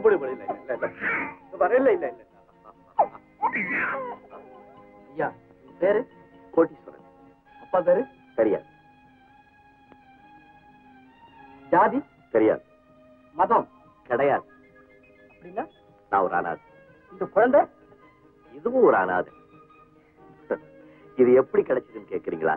போடு போடு இல்ல இல்ல இல்ல இங்க பாரு, இல்ல இல்ல இல்ல ஐயா உன் பேரு கோட்டீஸ்வரன் அப்பா பேரு தெரியாது ஜாதி தெரியாது மதம் கிடையாது அப்படின்னா நான் ஒரு அனாதை இந்த குழந்தை இதுவும் ஒரு அனாதை இது எப்படி கிடைச்சதுன்னு கேக்குறீங்களா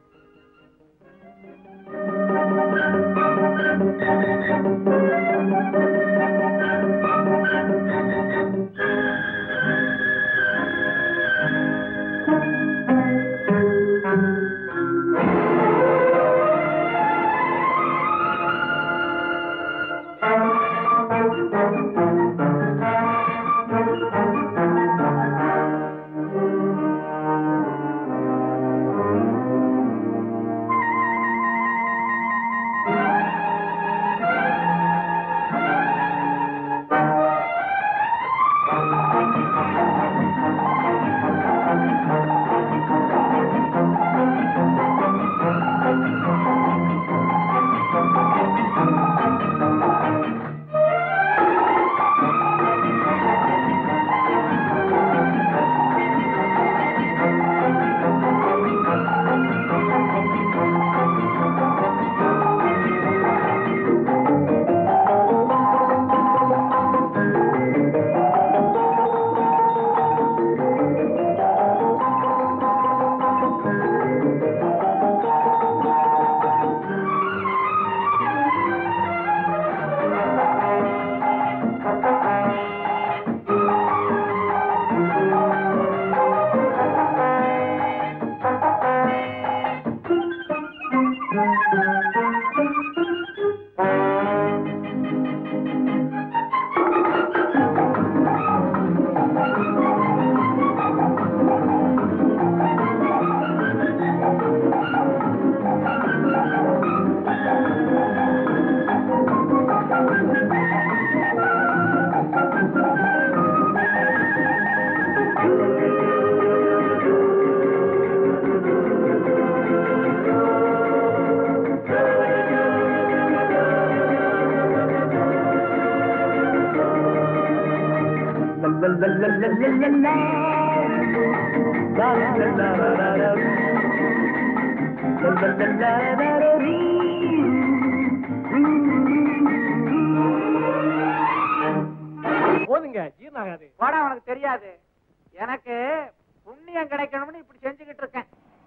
போதுங்க ஜீரணம் ஆகாது போடா உனக்கு தெரியாது எனக்கு புண்ணியம் கிடைக்கணும்னு இப்படி செஞ்சுக்கிட்டு இருக்கேன்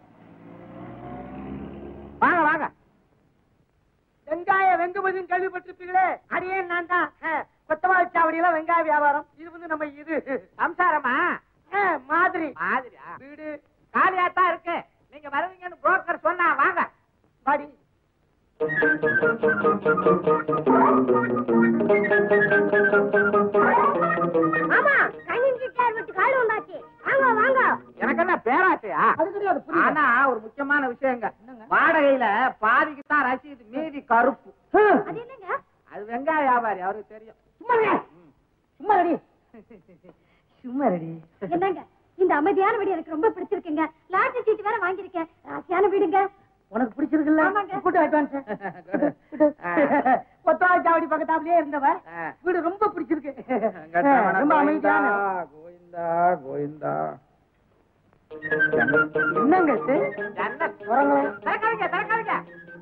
வாங்க வாங்க வெங்காய வெங்குமதியும் கேள்விப்பட்டிருப்பீங்களே அடியே நான் தான் கொத்தவாழ சாவடியில வெங்காய வியாபாரம் இது வந்து நம்ம இது சம்சாரமா ஆ, மாதிரி மாதிரியா வீடு காலியா தான் இருக்கு நீங்க வருவீங்கன்னு புரோக்கர் சொன்னா வாங்க பாடி ஆமா கண்ணின் கிட்டார் விட்டு காடு வந்தாச்சு வாங்க வாங்க எனக்கு என்ன பேராசையா அது கிடையாது புரியல. ஆனா ஒரு முக்கியமான விஷயங்க வாடகையில பாதிக்கு தான் ரசீது மீதி கருப்பு அது என்னங்க அது வெங்காய வியாபாரி அவருக்கு தெரியும் சும்மா இருங்க. சும்மா ரெடி சும்மா ரெடி என்னங்க இந்த அமைதியான வீடு எனக்கு ரொம்ப பிடிச்சிருக்குங்க லாட்டரி சீட்டு வேற வாங்கியிருக்கேன் ராசியான வீடுங்க உனக்கு பிடிச்சிருக்குல்ல ஆமாங்க. கூட்டு அட்வான்ஸ் கொத்தவாழ சாவடி பக்கத்தாப்லயே இருந்தவ ஆ. வீடு ரொம்ப பிடிச்சிருக்கு கட்டவன ரொம்ப கோவிந்தா, அமைதியான கோவிந்தா கோவிந்தா என்னங்க இது? ஜன்னல் உறங்கலாம். திறக்காதீங்க திறக்காதீங்க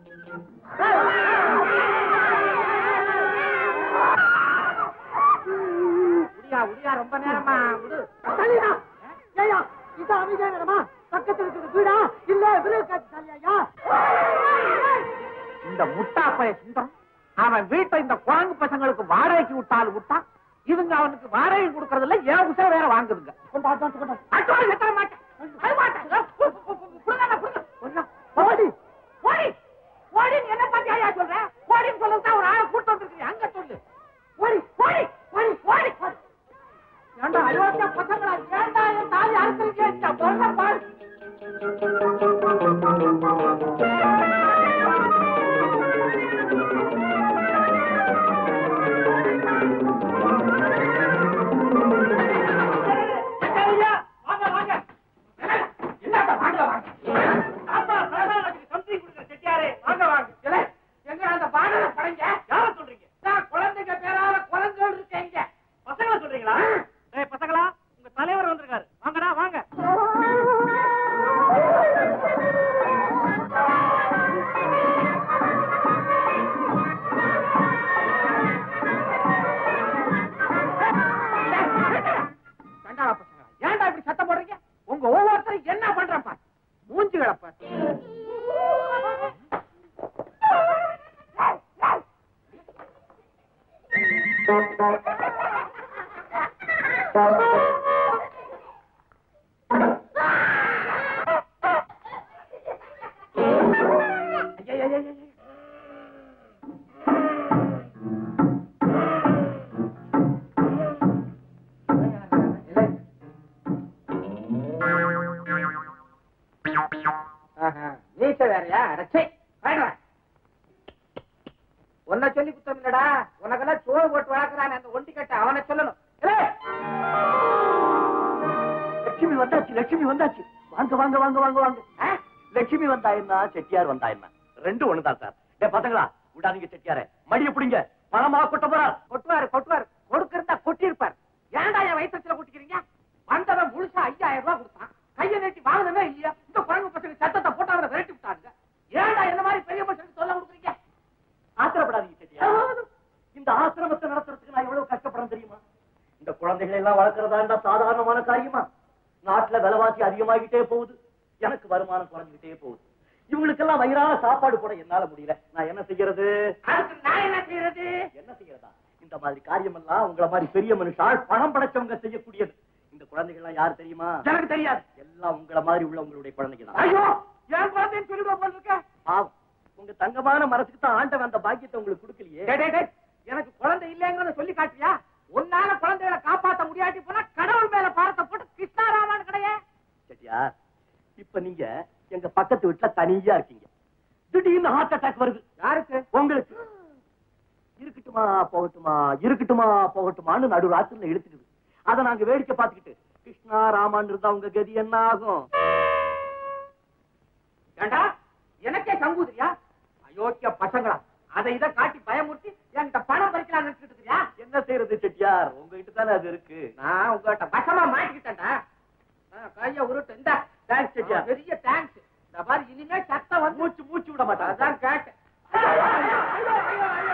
உடியா உடியா ரொம்ப நேரமா விடு தள்ளிடா. ஏய்யா, இது அமைதியான இடமா? பக்கத்துல இருக்கிறது வீடா? இல்ல விருது காட்சி சாலையாய்யா? இந்த முட்டா பைய சுந்தரம் அவன் வீட்டை இந்த குரங்கு பசங்களுக்கு வாடகைக்கு விட்டாலும் விட்டா இவங்க அவனுக்கு வாடகை கொடுக்கறதுல ஏன் உசர வேற வாங்குதுங்க கொண்டா, advance கொண்டா. அட்டோடு எத்தனை மாட்டேன் அது மாட்டேன் கு- கு- கு- குடுங்க, குடுங்க. கொஞ்சம். ஓடி. ஓடி ஓடின்னு என்ன பத்தி ஐயா சொல்ற ஓடின்னு சொல்லத்தான் ஒரு ஆளை கூட்டு வந்துருக்கீங்க அங்க சொல்லு ஓடி ஓடி ஓடி ஓடி ஓடி. ஏண்டா அயோக்கிய பசங்களா ஏண்டா என் தாலி அறுக்கிறீங்க இந்த பொண்ணை பாரு ஐயா, வாங்க வாங்க என்னப்பா வாங்க ஏய், ஏய், ஏய், ஏய். ஆஹா, மீச வேறயா அடச்சே உன்னை சொல்லி குத்தம் இல்லடா உனக்கெல்லாம் சோறு போட்டு வளர்க்கறான் அந்த ஒண்டி கட்ட அவனை சொல்லணும் ஏய், லட்சுமி வந்தாச்சு லட்சுமி வந்தாச்சு வாங்க வாங்க வாங்க வாங்க வாங்க ஆ? லட்சுமி வந்தா என்ன செட்டியார் வந்தா என்ன ரெண்டும் ஒண்ணுதான் சார் டே பசங்களா விடாதீங்க செட்டியாரே மடிய பிடிங்க பணமா கொட்ட போறார் கொட்டுவாரு கொட்டுவாரு கொடுக்கறதா கொட்டி இருப்பார் ஏன்டா என் வயிற்றுல கொட்டிக்கிறீங்க வந்தவன் முழுசா ஐயாயிரம் ரூபாய் கொடுத்தான் கையை நீட்டி வாங்கினதே இல்லையா இந்த குழந்தை பசங்க சத்தத்தை போட்டு அவனை விரட்டி விட்டாங்க ஏன்டா என்ன மாதிரி பெரிய மனுஷனுக்கு சொல்ல கொடுக்குறீங்க ஆத்திரப்படாதீங்க செட்டியார் இந்த ஆசிரமத்தை நடத்துறதுக்கு நான் எவ்வளவு கஷ்டப்படுறேன் தெரியுமா இந்த குழந்தைகளை எல்லாம் வளர்க்கறதா இருந்தா சாதாரணமான காரியமா நாட்டுல விலைவாசி அதிகமாகிட்டே போகுது எனக்கு வருமானம் குறைஞ்சுக்கிட்டே போகுது இவங்களுக்கெல்லாம் வயிறான சாப்பாடு போட என்னால முடியல நான் என்ன செய்யறது அதுக்கு நான் என்ன செய்யறது என்ன செய்யறதா இந்த மாதிரி காரியம் எல்லாம் உங்கள மாதிரி பெரிய மனுஷால் பணம் படைச்சவங்க செய்யக்கூடியது இந்த குழந்தைகள் எல்லாம் யார் தெரியுமா எனக்கு தெரியாது எல்லாம் உங்கள மாதிரி உள்ள உங்களுடைய குழந்தைங்க தான் ஐயோ என் குழந்தைன்னு சொல்லிவிட போல இருக்க பாவம் உங்க தங்கமான மனசுக்கு தான் ஆண்டவன் அந்த பாக்கியத்தை உங்களுக்கு கொடுக்கலையே டேய், டேய், டேய், எனக்கு குழந்தை இல்லைங்கிறத சொல்லி காட்டியா உன்னால குழந்தைகளை காப்பாத்த முடியாட்டி போனா கடவுள் மேல பாரத்தை போட்டு கிருஷ்ணாராமன் கிடையே செட்டியார் இப்ப நீங்க எங்க பக்கத்து வீட்டுல தனியா இருக்கீங்க திடீர்னு ஹார்ட் அட்டாக் வருது யாருக்கு உங்களுக்கு இருக்கட்டுமா போகட்டுமா இருக்கட்டுமா போகட்டுமான்னு நடு ராத்திரில எடுத்துக்குது அத நாங்க வேடிக்கை பார்த்துக்கிட்டு கிருஷ்ணா ராமான் இருந்தா உங்க கதி என்ன ஆகும் ஏண்டா எனக்கே சங்கூதிரியா அயோக்கிய பசங்களா அதை இதை காட்டி பயமுறுத்தி என்கிட்ட பணம் பறிக்கலாம் நினைச்சிட்டு இருக்கியா என்ன செய்யறது செட்டியார் உங்ககிட்ட தானே அது இருக்கு நான் உங்ககிட்ட வசமா மாட்டிக்கிட்டேன்டா ஆ, கைய உருட்டு இந்த தேங்க்ஸ் செட்டியார் பெரிய தேங்க்ஸ் இந்த மாதிரி இனிமே சத்தம் வந்து மூச்சு மூச்சு விட மாட்டாங்க அதான் கேட்டேன் ஐயோ, ஐயோ, ஐயோ, ஐயோ, ஐயோ,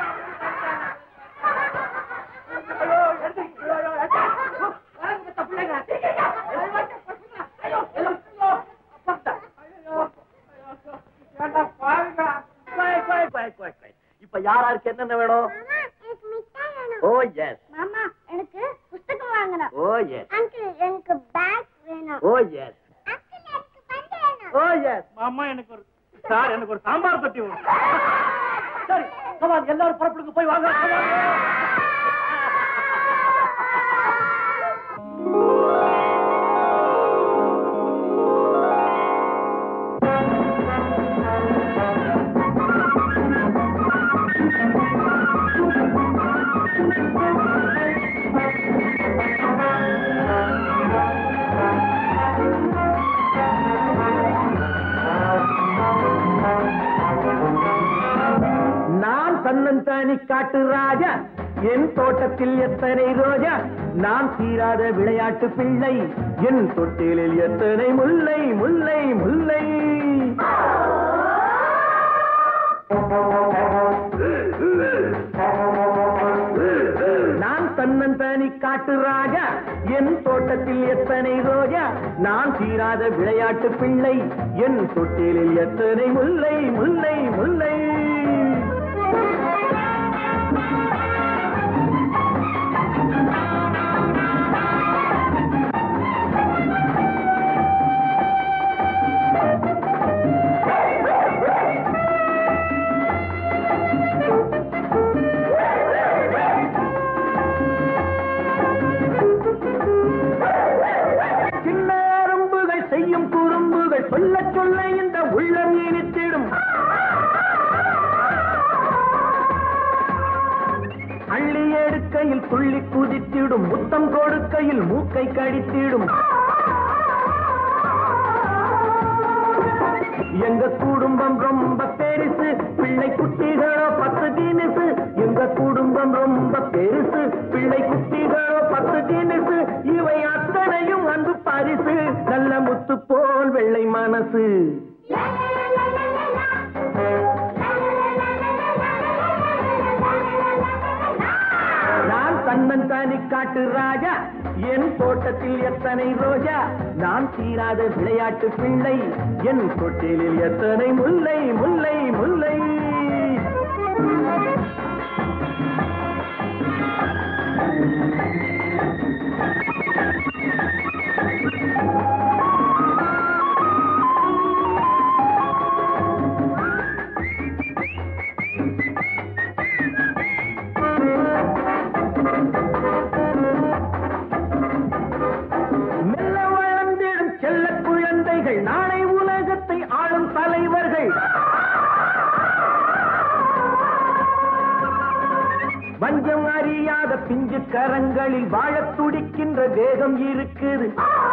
ஐயோ, எழுந்திரு, ஐயோ, ஐயோ, ஐயோ, வரங்க பெத்த பிள்ளைங்க. ஐயோ, பசங்களா, ஐயோ, ஐயோ, ஐயோ, அப்பா, ஐயோ, ஐயோ, ஏண்டா பாருங்க குவாய், குவாய், குவாய், குவாய், குவாய். இப்ப யாராருக்கு என்னென்ன வேணும் எனக்கு மிட்டாய் வேணும் ஓ எஸ் மாமா எனக்கு புஸ்தகம் வாங்கணும் ஓ எஸ் அங்கிள் எனக்கு பேக் வேணும் ஓ எஸ் அங்கிள் எனக்கு பந்து வேணும் ஓ எஸ் மாமா எனக்கு ஒரு சார் எனக்கு ஒரு சாம்பார் தொட்டி வேணும் சரி கமான் எல்லாரும் புறப்படுங்க போய் வாங்க come on. நான் தன்னந்தானி காட்டு ராஜா என் தோட்டத்தில் எத்தனை ரோஜா நான் தீராத விளையாட்டு பிள்ளை என் தொட்டிலில் எத்தனை முல்லை முல்லை முல்லை நான் தன்னந்தானி காட்டு ராஜா என் தோட்டத்தில் எத்தனை ரோஜா நான் தீராத விளையாட்டு பிள்ளை என் தொட்டிலில் எத்தனை முல்லை முல்லை முல்லை சின்ன அரும்புகள் செய்யும் குறும்புகள் சொல்ல சொல்ல இந்த உள்ளம் இனித்திடும் அள்ளி எடுக்கையில் துள்ளி குதித்திடும் முத்தம் கொடுக்கையில் மூக்கை கடித்திடும் எங்க குடும்பம் ரொம்ப பெருசு பிள்ளை குட்டிகளோ பத்து தினசு எங்க குடும்பம் ரொம்ப பெருசு பிள்ளை குட்டிகளோ பத்து தினசு இவை அத்தனையும் அன்பு பரிசு நல்ல முத்து போல் வெள்ளை மனசு நான் தன்னன் தானி காட்டு ராஜா என் தோட்டத்தில் எத்தனை ரோஜா நான் தீராத விளையாட்டு பிள்ளை என் தொட்டிலில் எத்தனை முல்லை முல்லை முல்லை பிஞ்சு கரங்களில் வாழத் துடிக்கின்ற வேகம் இருக்குது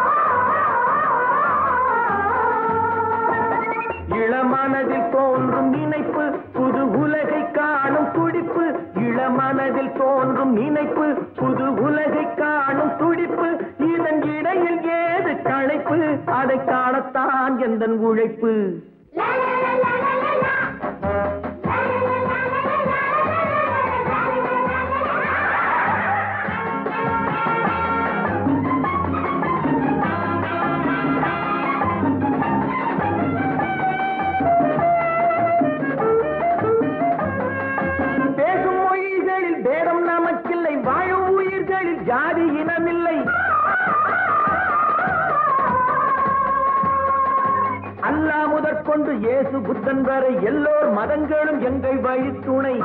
இளமனதில் தோன்றும் நினைப்பு புது உலகை காணும் துடிப்பு இளமனதில் தோன்றும் நினைப்பு புது உலகை காணும் துடிப்பு இதன் இடையில் ஏது களைப்பு அதை காணத்தான் எந்த உழைப்பு பேசும் மொழிகளில் பேதம் நமக்கில்லை வாழும் உயிர்களில் ஜாதி இனமில்லை அல்லா முதற்கொண்டு இயேசு புத்தன் வரை எல்லோர் மதங்களும் எங்கள் வழித்துணை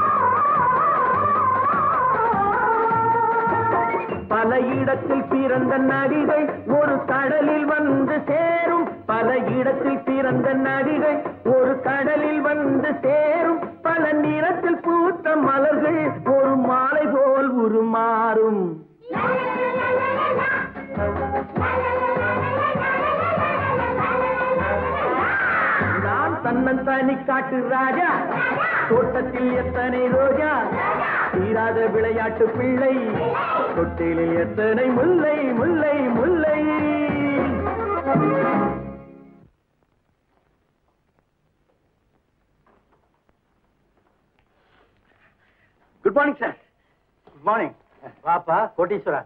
பல இடத்தில் பிறந்த நடிகை ஒரு கடலில் வந்து சேரும் பல இடத்தில் பிறந்த நடிகை ஒரு கடலில் வந்து சேரும் பல நிறத்தில் பூத்த மலர்கள் ஒரு மாலை போல் உருமாறும் நான் தன்னன் தனி காட்டு ராஜா தோட்டத்தில் எத்தனை ரோஜா தீராத விளையாட்டு பிள்ளை தொட்டிலில் எத்தனை முல்லை முல்லை முல்லை good morning sir good morning வாப்பா கோட்டீஸ்வரா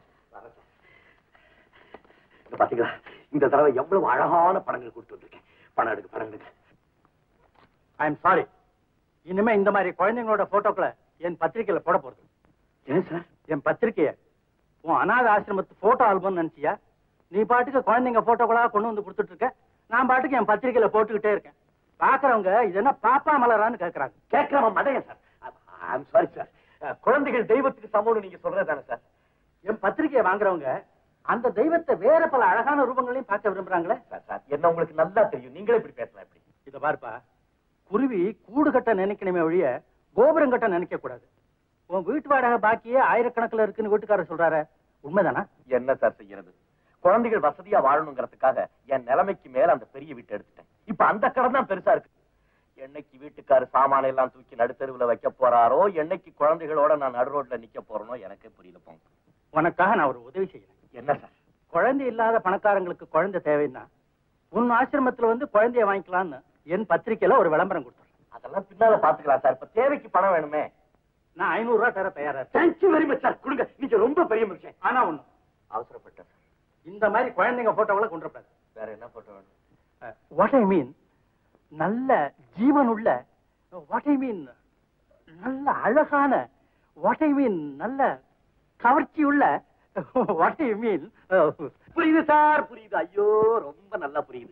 இங்க பாத்தீங்களா இந்த தடவை எவ்வளவு அழகான படங்கள் கொடுத்து வந்திருக்கேன் படம் எடுக்க படம் எடுக்க ஐ எம் சாரி இனிமே இந்த மாதிரி குழந்தைங்களோட போட்டோக்களை என் பத்திரிக்கையில போட போறது ஏன் சார் என் பத்திரிக்கைய உன் அனாத ஆசிரமத்து போட்டோ ஆல்பம் நினைச்சியா நீ பாட்டுக்கு குழந்தைங்க போட்டோக்களா கொண்டு வந்து கொடுத்துட்டு இருக்க நான் பாட்டுக்கு என் பத்திரிக்கையில போட்டுக்கிட்டே இருக்கேன் பாக்குறவங்க இது என்ன பாப்பா மலரான்னு கேக்குறாங்க கேட்கிறவன் மடையன் சார் ஐம் சாரி சார் குழந்தைகள் தெய்வத்துக்கு சமம்னு நீங்க சொல்றது தானே சார் என் பத்திரிக்கையை வாங்குறவங்க அந்த தெய்வத்தை வேற பல அழகான ரூபங்களையும் பார்க்க விரும்புறாங்களே சார் சார் என்ன உங்களுக்கு நல்லா தெரியும் நீங்களே இப்படி பேசலாம் இப்படி இத பாருப்பா குருவி கூடு கட்ட நினைக்கணுமே ஒழிய கோபுரம் கட்ட நினைக்க கூடாது உன் வீட்டு வாடகை பாக்கியே ஆயிரக்கணக்கில் இருக்குன்னு வீட்டுக்காரர் சொல்றாரு உண்மைதானா என்ன சார் செய்யறது குழந்தைகள் வசதியா வாழணுங்கிறதுக்காக என் நிலைமைக்கு மேல அந்த பெரிய வீட்டை எடுத்துட்டேன் இப்ப அந்த கடன் தான் பெருசா இருக்கு என்னைக்கு வீட்டுக்காரு சாமான எல்லாம் தூக்கி நடுத்தருவுல வைக்க போறாரோ என்னைக்கு குழந்தைகளோட நான் நடு ரோட்ல நிக்க போறேனோ எனக்கே புரியல போங்க உனக்காக நான் ஒரு உதவி செய்யறேன் என்ன சார் குழந்தை இல்லாத பணக்காரங்களுக்கு குழந்தை தேவைன்னா உன் ஆசிரமத்துல வந்து குழந்தைய வாங்கிக்கலாம்னு என் பத்திரிக்கையில ஒரு விளம்பரம் கொடுத்துறேன் அதெல்லாம் பின்னால பாத்துக்கலாம் சார் இப்ப தேவைக்கு பணம் வேணுமே நான் ஐநூறு ரூபாய் தர தயாரா இருக்கேன் தேங்க்யூ வெரி மச் சார் கொடுங்க நீங்க ரொம்ப பெரிய மனுஷன் ஆனா ஒண்ணு அவசரப்பட்டேன் சார் இந்த மாதிரி குழந்தைங்க போட்டோவெல்லாம் கொண்டு வரக்கூடாது வேற என்ன போட்டோ வேணும் வாட் ஐ மீன் நல்ல ஜீவன் உள்ள வாட் ஐ மீன் நல்ல அழகான வாட் ஐ மீன் நல்ல கவர்ச்சி உள்ள வாட் ஐ மீன் புரியுது சார் புரியுது ஐயோ ரொம்ப நல்லா புரியுது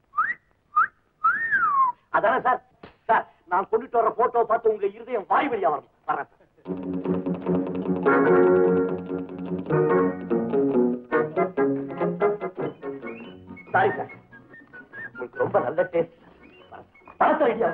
அதானே சார் சார் நான் கொண்டுட்டு வர போட்டோ பார்த்து உங்க இருதயம் வாய் வழியா வரணும் வர்றேன் சார் சாரி சார் உங்களுக்கு ரொம்ப நல்ல டேஸ்ட் பணத்தை ரெடியா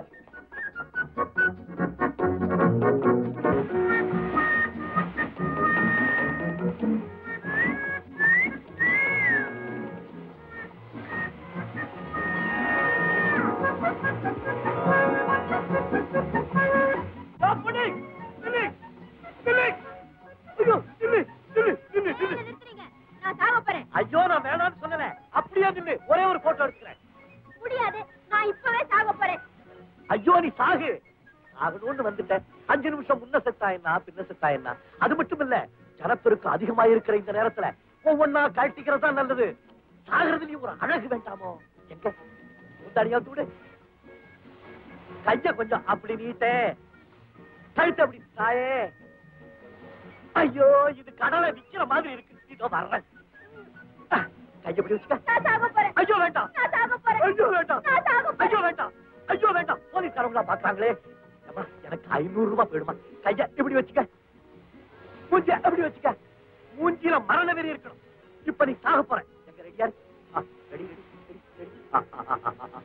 நிறுத்துறீங்க நான் சாக போறேன் ஐயோ நான் வேணாம்னு சொல்லல அப்படியே நின்னு ஒரே ஒரு போட்டோ எடுக்கிறேன் முடியாது நான் இப்பவே சாக போறேன் ஐயோ நீ சாகு ஆகணும்னு வந்துட்டேன் அஞ்சு நிமிஷம் முன்ன செத்தா என்ன பின்ன செத்தா என்ன அது மட்டும் இல்ல ஜனப்பெருக்கு அதிகமா இருக்கிற இந்த நேரத்துல ஒவ்வொன்னா கழட்டிக்கிறது தான் நல்லது சாகிறதுலயும் ஒரு அழகு வேண்டாமோ எங்க தனியா தூடு கைய கொஞ்சம் அப்படி நீட்டே கழுத்து அப்படி தாயே ஐயோ இது கடலை விக்கிற மாதிரி இருக்கு இதோ வர்றேன் அஹ், கைய இப்படி வச்சுக்க நான் சாக போறேன் ஐயோ வேண்டாம் நான் சாக போறேன் ஐயோ வேண்டாம் நான் சாக போறேன் ஐயோ வேண்டாம் ஐயோ வேண்டாம் போலீஸ்காரங்களா பாக்குறாங்களே அம்மா, எனக்கு ஐநூறு ரூபாய் போயிடுமா கைய இப்படி வச்சுக்க மூஞ்சிய இப்படி வச்சுக்க மூஞ்சில மரண வெறி இருக்கணும் இப்ப நீ சாக போற எங்க ரெடியா இருக்கு ஆ, ரெடி ரெடி ரெடி ரெடி ஆ, ஆ, ஆ, ஆ, ஆ, ஆ.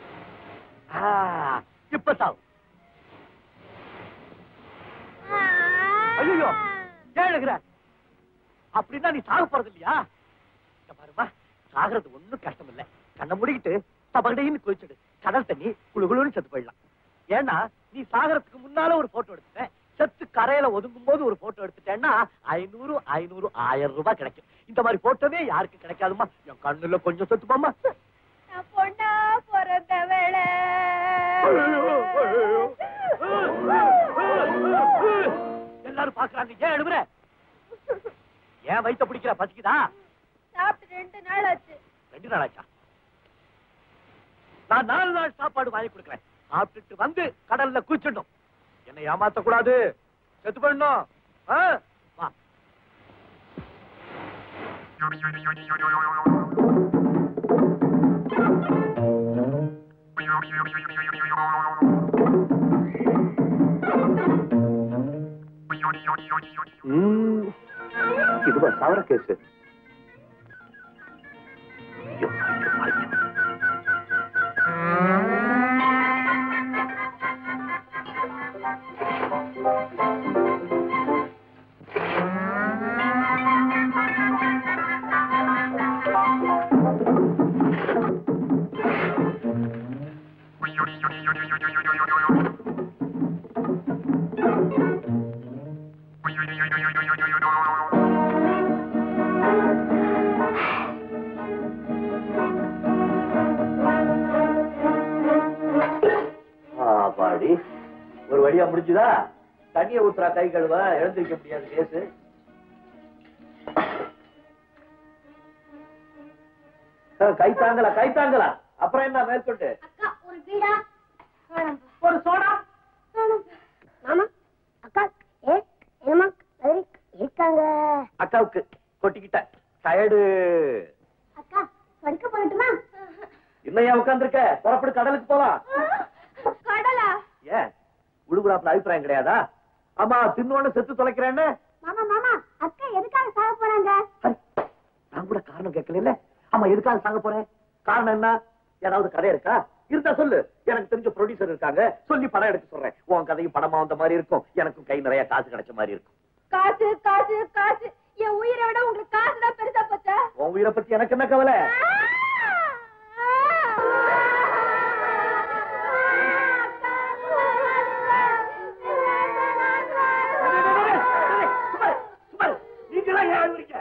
ஆ, இப்ப சாவு ஐயோ எழுகிற அப்படின்னா நீ சாக போறது இல்லையா இங்க பாருமா சாகிறது ஒண்ணும் கஷ்டம் இல்ல கண்ணை மூடிக்கிட்டு தபகடைன்னு குளிச்சுடு கடல் தண்ணி குளு குளுன்னு செத்து போயிடலாம் ஏன்னா நீ சாகறதுக்கு முன்னால ஒரு போட்டோ எடுத்துட்ட செத்து கரையில ஒதுங்கும் போது ஒரு போட்டோ எடுத்துட்டேன்னா ஐநூறு ஐநூறு ஆயிரம் ரூபாய் கிடைக்கும் இந்த மாதிரி போட்டோவே யாருக்கு கிடைக்காதுமா என் கண்ணுல கொஞ்சம் செத்துப்பாமா நான் பொண்ணா பிறந்த வேளை எல்லாரும் பாக்குறாங்க ஏன் எழுதுற ஏன் வயித்த பிடிக்கிற பசிக்குதா சாப்பிட்டு ரெண்டு நாள் ஆச்சு ரெண்டு நாள் ஆச்சா நான் நாலு நாள் சாப்பாடு வாங்கி கொடுக்குறேன் சாப்பிட்டுட்டு வந்து கடல்ல குளிச்சிடணும் என்னை ஏமாத்த கூடாது செத்து பண்ணணும் ஆ? வா இதுவா சவர கேஸ் பாடி ஒரு வழியா முடிஞ்சுதா தண்ணிய ஊத்துறா கை கழுவ எழுந்திருக்க முடியாது கேஸ் கை தாங்கல கை தாங்கல அப்புறம் என்ன மேற்கொண்டு அக்கா ஒரு வீடா வேணாம்பா. ஒரு சோடா வேணாம்பா. மாமா அக்கா ஏ என்னமா கதிரி இருக்காங்க அக்காவுக்கு கொட்டிக்கிட்ட டயர்டு அக்கா படுக்க போகட்டுமா இன்னும் ஏன் உட்கார்ந்திருக்க புறப்படு கடலுக்கு போலாம் கடலா ஏன் உழுகுறாப்புல அபிப்பிராயம் கிடையாதா ஆமா தின்னோன்னு செத்து தொலைக்கிறேன்னு மாமா மாமா அக்கா எதுக்காக சாக போறாங்க ஹரி, நான் கூட காரணம் கேட்கல ஆமா எதுக்காக சாங்க போறேன் காரணம் என்ன ஏதாவது கதை இருக்கா இருந்தா சொல்லு எனக்கு தெரிஞ்ச ப்ரொடியூசர் இருக்காங்க சொல்லி படம் எடுக்க சொல்றேன் உன் கதையும் படமா வந்த மாதிரி இருக்கும் எனக்கும் கை நிறைய காசு கிடைச்ச மாதிரி இருக்கும் காசு காசு காசு என் உயிரை விட உங்களுக்கு காசு தான் பெருசா போச்சா உன் உயிரை பத்தி எனக்கு என்ன கவலை சுமார், சுமார், நீங்களா ஏன் அழுவுறீங்க?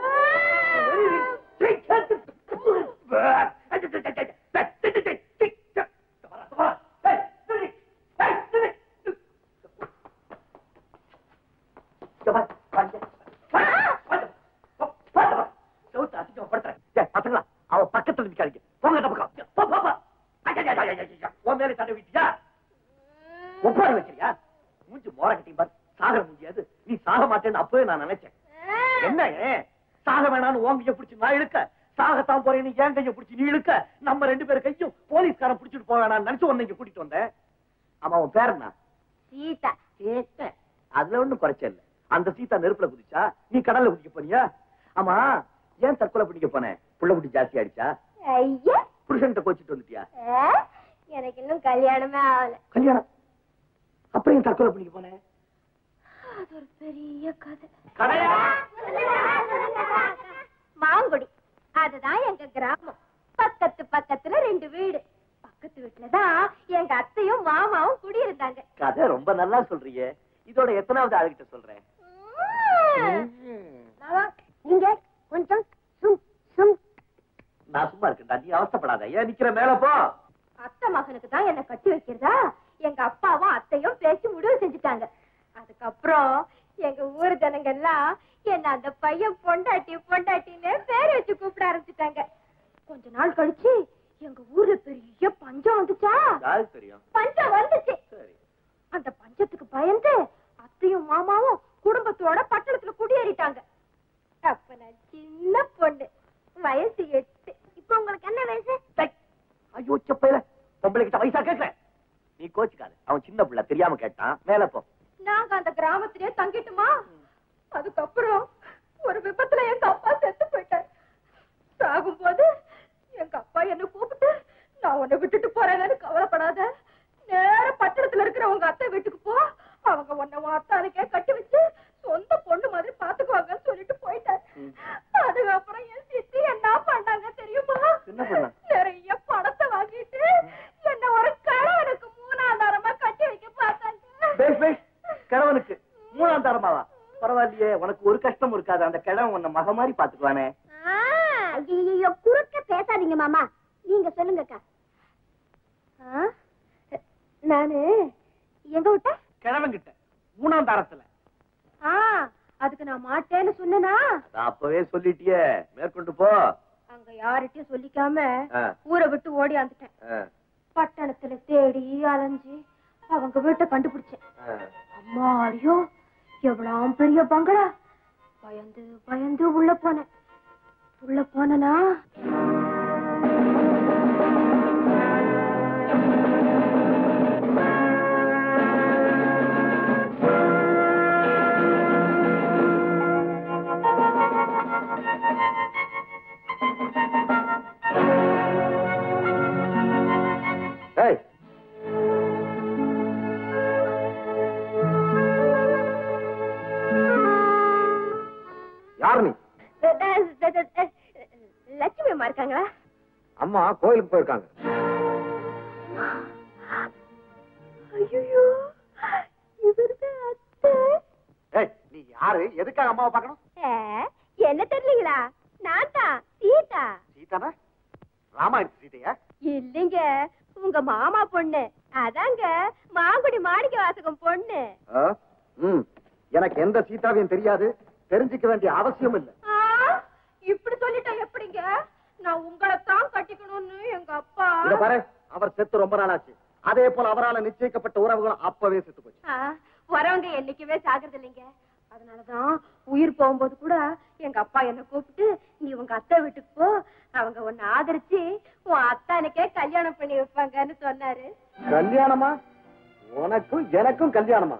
அவ பக்கத்துல நிக்காதீங்க போங்க இந்த பக்கம் போ, போ, போ. ஐயா, ஐயா, ஐயா, ஐயா, உன் மேல தடை விட்டியா ஒப்பாரி வச்சிருக்கியா மூஞ்சி மோர கட்டி பாரு சாகர முடியாது நீ சாக மாட்டேன்னு அப்பவே நான் நினைச்சேன் என்ன ஏன் சாக வேணாம்னு உன் கைய பிடிச்சு நான் இழுக்க சாகத்தான் போறேன்னு என் கைய பிடிச்சு நீ இழுக்க நம்ம ரெண்டு பேரும் கையும் போலீஸ்காரன் பிடிச்சிட்டு போக வேணாம்னு நினைச்சு உன்னை இங்க கூட்டிட்டு வந்தேன் ஆமா உன் பேர் என்ன சீதா சீத்தை அதுல ஒண்ணும் குறைச்ச இல்ல அந்த சீதா நெருப்புல குதிச்சா நீ கடல்ல குதிக்க போனியா ஆமா ஏன் தற்கொலை பண்ணிக்க போனேன் புள்ள குட்டி ஜாஸ்தி ஆயிடுச்சா ஐயா புருஷன்கிட்ட கோச்சிட்டு வந்துட்டியா ஆ, எனக்கு இன்னும் கல்யாணமே ஆகல கல்யாணம் அப்புறம் ஏன் தற்கொலை பண்ணிக்க போனேன் அது ஒரு பெரிய கதை கடையா மாங்குடி அதுதான் எங்க கிராமம் பக்கத்து பக்கத்துல ரெண்டு வீடு பக்கத்து வீட்டுலதான் எங்க அத்தையும் மாமாவும் குடியிருந்தாங்க கதை ரொம்ப நல்லா சொல்றீங்க இதோட எத்தனாவது ஆளுகிட்ட சொல்றேன் மாமா நீங்க கொஞ்சம் சும் சும் நான் சும்மா இருக்கேன்டா நீ அவஸ்தைப்படாத ஏன் நிக்கிற மேல போ அத்தை மகனுக்கு தான் என்ன கட்டி வைக்கிறதா எங்க அப்பாவும் அத்தையும் பேசி முடிவு செஞ்சுட்டாங்க அதுக்கப்புறம் எங்க ஊர் ஜனங்க எல்லாம் என்ன அந்த பையன் பொண்டாட்டி பொண்டாட்டின்னு பேர் வச்சு கூப்பிட ஆரம்பிச்சுட்டாங்க கொஞ்ச நாள் கழிச்சு எங்க ஊர்ல பெரிய பஞ்சம் வந்துச்சா யாருக்கு தெரியும் பஞ்சம் வந்துச்சு சரி அந்த பஞ்சத்துக்கு பயந்து அத்தையும் மாமாவும் குடும்பத்தோட பட்டணத்துல குடியேறிட்டாங்க அப்ப நான் சின்ன பொண்ணு வயசு எட்டு இப்போ உங்களுக்கு என்ன வயசு டேய், ஐயோ செப்பையில பொம்பளை கிட்ட வயசா கேட்கிறேன் நீ கோச்சுக்காத அவன் சின்ன பிள்ளை தெரியாம கேட்டான் மேல போ நாங்க அந்த கிராமத்திலேயே தங்கிட்டுமா அதுக்கப்புறம் ஒரு விபத்துல எங்க அப்பா செத்து போயிட்டார் சாகும்போது எங்க அப்பா என்ன கூப்பிட்டு நான் உன்னை விட்டுட்டு போறேன்னு கவலைப்படாத நேர பட்டணத்துல இருக்கிற உங்க அத்தை வீட்டுக்கு போ அவங்க உன்னை உன் அத்தானுக்கே கட்டி வச்சு சொந்த பொண்ணு மாதிரி பேஷ் பேஷ் கிழவனுக்கு மூணாம் தரமாவா பரவாயில்லையே உனக்கு ஒரு கஷ்டம் இருக்காது அந்த கிழவன் உன்னை மக மாதிரி பாத்துக்குவானே ஐயோ குறுக்க பேசாதீங்க மாமா நீங்க சொல்லுங்கக்கா ஆ? நானு எங்க விட்ட கிழவன் கிட்ட மூணாம் தாரத்துல ஆ அதுக்கு நான் மாட்டேன்னு சொன்னனா அதான் அப்பவே சொல்லிட்டியே மேற்கொண்டு போ அங்க யார்கிட்டயும் சொல்லிக்காம ஆ, ஊரை விட்டு ஓடியாந்துட்டேன் ஆ, பட்டணத்துல தேடி அலைஞ்சு அவங்க வீட்டை கண்டுபிடிச்சேன் ஆ. அம்மா ஐயோ எவ்வளவு பெரிய பங்களா பயந்து பயந்து உள்ள போனேன் உள்ள போனனா ஏய் யார் நீ லட்சுமி அம்மா இருக்காங்களா அம்மா கோயிலுக்கு போயிருக்காங்க ஐயோ இவர்தான் அத்தை ஏய் நீ யாரு எதுக்காக அம்மாவை பார்க்கணும் ஏ, என்ன தெரியலீங்களா நான் தான் சீதா சீதானா ராமாயணத்து சீதையா இல்லைங்க உங்க மாமா பொண்ணு அதாங்க மாங்குடி மாணிக்க வாசகம் பொண்ணு ஆ? ம் எனக்கு எந்த சீதாவையும் தெரியாது தெரிஞ்சுக்க வேண்டிய அவசியம் இல்லை ஆ, இப்படி சொல்லிட்டா எப்படிங்க நான் உங்களை தான் கட்டிக்கணும்னு எங்க அப்பா இத பாரு அவர் செத்து ரொம்ப நாளாச்சு அதே போல அவரால நிச்சயிக்கப்பட்ட உறவுகளும் அப்பவே செத்து போச்சு ஆ, வரவங்க என்னைக்குமே சாகிறது இல்லைங்க அதனாலதான் உயிர் போகும்போது கூட எங்க அப்பா என்ன கூப்பிட்டு நீ உங்க அத்தை வீட்டுக்கு போ அவங்க உன்னை ஆதரிச்சு உன் அத்தானுக்கே கல்யாணம் பண்ணி வைப்பாங்கன்னு சொன்னாரு கல்யாணமா உனக்கும் எனக்கும் கல்யாணமா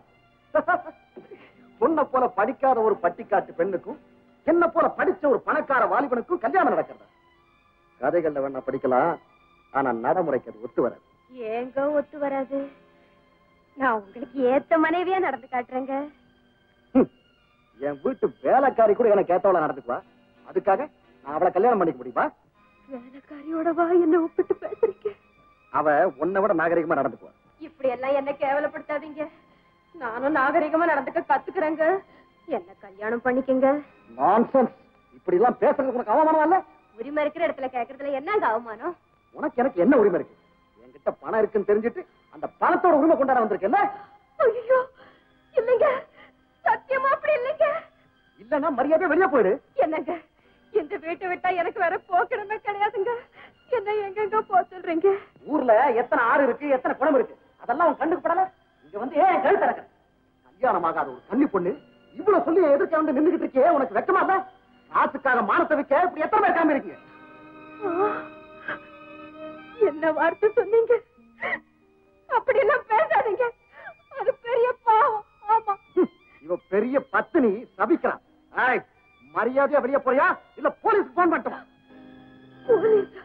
உன்னை போல படிக்காத ஒரு பட்டிக்காட்டு பெண்ணுக்கும் என்ன போல படிச்ச ஒரு பணக்கார வாலிபனுக்கும் கல்யாணம் நடக்கிறதா கதைகள்ல வேணா படிக்கலாம் ஆனா நடைமுறைக்கு அது ஒத்து வராது ஏங்க ஒத்து வராது நான் உங்களுக்கு ஏத்த மனைவியா நடந்து காட்டுறேங்க ஹம். என் வீட்டு வேலைக்காரி கூட எனக்கு ஏத்தவள நடந்துக்குவா அதுக்காக நான் அவளை கல்யாணம் பண்ணிக்க முடியுமா வேலைக்காரியோடவா என்ன ஒப்பிட்டு பேசுறீங்க அவ உன்னை விட நாகரிகமா நடந்துக்குவா இப்படி எல்லாம் என்ன கேவலப்படுத்தாதீங்க நானும் நாகரிகமா நடந்துக்க கத்துக்கிறேங்க என்ன கல்யாணம் பண்ணிக்கங்க நான்சென்ஸ் இப்படி எல்லாம் பேசுறதுக்கு உனக்கு அவமானம் இல்ல உரிமை இருக்கிற இடத்துல கேக்குறதுல என்னங்க அவமானம் உனக்கு எனக்கு என்ன உரிமை இருக்கு என்கிட்ட பணம் இருக்குன்னு தெரிஞ்சுட்டு அந்த பணத்தோட உரிமை கொண்டாட வந்திருக்கேல்ல ஐயோ இல்லைங்க சத்தியமா அப்படி இல்லைங்க இல்லன்னா மரியாதை வெளியே போயிடு என்னங்க இந்த வீட்டை விட்டா எனக்கு வேற போக்கிடமே கிடையாதுங்க என்ன எங்கெங்க போ சொல்றீங்க ஊர்ல எத்தனை ஆறு இருக்கு எத்தனை குளம் இருக்கு அதெல்லாம் உன் கண்ணுக்கு படல இங்க வந்து ஏன் கழுத்து இறக்க கல்யாணம் ஆகாத ஒரு கன்னி பொண்ணு இவ்வளவு சொல்லி எதிர்க்க வந்து நின்னுகிட்டு இருக்கியே உனக்கு வெக்கமா இல்ல காசுக்காக மானத்தை விக்க இப்படி எத்தனை பேர் காமி இருக்கீங்க ஆ, என்ன வார்த்தை சொன்னீங்க அப்படி எல்லாம் பேசாதீங்க அது பெரிய பாவம் ஆமா ஹம், இவ பெரிய பத்தினி சபிக்கிறான் ஏய், மரியாதையா வெளியே போறியா இல்ல போலீஸ்க்கு போன் பண்ணட்டுமா போலீஸா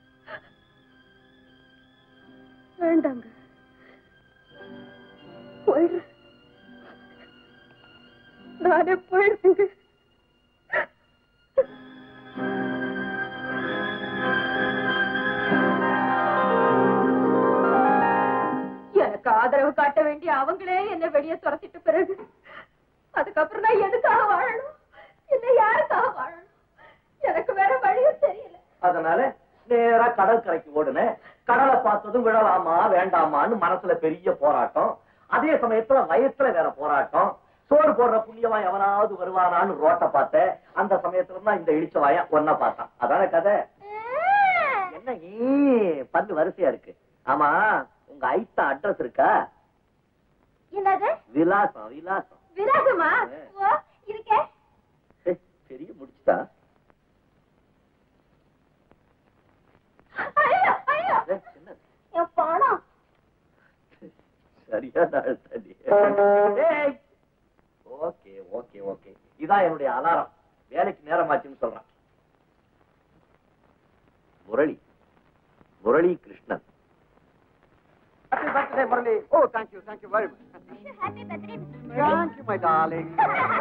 வேண்டாங்க போயிடுறேன் நானே போயிடுறேங்க எனக்கு ஆதரவு காட்ட வேண்டிய அவங்களே என்ன வெளியே துரத்திட்ட பிறகு அதுக்கப்புறம் நான் எதுக்காக வாழணும் இல்ல யாருக்காக வாழணும் எனக்கு வேற வழியும் தெரியல அதனால நேரா கடற்கரைக்கு ஓடுனேன் கடலை பார்த்ததும் விழலாமா வேண்டாமான்னு மனசுல பெரிய போராட்டம் அதே சமயத்துல வயசுல வேற போராட்டம் சோறு போடுற புண்ணியமா எவனாவது வருவானான்னு ரோட்டை பார்த்தேன் அந்த சமயத்துல தான் இந்த இடிச்ச வாய ஒன்ன பார்த்தான் அதான கதை என்ன ஈ, பல்லு வரிசையா இருக்கு ஆமா உங்க ஐத்தா அட்ரஸ் இருக்கா என்னது விலாசம் விலாசம் விலாசமா ஓ இருக்கே ஏய், பெரிய முடிச்சுட்டா ஐயோ ஐயோ ஏய், என்னது? என் பணம் சரியான ஆள் தண்ணி ஓகே ஓகே ஓகே இதான் என்னுடைய அலாரம் வேலைக்கு நேரமாச்சுன்னு சொல்றேன் Murali Murali Krishnan happy birthday Murali oh thank you thank you very much happy birthday thank you my darling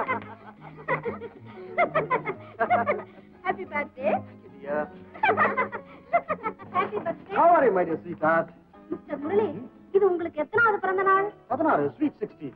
happy birthday happy birthday How are you, my dear sweetheart? Mister Murali இது உங்களுக்கு எத்தனாவது பிறந்த நாள் பதினாறு ஸ்வீட் சிக்ஸ்டீன்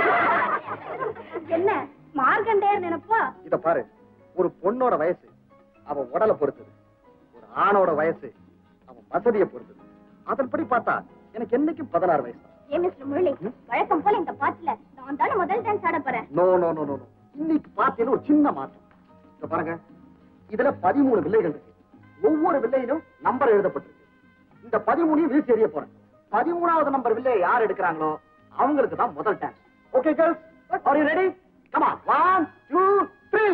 என்ன மார்கண்டேயர் நினைப்பா இத பாரு ஒரு பொண்ணோட வயசு அவன் உடலை பொறுத்தது ஒரு ஆணோட வயசு அவன் வசதியை பொறுத்தது அதன்படி பார்த்தா எனக்கு என்னைக்கும் பதினாறு வயசு தான் ஏ மிஸ்டர் முரளி வழக்கம் போல இந்த பாட்டுல நான் தானே முதல் டான்ஸ் ஆட போறேன் நோ நோ நோ நோ இன்னைக்கு பார்த்தீங்கன்னா ஒரு சின்ன மாற்றம் இத பாருங்க இதுல பதிமூணு வில்லைகள் இருக்கு ஒவ்வொரு வில்லையிலும் நம்பர் எழுதப்பட்டிருக்கு இந்த பதிமூணையும் வீசி எறிய போறேன் பதிமூணாவது நம்பர் வில்லையை யார் எடுக்கிறாங்களோ அவங்களுக்கு தான் முதல் dance okay girls are you ready come on one two three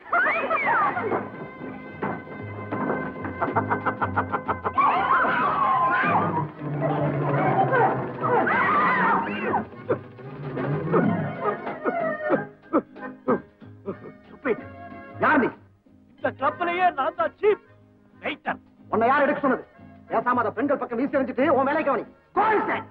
யார் நீ இந்த கிளப்லயே நான் தான் சீப் வெயிட்டர் உன்னை யார் எடுக்க சொன்னது பேசாம அதை பெண்கள் பக்கம் வீசி எறிஞ்சிட்டு உன் வேலைக்கு கவனி கோயில்சன்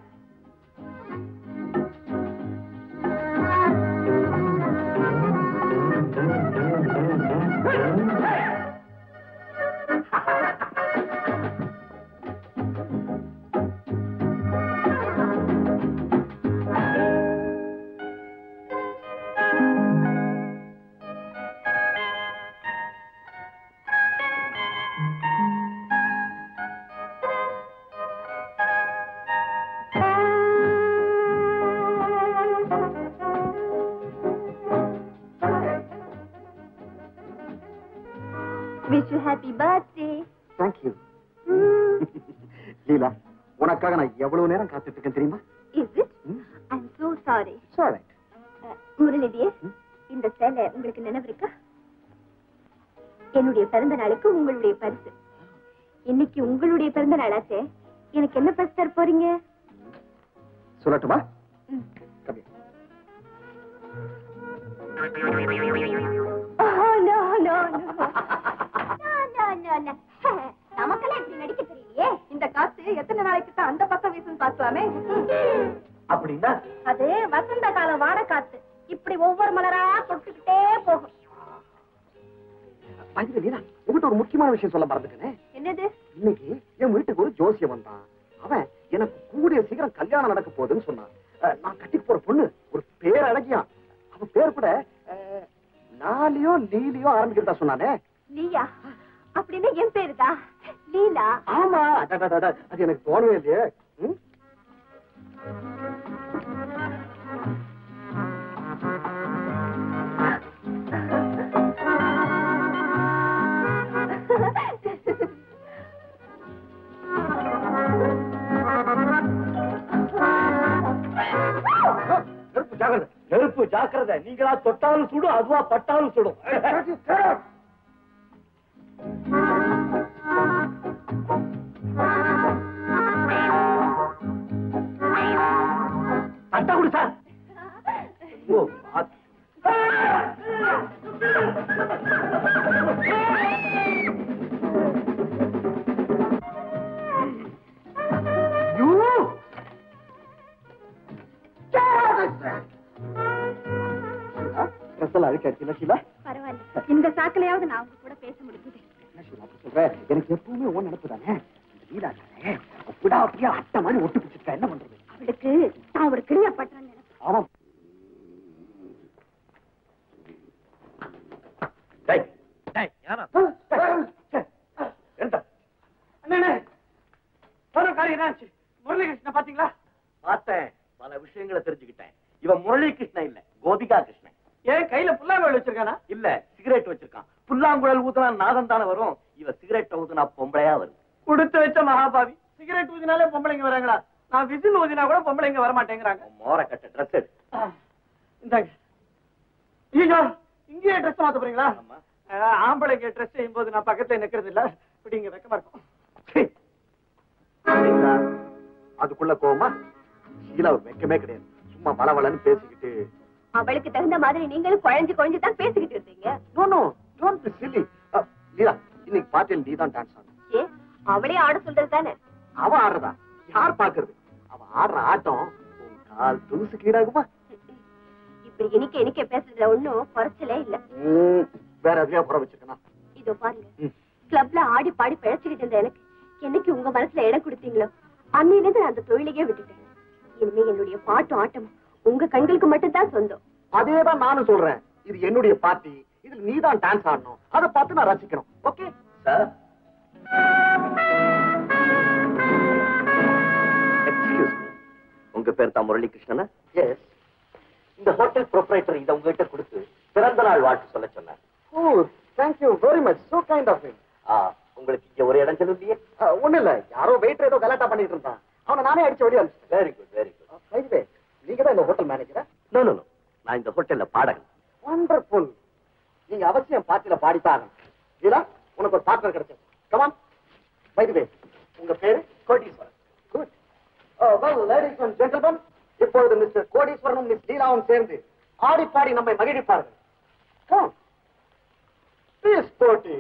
wish you happy birthday thank you Leela உனக்காக நான் எவ்வளவு நேரம் காத்துட்டு இருக்கேன் தெரியுமா is it I am so sorry sorry முரளிடியே இந்த சேலை உங்களுக்கு நினைவு இருக்கா என்னுடைய பிறந்த நாளுக்கு உங்களுடைய பரிசு இன்னைக்கு உங்களுடைய பிறந்த நாளாச்சே எனக்கு என்ன பரிசு தர போறீங்க சொல்லட்டுமா ம். கம்மி Oh, no, no, no. No, no, no, no. நமக்கெல்லாம் இப்படி நடிக்க தெரியலையே இந்த காத்து எத்தனை நாளைக்கு தான் அந்த பக்கம் வீசுன்னு பார்க்கலாமே அப்படின்னா அது வசந்த கால வாட காத்து இப்படி ஒவ்வொரு மலரா தொட்டுக்கிட்டே போகும் அதுக்கு லீலா உங்ககிட்ட ஒரு முக்கியமான விஷயம் சொல்ல மறந்துட்டேனே என்னது இன்னைக்கு என் வீட்டுக்கு ஒரு ஜோசியம் வந்தான் அவன் எனக்கு கூடிய சீக்கிரம் கல்யாணம் நடக்க போகுதுன்னு சொன்னான் அஹ், நான் கட்டிக்கு போற பொண்ணு ஒரு பேர் அழகியா அவ பேர் கூட அஹ், நாலியோ லீலியோ ஆரம்பிக்கிறதா சொன்னானே லீயா அப்படின்னு என் பேருதான் லீலா ஆமா அடடடட, அது எனக்கு தோணவே இல்லையே ம்? நெருப்பு ஜாகிரதை. நெருப்பு ஜாக்கிரதை நீங்களா தொட்டாலும் சுடும் அதுவா பட்டாலும் சுடும் சட்டை குடு சார் ஓ, ஆத்- You! ட்ரெஸ் எல்லாம் அழுக்காச்சுல ஷீலா பரவாயில்ல இந்த சாக்கிலையாவது நான் உங்க கூட பேச முடியுது என்ன ஷீலா அப்படி சொல்ற எனக்கு எப்பவுமே ஓ நினைப்பு தானே இந்த லீலா தானே விடாப்பியா அட்டை மாதிரி ஒட்டு பிடிச்சிருக்கா என்ன பண்றது அவளுக்கு நான் ஒரு கிளியப்பட்டேன் ஆமாம் டேய், டேய், யாரா? என்ன அண்ணே போன காரியம் என்னாச்சு முரளிகிருஷ்ணன் பாத்தீங்களா பார்த்தேன் பல விஷயங்களை தெரிஞ்சுக்கிட்டேன் இவன் முரளி கிருஷ்ணன் இல்ல கோபிகா கிருஷ்ணன் ஏன் கையில புல்லாங்கோல் வச்சிருக்கானா இல்ல சிகரெட் வச்சிருக்கான் புல்லாங்குழல் ஊத்துனா நாதம் தானே வரும் இவ சிகரெட் ஊத்துனா பொம்பளையா வரும் கொடுத்து வச்ச மகாபாவி சிகரெட் ஊதினாலே பொம்பளைங்க வராங்களா நான் விசில் ஊதினா கூட பொம்பளைங்க வர மாட்டேங்கிறாங்க உன் மோர கட்ட ட்ரெஸ் எடு இந்தாங்க ஐயோ இங்கேயே ட்ரெஸ் மாத்த போறீங்களா ஆமா. அஹ், ஆம்பளைங்க ட்ரெஸ் செய்யும்போது நான் பக்கத்துல நிக்கிறது இல்ல இப்படி இங்க வெக்கமா இருக்கும் சீ. சரிங்களா? அதுக்குள்ள கோவமா ஷீலா ஒரு வெக்கமே கிடையாது சும்மா வளவளன்னு பேசிக்கிட்டு அவளுக்கு தகுந்த மாதிரி நீங்களும் குழஞ்சு குழஞ்சு தான் பேசிக்கிட்டு இருந்தீங்க no no don't be silly Leela இன்னைக்கு பார்ட்டியில் நீ தான் டான்ஸ் ஆடணும் ஏ அவளே ஆட சொல்றது தானே அவ ஆடுறதா யார் பாக்குறது அவ ஆடுற ஆட்டம் உன் கால் துணுசுக்கு ஈடாகுமா இப்படி இனிக்க இனிக்க பேசுறதுல ஒண்ணும் குறைச்சலே இல்ல ம், வேற எதுலயா புற வச்சிருக்கனா இதோ பாருங்க ம். கிளப்ல ஆடி பாடி பிழைச்சுக்கிட்டு இருந்த எனக்கு என்னைக்கு உங்க மனசுல இடம் கொடுத்தீங்களோ அன்னையில இருந்து நான் அந்த தொழிலையே விட்டுட்டேன் இனிமே என்னுடைய பாட்டும் ஆட்டம் உங்க கண்களுக்கு மட்டும்தான் சொந்தம் அதேதான் நானும் சொல்றேன் இது என்னுடைய பார்ட்டி இதுல நீ தான் டான்ஸ் ஆடணும் அதை பார்த்து நான் ரசிக்கணும் ஓகே சார் எக்ஸ்கியூஸ் மீ உங்க பேர் தான் முரளி கிருஷ்ணனா எஸ் இந்த ஹோட்டல் ப்ரொப்ரைட்டர் இதை உங்ககிட்ட கொடுத்து பிறந்த நாள் வாழ்த்து சொல்ல சொன்னார் oh thank you very much so kind of him ஆ, உங்களுக்கு இங்க ஒரு இடம் இல்லையே ஒண்ணு இல்ல யாரோ வெயிட்டர் ஏதோ கலாட்டா பண்ணிட்டு இருந்தான் அவனை நானே அடிச்சு வெளியே அனுப்பிச்சிட்டேன் வெரி குட் வெரி குட் வைவே நீங்க தான் இந்த ஹோட்டல் மேனேஜரா நோ நோ நோ நான் இந்த ஹோட்டல்ல பாடகன் வண்டர்ஃபுல் நீங்க அவசியம் பார்ட்டில பாடித்தான் ஆகணும். லீலா உனக்கு ஒரு பார்ட்னர் கிடைச்சது கமான் வைவே உங்க பேரு Kodeeswaran good well ladies and gentleman இப்பொழுது மிஸ்டர் கோடீஸ்வரனும் மிஸ் லீலாவும் சேர்ந்து ஆடி பாடி நம்மை மகிழ்விப்பார்கள் Come. Please, போட்டி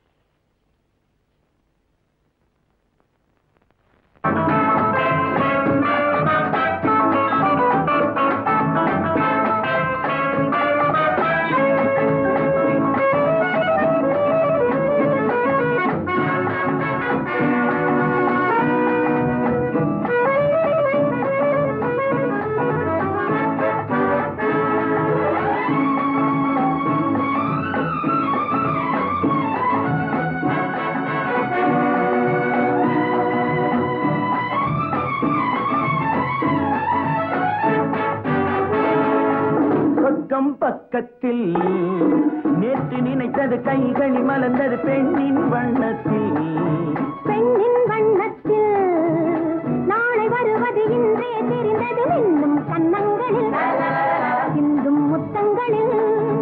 சொர்க்கம் பக்கத்தில் நேற்று நினைத்தது கைகளில் மலர்ந்தது பெண்ணின் வண்ணத்தில் பெண்ணின் வண்ணத்தில் நாளை வருவது இன்றே தெரிந்தது இன்னும் கன்னங்களில் சிந்தும் முத்தங்களில்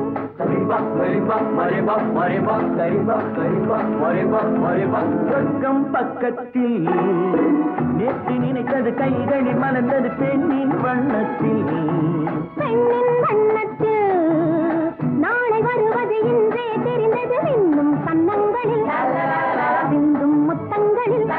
சொர்க்கம் பக்கத்தில் நேற்று நினைத்தது கைகளில் மலர்ந்தது பெண்ணின் வண்ணத்தில் பெண்ணின் வண்ணத்தில் நாளை வருவது இன்றே தெரிந்தது இன்னும் கன்னங்களில் சிந்தும் முத்தங்களில்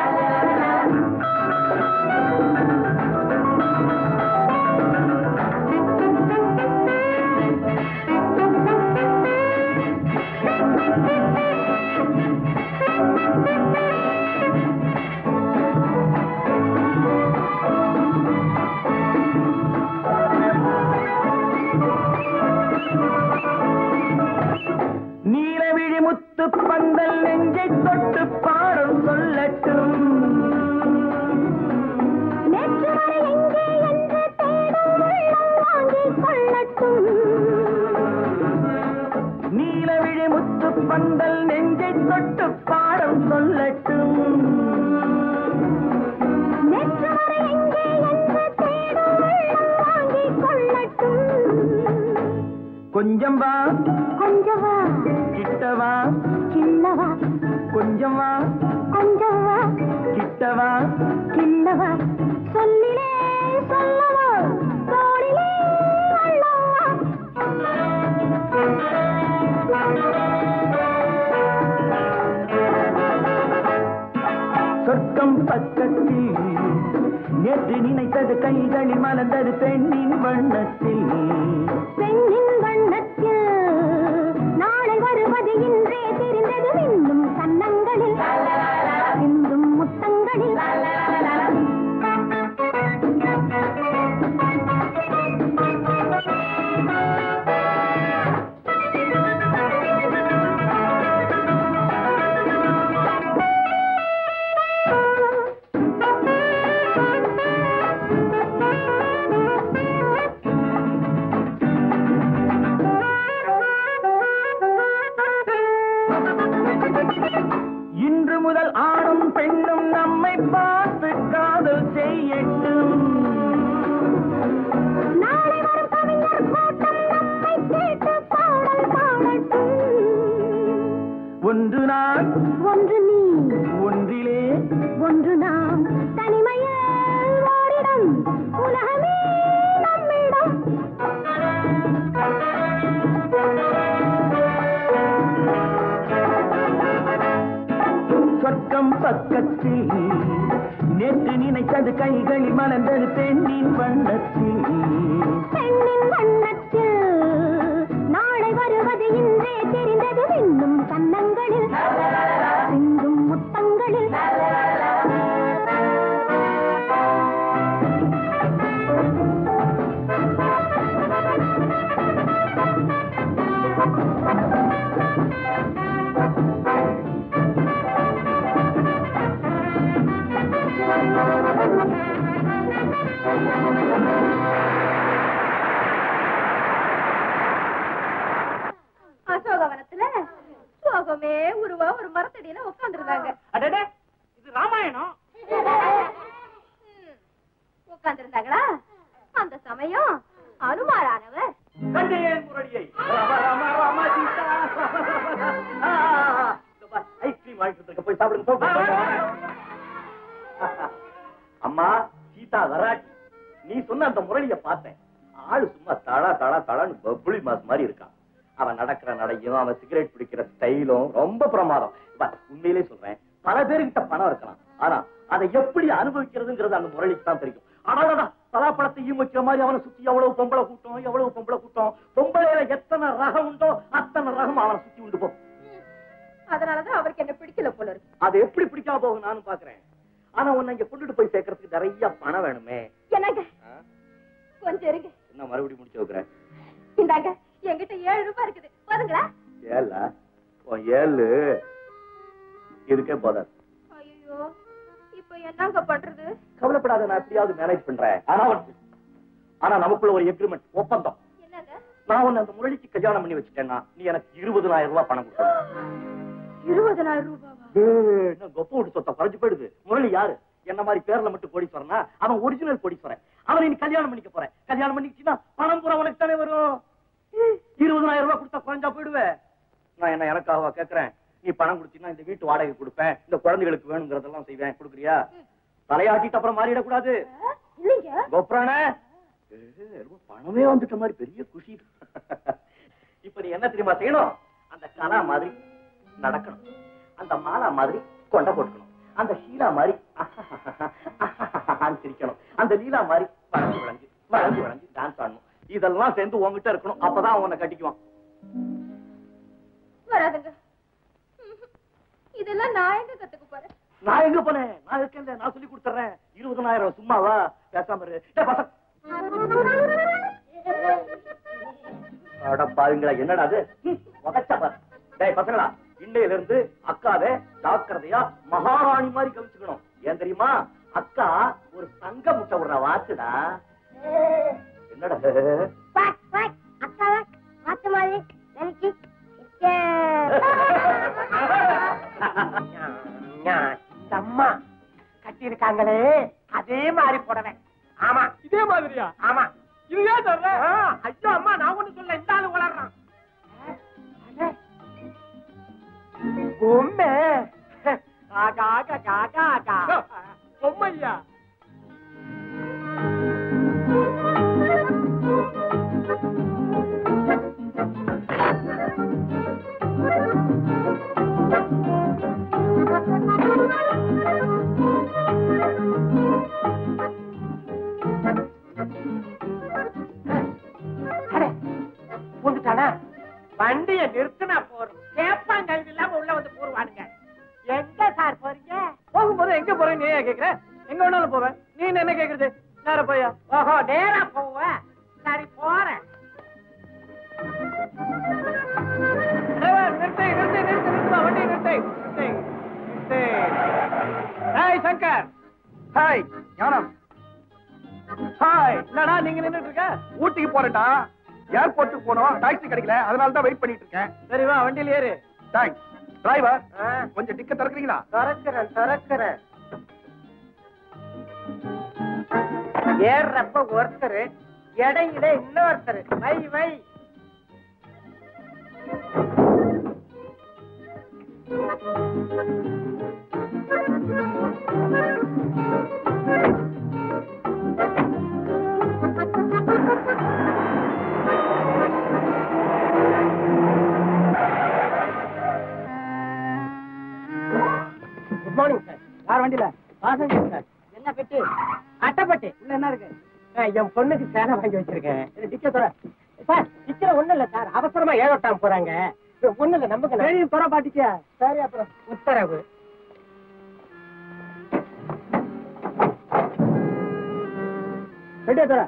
நீலவிழி முத்து பந்தல் நெஞ்சை தொட்டு பாடம் சொல்லட்டும் நேற்று வரை எங்கே என்று தேடும் உள்ளம் வாங்கிக் கொள்ளட்டும் நீலவிழி முத்து பந்தல் நெஞ்சை தொட்டு பாடம் சொல்லட்டும் நேற்று வரை எங்கே என்று தேடும் உள்ளம் வாங்கிக் கொள்ளட்டும் கொஞ்சம் வா கொஞ்சம் வா கிட்டவா கிள்ளவா கொஞ்சம் வா கொஞ்சம் வா கிட்டவா கிள்ளவா சொல்லிலே சொல்லவா தோளிலே அள்ளவா சொர்க்கம் பக்கத்தில் நேற்று நினைத்தது கைகளில் மலர்ந்தது பெண்ணின் வண்ணத்தில் பெண்ணின் வண்ணத்தில் நாளை வருவது இன்றே தெரிந்தது இன்னும் கன்னங்களில் சிந்தும் முத்தங்களில் இன்று முதல் ஆணும் பெண்ணும் நம்மை பார்த்து காதல் செய்யட்டும் நாளை வரும் கவிஞர் கூட்டம் நம்மை கேட்டு பாடல் பாடட்டும் ஒன்று நான் ஒன்று நீ ஒன்றிலே ஒன்று நாம் தனிமையில் ஓரிடம் உலகமே நம்மிடம் சொர்க்கம் பக்கத்தில் நேற்று நினைத்தது கைகளில் மலர்ந்தது பெண்ணின் வண்ணத்தில் பெண்ணின் வண்ணத்தில் நாளை வருவது இன்றே தெரிந்தது இன்னும் கன்னங்களில் சிந்தும் முத்தங்களில் பாவமே உருவா ஒரு மரத்தடியில உட்காந்துருந்தாங்க அடடே இது ராமாயணம் உட்காந்துருந்தாங்களா அந்த சமயம் அனுமாரானவர் கண்டேன் முரளியை ராம ராம ராம சீதா ஆ, இதோ பார், ஐஸ்கிரீம் வாங்கிட்டு இருக்க போய் சாப்பிடுங்க போ, போ, போ. அம்மா சீதா வராட்டி நீ சொன்ன அந்த முரளிய பார்த்தேன் ஆளு சும்மா தளா தளா தளான்னு பப்புளி மாஸ் மாதிரி இருக்கான் அவன் நடக்கிற நடையும் அவன் சிகரெட் பிடிக்கிற ஸ்டைலும் ரொம்ப பிரமாதம் பார், உண்மையிலே சொல்றேன் பல பேருக்கிட்ட பணம் இருக்கலாம் ஆனா அதை எப்படி அனுபவிக்கிறதுங்கிறது அந்த முரளிக்கு தான் தெரியும் ஆனா பலாப்பழத்தை ஈ வைக்கிற மாதிரி அவனை சுத்தி எவ்வளவு பொம்பளை கூட்டம் எவ்வளவு பொம்பளை கூட்டம் பொம்பளையில எத்தனை ரகம் உண்டோ அத்தனை ரகம் அவனை சுத்தி உண்டு போ அதனாலதான் அவருக்கு என்ன பிடிக்கல போல இருக்கு அது எப்படி பிடிக்காம போகும் நானும் பாக்குறேன் ஆனா உன்னை இங்க கொண்டுட்டு போய் சேர்க்கறதுக்கு நிறைய பணம் வேணுமே என்னங்க ஆ? கொஞ்சம் இருங்க என்ன மறுபடியும் முடிச்சு வைக்கிறேன் இந்தாங்க என்கிட்ட ஏழு ரூபாய் இருக்குது போதுங்களா ஏல உன் ஏழு இதுக்கே போதாது ஐயோ இப்ப என்னங்க பண்றது கவலைப்படாத நான் எப்படியாவது மேனேஜ் பண்றேன் ஆனா வந்து ஆனா நமக்குள்ள ஒரு எக்ரிமெண்ட் ஒப்பந்தம் என்னங்க நான் உன்னை அந்த முரளிக்கு கல்யாணம் பண்ணி வச்சுட்டேன்னா நீ எனக்கு இருபதனாயிரம் ரூபாய் பணம் கொடுக்கணும் இருபதனாயிரம் ரூபாவா ஏய், என்ன கொப்ப விட்டு சொத்த குறைஞ்சு போயிடுது முரளி யாரு என்ன மாதிரி பேர்ல மட்டும் கோடீஸ்வரனா அவன் ஒரிஜினல் கோடீஸ்வரன் அவனை நீ கல்யாணம் பண்ணிக்க போற கல்யாணம் பண்ணிக்கிட்டீங்கன்னா பணம் பூரா உனக்கு தானே வரும் இருபதனாயிரம் ரூபாய் கொடுத்தா குறைஞ்சா போயிடுவேன் நான் என்ன எனக்காகவா கேக்குறேன் நீ பணம் கொடுத்தீங்கன்னா இந்த வீட்டு வாடகை கொடுப்பேன் இந்த குழந்தைகளுக்கு வேணுங்கிறதெல்லாம் செய்வேன் கொடுக்குறியா தலையாட்டிட்டு அப்புறம் மாறிடக்கூடாது ஆ, இல்லைங்க கோப்ரானே ஏய், ரொம்ப பணமே வந்துட்ட மாதிரி பெரிய குஷி இப்ப நீ என்ன தெரியுமா செய்யணும் அந்த கலா மாதிரி நடக்கணும் அந்த மாலா மாதிரி கொண்ட போட்டுக்கணும் அந்த ஷீலா மாதிரி சிரிக்கணும் அந்த லீலா மாதிரி வளைஞ்சு வளைஞ்சு வளைஞ்சு வளைஞ்சு டான்ஸ் ஆடணும் இதெல்லாம் சேர்ந்து உன்கிட்ட இருக்கணும் அப்பதான் அவன் உன்னை கட்டிக்குவான் வராதுங்க ம்ஹும். இதெல்லாம் நான் எங்க கத்துக்க போறேன் நான் எங்க போனேன் நான் இருக்கேன்ல நான் சொல்லி கொடுத்துறேன் இருபதனாயிரம் சும்மாவா பேசாம இரு டேய், பசங்க அட பாருங்களா என்னடா அது ம், உதைச்சா பாரு. டேய் பசங்களா இன்னையில இருந்து அக்காவே ஜாக்கிரதையா மகாராணி மாதிரி கவிச்சுக்கணும் ஏன் தெரியுமா அக்கா ஒரு தங்க முட்டை விடுற வாச்சுடா என்னடா இந்த அம்மா கட்டி இருக்காங்களே அதே மாதிரி புடவை ஆமா இதே மாதிரியா ஆமா இதுவே சொல்ற ஐயோ அம்மா நான் ஒண்ணு சொல்ல இந்த ஆளு வளர்றான் பொம்மை ஆகா ஆகா ஆகா ஆகா பொம்மையா பூந்துட்டானா வண்டிய நிறுத்தினா போறோம் கேப்பாங்கல்வி இல்லாம உள்ள வந்து போடுவானுங்க எங்க சார் போறீங்க போகும்போது எங்க போறேன் நீ ஏன் கேக்குற எங்க வேணாலும் போவேன் நீ என்ன கேக்குறது நேர போயா ஓஹோ நேரா போவ சரி போறேன் டிரைவர், நிறுத்து நிறுத்து நிறுத்து நிறுத்துமா வண்டி நிறுத்து நிறுத்து, நிறுத்து. Hi Shankar hi Gnanam hi என்னடா நீங்க நின்னுட்டு இருக்க ஊட்டிக்கு போறேன்டா ஏர்போர்ட்டுக்கு போனோம் டாக்ஸி கிடைக்கல அதனால தான் வெயிட் பண்ணிட்டு இருக்கேன் சரி வா வண்டியில ஏறு தேங்க்ஸ் டிரைவர் கொஞ்சம் டிக்கெட் திறக்கிறீங்களா திறக்கிறேன் திறக்கிறேன் ஏறுறப்ப ஒருத்தர் இடையில இன்னொருத்தர் வை வை குட் மார்னிங் சார் யார் வண்டியில பாசஞ்சர் சார் என்ன பெட்டி அட்டைப்பட்டி உள்ள என்ன இருக்கு அஹ், என் பொண்ணுக்கு சேலை வாங்கி வச்சிருக்கேன் டிக்கெட் தர சார் டிக்கெட் ஒண்ணு இல்ல சார் அவசரமா ஏழோட்டாம் போறாங்க ஒண்ணு இல்ல நம்புங்க சரி தர பாட்டிச்சியா சரி அப்புறம் உத்தரவு ரெடியா தர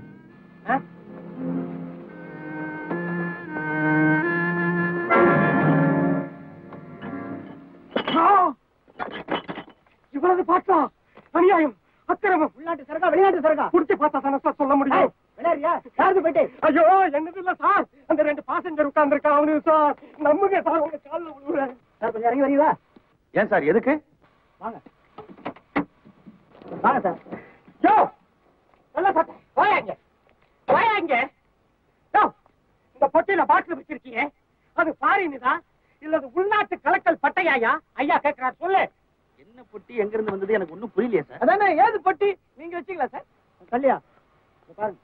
இவ்வளவு பார்த்தா அநியாயம் அக்கிரமம் உள்நாட்டு சரகா வெளிநாட்டு சரகா குடிச்சு பார்த்தா தானே சார் சொல்ல முடியும் விளையாடியா யாருக்கு போயிட்டு ஐயோ என்னது இல்ல சார் அந்த ரெண்டு பாசஞ்சர் உட்கார்ந்துருக்கான் அவனு சார் நம்புங்க சார் உங்க காலில் விழுவுறேன் கொஞ்சம் இறங்கி வரீங்களா ஏன் சார் எதுக்கு வாங்க வாங்க சார் யோ நல்ல சட்டை போயா இங்க போயா இங்க யோ இந்த பொட்டியில பாட்டில் வச்சிருக்கீங்க அது ஃபாரின் தான் இல்ல அது உள்நாட்டு கலக்கல் பட்டையாயா ஐயா கேக்குறாரு சொல்லு என்ன பொட்டி எங்க இருந்து வந்தது எனக்கு ஒண்ணும் புரியலையே சார் அதானே ஏது பொட்டி நீங்க வச்சீங்களா சார் கல்யா இங்க பாருங்க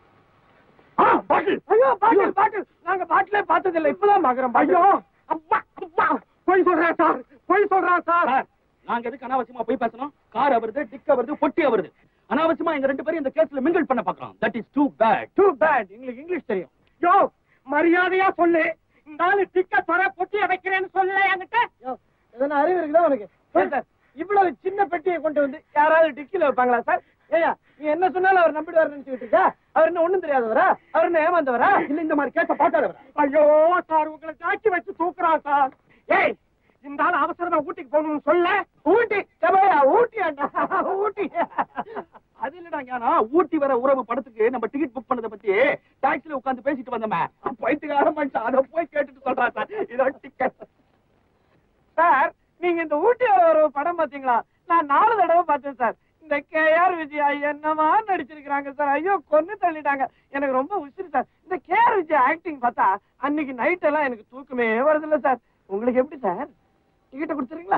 ஆ பாட்டில் ஐயோ பாட்டில் பாட்டில் நாங்க பாட்டிலே பார்த்தது இல்ல இப்பதான் பாக்குறோம் ஐயோ அப்பா அப்பா போய் சொல்றேன் சார் போய் சொல்றேன் சார் நாங்க எதுக்கு அனாவசியமா போய் பேசணும் கார் அவருது டிக் அவருது பொட்டி அவருது அனாவசியமா எங்க ரெண்டு பேரும் இந்த கேஸ்ல மிங்கிள் பண்ண பாக்குறோம் that is too bad too bad உங்களுக்கு இங்கிலீஷ் தெரியும் யோ மரியாதையா சொல்லு இந்த ஆளு டிக்க தொர பொட்டிய வைக்கிறேன்னு சொல்ல என்கிட்ட எதனா அறிவு இருக்குதா உனக்கு சார் இவ்வளவு சின்ன பெட்டியை கொண்டு வந்து யாராவது டிக்கில வைப்பாங்களா சார் ஏயா நீ என்ன சொன்னாலும் அவர் நம்பிடுவார் நினைச்சுக்கிட்டு இருக்கா அவர் என்ன ஒண்ணும் தெரியாதவரா அவர் என்ன ஏமாந்தவரா இல்ல இந்த மாதிரி கேட்ட பார்த்தாதவரா ஐயோ சார் உங்களை சாட்சி வச்சு தூக்குறான் சார் ஏய் இந்த ஆள் அவசரமா ஊட்டிக்கு போகணும்னு சொல்ல ஊட்டி சபையா ஊட்டியாண்டா ஊட்டி அது இல்லடா ஞானா ஊட்டி வர உறவு படத்துக்கு நம்ம டிக்கெட் புக் பண்ணத பத்தி டாக்ஸில உட்கார்ந்து பேசிட்டு வந்தோமே போயிட்டுக்கார மனுஷன் அதை போய் கேட்டுட்டு சொல்றான் சார் இதோ டிக்கெட் சார் நீங்க இந்த ஊட்டி வர ஒரு படம் பாத்தீங்களா நான் நாலு தடவை பார்த்தேன் சார் இந்த கே ஆர் விஜயா என்னமா நடிச்சிருக்காங்க சார் ஐயோ கொன்னு தள்ளிட்டாங்க எனக்கு ரொம்ப உசிறு சார் இந்த கே ஆர் விஜயா ஆக்டிங் பார்த்தா அன்னைக்கு நைட் எல்லாம் எனக்கு தூக்கமே வருதில்ல சார் உங்களுக்கு எப்படி சார் டிக்கெட் கொடுத்துறீங்களா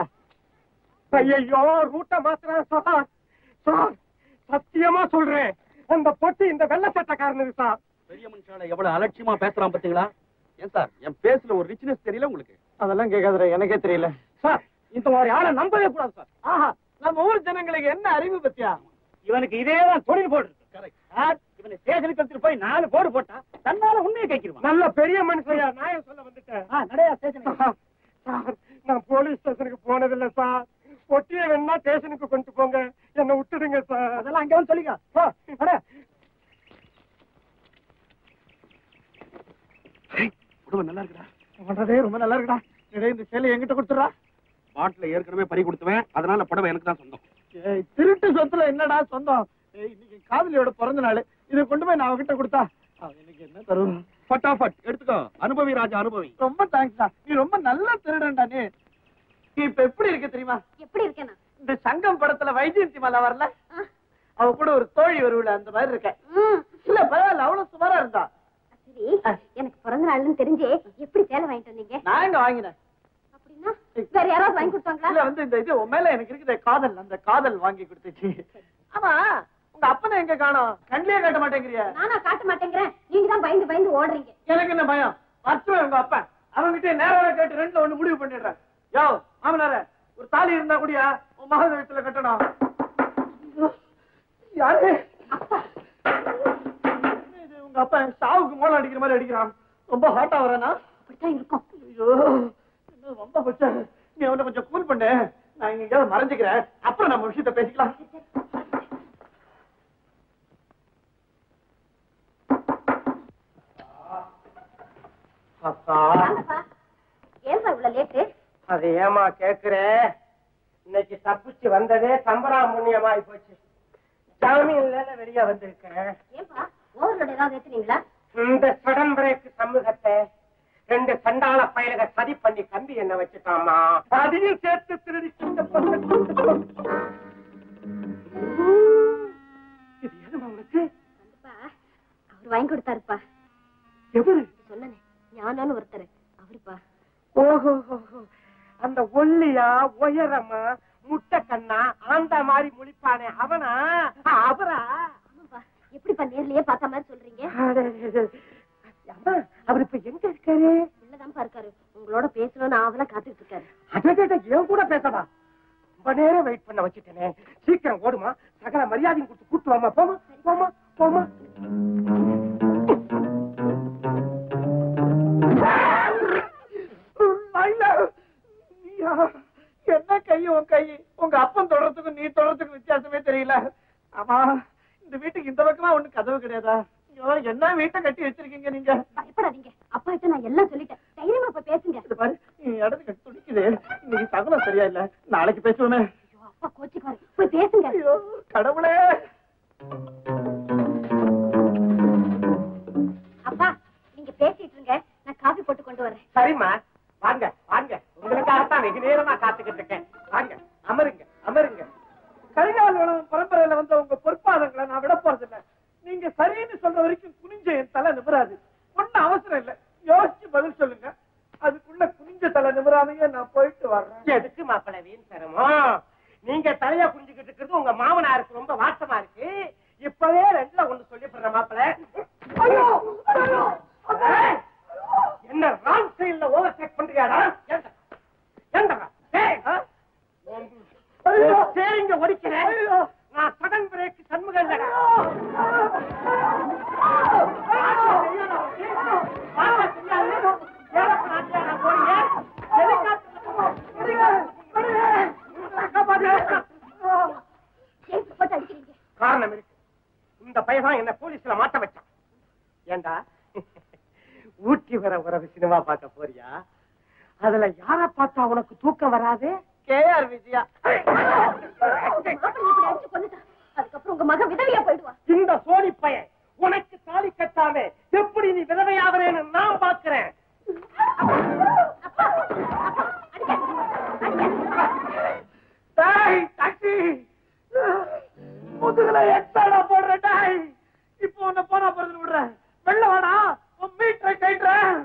ஐயோ ரூட்ட மாத்துறேன் சார் சார் சத்தியமா சொல்றேன் அந்த பொட்டி இந்த வெள்ள சட்டக்காரனுக்கு சார் பெரிய மனுஷால எவ்வளவு அலட்சியமா பேசுறான் பாத்தீங்களா ஏன் சார் என் பேஸ்ல ஒரு ரிச்னஸ் தெரியல உங்களுக்கு அதெல்லாம் கேட்காதுற எனக்கே தெரியல சார் இந்த மாதிரி ஆளை நம்பவே கூடாது சார் ஆஹா நம்ம ஊர் ஜனங்களுக்கு என்ன அறிவு பத்தியா இவனுக்கு இதேதான் தொழில் போடு சார் இவனை ஸ்டேஷனுக்கு எடுத்துட்டு போய் நாலு போடு போட்டா தன்னால உண்மையை கேட்கிருவான் நல்ல பெரிய மனுஷயா நான் சொல்ல வந்துட்டேன் நடையா ஸ்டேஷன் சார் நான் போலீஸ் ஸ்டேஷனுக்கு போனதில்லை சார் பொட்டியை வேணா ஸ்டேஷனுக்கு கொண்டு போங்க என்ன விட்டுடுங்க சார் அதெல்லாம் அங்க வந்து சொல்லிக்க போ, அட. உடம்பு நல்லா இருக்குடா பண்றதே ரொம்ப நல்லா இருக்குடா டேய், இந்த சேலை என்கிட்ட கொடுத்துறா பாட்டில ஏற்கனவே பறி கொடுத்துவேன் அதனால புடவை எனக்கு தான் சொந்தம் ஏய், திருட்டு சொத்துல என்னடா சொந்தம் ஏய், இன்னைக்கு காதலியோட பிறந்த நாள் இதை கொண்டு போய் நான் அவகிட்ட கொடுத்தா அவ எனக்கு என்ன தரும் ஃபட்டாஃபட் எடுத்துக்கோ அனுபவி ராஜா அனுபவி ரொம்ப தேங்க்ஸ்டா நீ ரொம்ப நல்ல திருடன்டா நீ நீ இப்ப எப்படி இருக்க தெரியுமா எப்படி இருக்கேனா இந்த சங்கம் படத்துல வைஜெயந்தி மலை வரல அவ கூட ஒரு தோழி வருவில அந்த மாதிரி இருக்க இல்ல பரவாயில்ல அவ்வளவு சுமாரா இருந்தா சரி எனக்கு பிறந்த நாள்னு தெரிஞ்சே எப்படி சேலை வாங்கிட்டு வந்தீங்க நான் எங்க வாங்கினேன் அப்படின்னா வேற யாராவது வாங்கி கொடுத்தாங்களா இல்ல வந்து இந்த இது உன் மேல எனக்கு இருக்குது காதல் அந்த காதல் வாங்கி கொடுத்துச்சு ஆமா உங்க அப்பனை எங்க காணோம் கண்ணிலே காட்ட மாட்டேங்கிறிய நானா காட்ட மாட்டேங்கிறேன் நீங்க தான் பயந்து பயந்து ஓடுறீங்க எனக்கு என்ன பயம் அச்சுவன் உங்க அப்பன் அவன்கிட்ட நேரம் கேட்டு ரெண்டுல ஒண்ணு முடிவு பண்ணிடுறேன் யோ மாமனார ஒரு தாலி இருந்தா கூடியா உன் மகள் வீட்டுல கட்டணும் யாரு இது உங்க அப்பா சாவுக்கு மோளம் அடிக்கிற மாதிரி அடிக்கிறான் ரொம்ப ஹாட்டா வரானா அப்படித்தான் இருக்கும் ஐயோ என்ன ரொம்ப பச்சை நீ அவனை கொஞ்சம் கூல் பண்ணு நான் இங்க எங்கேயாவது மறைஞ்சுக்கிறேன் அப்புறம் நம்ம விஷயத்த பேசிக்கலாம் அப்பா வாங்கப்பா ஏன்பா இவ்வளவு லேட்டு அது ஏமா கேக்குற இன்னைக்கு தப்பிச்சு வந்ததே சம்பரா புண்ணியமாயி போச்சு ஜாமீன்ல வெளியே வந்திருக்கேன் ஏன்பா ஓவர்லோட் ஏதாவது ஏத்துனீங்களா இந்த சடன் பிரேக் சமூகத்தை ரெண்டு சண்டாள பயலுக சதி பண்ணி கம்பி என்ன வச்சுட்டாமா அதையும் சேர்த்து திருடி இந்த பக்கத்து இது எதுமா உனக்கு வந்துப்பா அவர் வாங்கி கொடுத்தாருப்பா எவரு சொன்னனே ஞானான்னு ஒருத்தர் அவருப்பா ஓஹோ அந்த ஒல்லியா உயரமா முட்டை கண்ணா அந்த மாதிரி முழிப்பானே அவனா அவரா ஆமாப்பா எப்படிப்பா நேர்லயே பார்த்த மாதிரி சொல்றீங்க அம்மா அவர் இப்ப எங்க இருக்காரு உள்ளதான்ப்பா இருக்காரு உங்களோட பேசணும்னு ஆவலா காத்துட்டு இருக்காரு அடடட, என் கூட பேசவா ரொம்ப நேரம் வெயிட் பண்ண வச்சுட்டேனே சீக்கிரம் ஓடுமா சகல மரியாதையும் கொடுத்து கூட்டு வாமா போமா போமா போமா நாயிலா, நீயா? என்ன கை உன் கை உங்க அப்பன் தொடறதுக்கும் நீ தொடறதுக்கும் வித்தியாசமே தெரியல ஆமா இந்த வீட்டுக்கு இந்த பக்கமா ஒண்ணு கதவு கிடையாதா ஐயோ, என்ன வீட்டை கட்டி வச்சிருக்கீங்க நீங்க பயப்படாதீங்க அப்பா கிட்ட நான் எல்லாம் சொல்லிட்டேன் தைரியமா இப்ப பேசுங்க இது பாரு நீ இடத்துக்கு துடிக்குது இன்னைக்கு சகுனம் சரியா இல்ல நாளைக்கு பேசுவோமே ஐயோ, அப்பா கோச்சிக்காரு போய் பேசுங்க ஐயோ கடவுளே அப்பா நீங்க பேசிட்டு இருங்க நான் காபி போட்டு கொண்டு வரேன் சரிம்மா வாங்க வாங்க உங்களுக்காகத்தான் வெகு நேரமா காத்துக்கிட்டு இருக்கேன் வாங்க அமருங்க அமருங்க கரிகாலவளம் பரம்பரையில வந்த உங்க பொற்பாதங்களை நான் விட போறதில்ல நீங்க சரின்னு சொல்ற வரைக்கும் குனிஞ்ச என் தலை நிமிராது ஒண்ணும் அவசரம் இல்ல யோசிச்சு பதில் சொல்லுங்க அதுக்குள்ள குனிஞ்ச தலை நிமிராமையே நான் போயிட்டு வர்றேன் எதுக்கு மாப்பிள்ள வீண் சிரமம் நீங்க தலைய குனிஞ்சுக்கிட்டு இருக்கிறது உங்க மாமனாருக்கு ரொம்ப வாட்டமா இருக்கு இப்பவே ரெண்டுல ஒண்ணு சொல்லி போடுற மாப்பிள்ள ஐயோ ஐயோ ஏய், என்ன ராங் சைடுல ஓவர் டேக் பண்றியாடா ஏன்டா? ஏன்டா? ஏய், ஆ? ஐயோ சரிங்க ஒடிக்கிறேன் ஐயோ நான் சடன் பிரேக் சண்முகம் இல்லடா. வாங்க, தெரியாது. ஏழப்ப நாட்டியாரா போறீங்க? ஏன் போட்டு அடிக்கிறீங்க காரணம் இருக்கு இந்த பையன் என்ன போலீஸ்ல மாட்ட வச்சான் ஏண்டா ஊட்டி வர உறவு சினிமா பார்க்க போறியா அதுல யார பார்த்தா உனக்கு தூக்கம் வராது கேஆர் விஜயா மாப்பிள்ளை இப்படி அடிச்சு கொண்டுட்டா அதுக்கப்புறம் உங்க மகன் விதவியா போயிடுவா இந்த சோனி பையன் உனக்கு தாலி கட்டாம எப்படி நீ விதவையாகிறேன்னு நான் பாக்குறேன் அப்பா அப்பா அடிக்காதீங்க அடிக்காதீங்க டாய் டாக்ஸி முதுகுல எக்ஸாடா போடுற டாய் இப்போ உன்னை போனா போறது விடுறேன் வெள்ள வாடா உன் மீட்டரை கைட்டுறேன்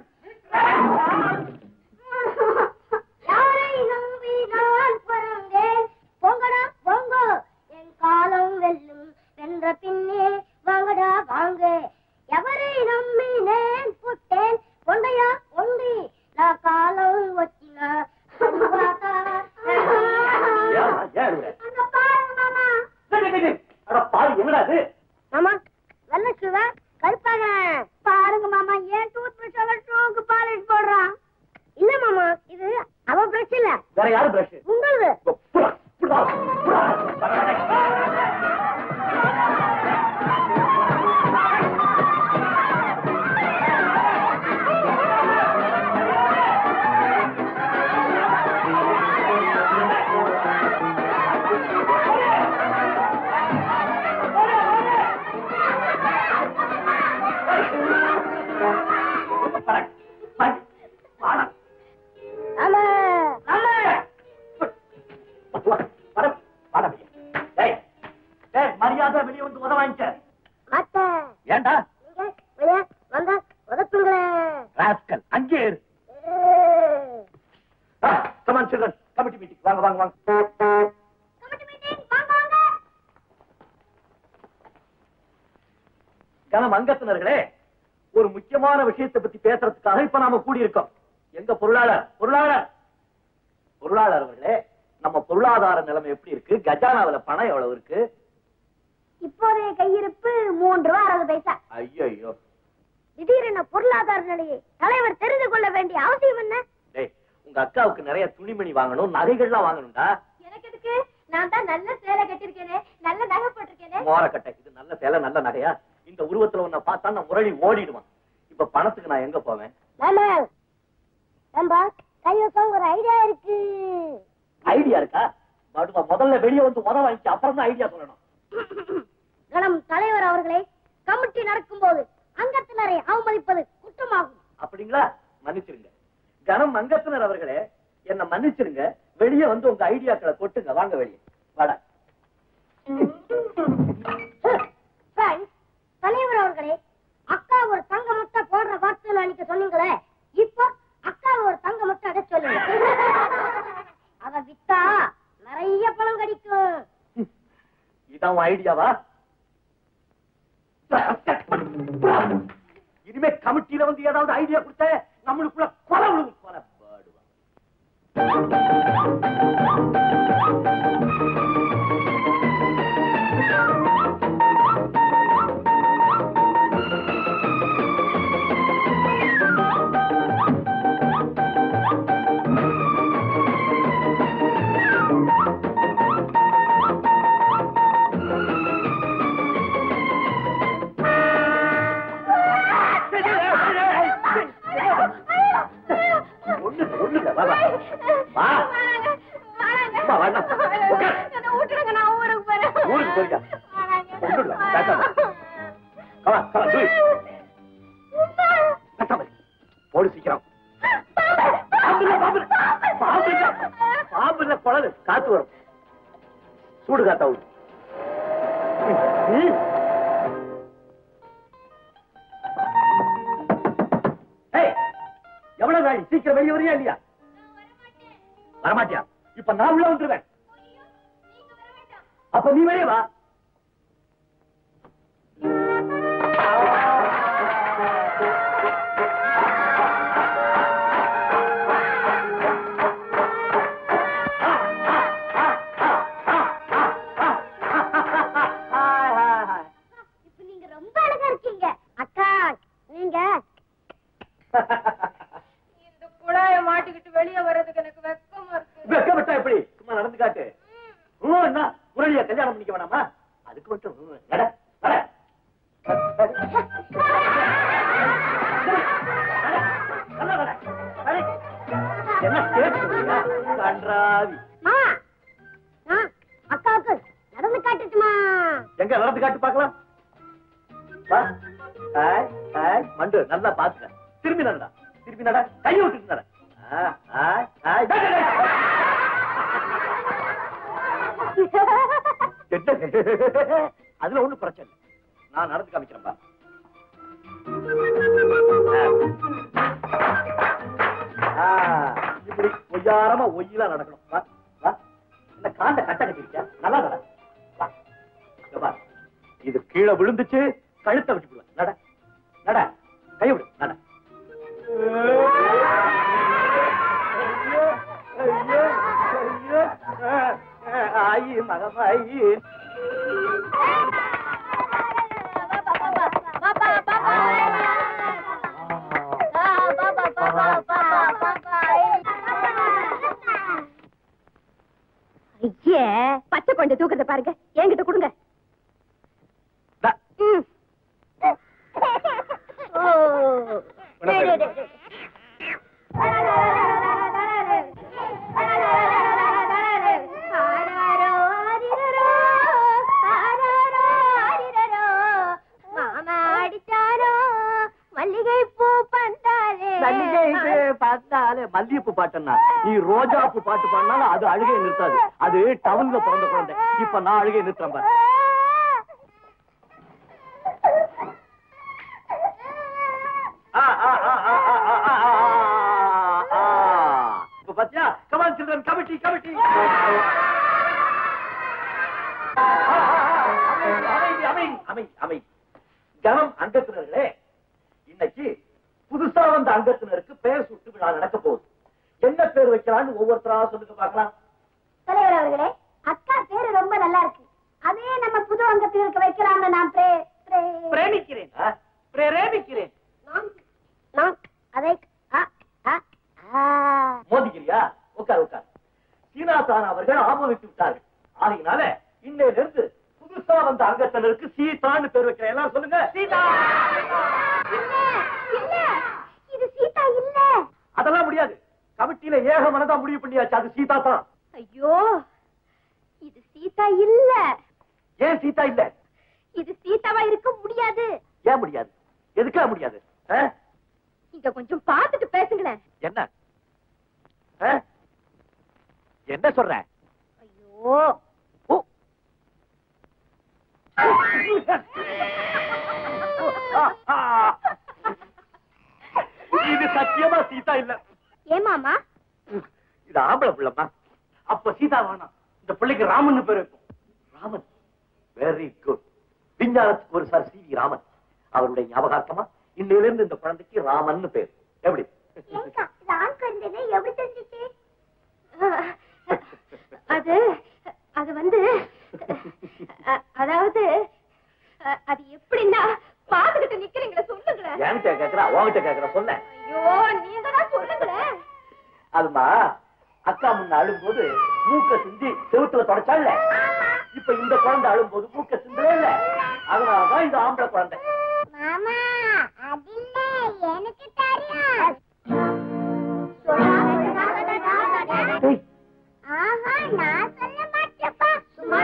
யாரை நம்பி நான் பிறந்தேன் பொங்கடா பொங்க என் காலம் வெல்லும் வென்ற பின்னே வாங்கடா வாங்க எவரை நம்பினேன் புட்டேன் பொண்டையா பொண்டி நான் காலம் ஒத்தினா அங்க பாருங்க மாமா அட பாரு என்னடா இது மாமா வெள்ள சிவ கருப்பாக பாருங்க மாமா ஏன் டூத் பிரஷ் டூக்கு பாலிஷ் போடுறான் இல்ல மாமா இது அவ பிரஷ் இல்ல வேற யாரு பிரஷ் உங்களது ஆமா மரியாதை வெளியே வந்து உத வாங்கிக்க அத்த ஏண்டா நீங்க வெளிய வந்தா உதப்புங்களேன் ராஸ்கல் அங்கே இரு கமான் சில்ட்ரன் கமிட்டி மீட்டிங் வாங்க வாங்க வாங்க கமிட்டி மீட்டிங் வாங்க வாங்க கனம் அங்கத்தினர்களே ஒரு முக்கியமான விஷயத்தை பத்தி பேசுறதுக்காக இப்ப நாம கூடியிருக்கோம் எங்க பொருளாளர் பொருளாளர் பொருளாளர் அவர்களே நம்ம பொருளாதார நிலைமை எப்படி இருக்கு கஜானாவுல பணம் எவ்வளவு இருக்கு இப்போதைய கையிருப்பு மூன்று ரூபா அறுபது பைசா ஐயோ திடீரென பொருளாதார நிலையை தலைவர் தெரிந்து கொள்ள வேண்டிய அவசியம் என்ன டேய் உங்க அக்காவுக்கு நிறைய துணிமணி வாங்கணும் நகைகள்லாம் வாங்கணும்டா எனக்கு எதுக்கு நான் தான் நல்ல சேலை கட்டிருக்கேனே நல்ல நகை போட்டிருக்கேனே மோரக்கட்டை இது நல்ல சேலை நல்ல நகையா இந்த உருவத்துல உன்னை பார்த்தா நான் முரளி ஓடிடுவான் இப்ப பணத்துக்கு நான் எங்க போவேன் மாமா நம்ப கைவசம் ஒரு ஐடியா இருக்கு ஐடியா இருக்கா பாடுவா முதல்ல வெளியே வந்து உத வாங்கிக்க அப்புறம் தான் ஐடியா சொல்லணும் கணம் தலைவர் அவர்களே கமிட்டி நடக்கும் போது அங்கத்தினரை அவமதிப்பது குற்றமாகும் அப்படிங்களா மன்னிச்சிருங்க கனம் அங்கத்தினர் அவர்களே என்ன மன்னிச்சிருங்க வெளியே வந்து உங்க ஐடியாக்களை கொட்டுங்க வாங்க வெளியே வாடா Friends, தலைவர் அவர்களே அக்கா ஒரு தங்க முட்டை போடுற வார்த்தை அன்னைக்கு சொன்னீங்களே இப்போ அக்கா ஒரு தங்க முட்டை அட சொல்லுங்க அத வித்தா நிறைய பணம் கிடைக்கும் இதான் உன் ஐடியாவா இனிமே கமிட்டியில வந்து ஏதாவது ஐடியா கொடுத்த நம்மளுக்குள்ள கொலை விழுவும் கொலை பாடுவா ஒண்ணு ஒண்ணு இல்ல வா வா வா அம்மா, வாடா. உட்கார். விட்டுடுங்க நான் ஊருக்கு போறேன் ஊருக்கு போறியா ஒண்ணு இல்ல பேசாம கமா கமா டூ பேசாம போடு சீக்கிரம் பாம்புல, பாம்புல. பாம்பு இல்ல பாம்பு இல்ல குழல் காத்து வரும் சூடு காத்தா விடு ம். ஏய், எவ்வளவு நாள் சீக்கிரம் வெளியே வரியா இல்லையா வரமாட்டியா இப்ப நான் உள்ள வந்துருவேன் அப்ப நீ வெளியே வா இப்ப நீங்க ரொம்ப அழகா இருக்கீங்க அக்கா நீங்க இந்த குழாய மாட்டிக்கிட்டு வெளியே வர்றதுக்கு எனக்கு வெக்கமா இருக்கு வெக்கப்பட்டா எப்படி சும்மா நடந்து காட்டு ம், என்ன முரளிய கல்யாணம் பண்ணிக்க வேணாமா அதுக்கு மட்டும் ம், நட நட நட, நட, நட. என்ன கேட்குறியா கன்றாவி மா நான் அக்காவுக்கு நடந்து காட்டுட்டுமா எங்க நடந்து காட்டு பார்க்கலாம் வா. Hi, hi. மண்டு நல்லா பாத்துக்க திரும்பி நடடா திரும்பி நட கையை விட்டுட்டு நட ஆ, ஹாய், ஹாய். டேய், டேய், டேய். என்ன? அதுல ஒண்ணும் பிரச்சனை இல்லை நான் நடந்து காமிக்கிறேன்பா ஆ, இப்படி ஒய்யாரமா ஒய்யிலா நடக்கணும் வா வா இந்த காண்ட கட்ட கட்டிருக்க நல்லா நட வா இங்க பாரு. இது கீழே விழுந்துச்சு கழுத்தை விட்டு நட நட கை விடு நட ஐயோ, ஐயோ, ஐயோ. ஆ, ஆ, ஆயி மகமாயி ஐயே பச்சை கொண்டு தூக்கத்தை பாருங்க என்கிட்ட கொடுங்க டா. ம். ஓ. உனக்கு- டேய், டேய், டேய். ஆராரோ, ஆரிரரோ, ஆராரோ, ஆரிரரோ. மாமா அடிச்சாரோ மல்லிகை பூ பந்தாலே மல்லிகை பார்த்தாலே மல்லிகைப்பூ பாட்டுன்னா நீ ரோஜாப்பூ பாட்டு பாடினாலும் அது அழுகை நிறுத்தாது அது டவுன்ல பிறந்த குழந்தை இப்ப நான் அழுகை நிறுத்துறேன் பாரு ஆ, ஆ, ஆ, ஆ, ஆ, ஆ, ஆ, ஆ, ஆ. இப்ப பாத்தியா கமான் சில்ட்ரன் கமிட்டி கமிட்டி அமைதி அமைதி அமைதி அமைதி கனம் அங்கத்தினர்களே இன்னைக்கு புதுசா வந்த அங்கத்தினருக்கு பெயர் சுட்டு விழா நடக்க போகுது என்ன பேர் வைக்கலாம்னு ஒவ்வொருத்தரா சொல்லுங்க பார்க்கலாம் தலைவர் அவர்களே அக்கா பேரு ரொம்ப நல்லா இருக்கு அதே நம்ம புது அங்கத்தினருக்கு வைக்கலாம்னு நான் பிரே பிரே பிரேமிக்கிறேன் ஆ? பிரேமிக்கிறேன் நான் நான் அதை ஆ ஆ ஆ மோதிக்கிறியா உட்கார் உட்கார் சீனாதான் அவர்கள் ஆமோதித்து விட்டார்கள் ஆகையினால இன்னையில இருந்து புதுசா வந்த அங்கத்தினருக்கு சீதான்னு பேர் வைக்கிறேன் எல்லாம் சொல்லுங்க சீதா இல்ல இல்ல இது சீதா இல்ல அதெல்லாம் முடியாது கமிட்டியில ஏக மனதா முடிவு பண்ணியாச்சு அது சீதா தான் ஐயோ இது சீதா இல்ல ஏன் சீதா இல்ல இது சீதாவா இருக்க முடியாது ஏன் முடியாது எதுக்கா முடியாது ஆ? இங்க கொஞ்சம் பார்த்துட்டு பேசுங்களேன் என்ன ஆ? என்ன சொல்ற ஐயோ ஓ. இது சத்தியமா சீதா இல்ல ஏமாமா இது ஆம்பளை பிள்ளைமா அப்ப சீதா வேணாம் இந்த பிள்ளைக்கு ராமன் பேர் வைப்போம் ராமன் வெரி குட் விஞ்ஞானத்துக்கு ஒரு சார் சி வி ராமன் அவருடைய ஞாபகார்த்தமா இன்னையில இருந்து இந்த குழந்தைக்கு ராமன் பேர் எப்படி ஏங்கா இது ஆண் குழந்தைன்னு எப்படி தெரிஞ்சிச்சு அது அது வந்து அ- அதாவது அ- அது எப்படின்னா பாத்துக்கிட்டு நிக்கிறீங்களே சொல்லுங்களேன் என்கிட்ட கேக்குறா உன்கிட்ட கேக்குறா சொல்ல ஐயோ நீங்க தான் சொல்லுங்களேன் அதுமா அக்கா முன்ன அழும்போது மூக்க சிந்தி செவுத்துல தொடச்சால இப்ப இந்த குழந்தை அழும்போது மூக்க சிந்தவே இல்ல அதனாலதான் இது ஆம்பளை குழந்தை மாமா அது இல்ல எனக்கு தெரியும் ஏய், ஆஹா நான் சொல்ல மாட்டேப்பா சும்மா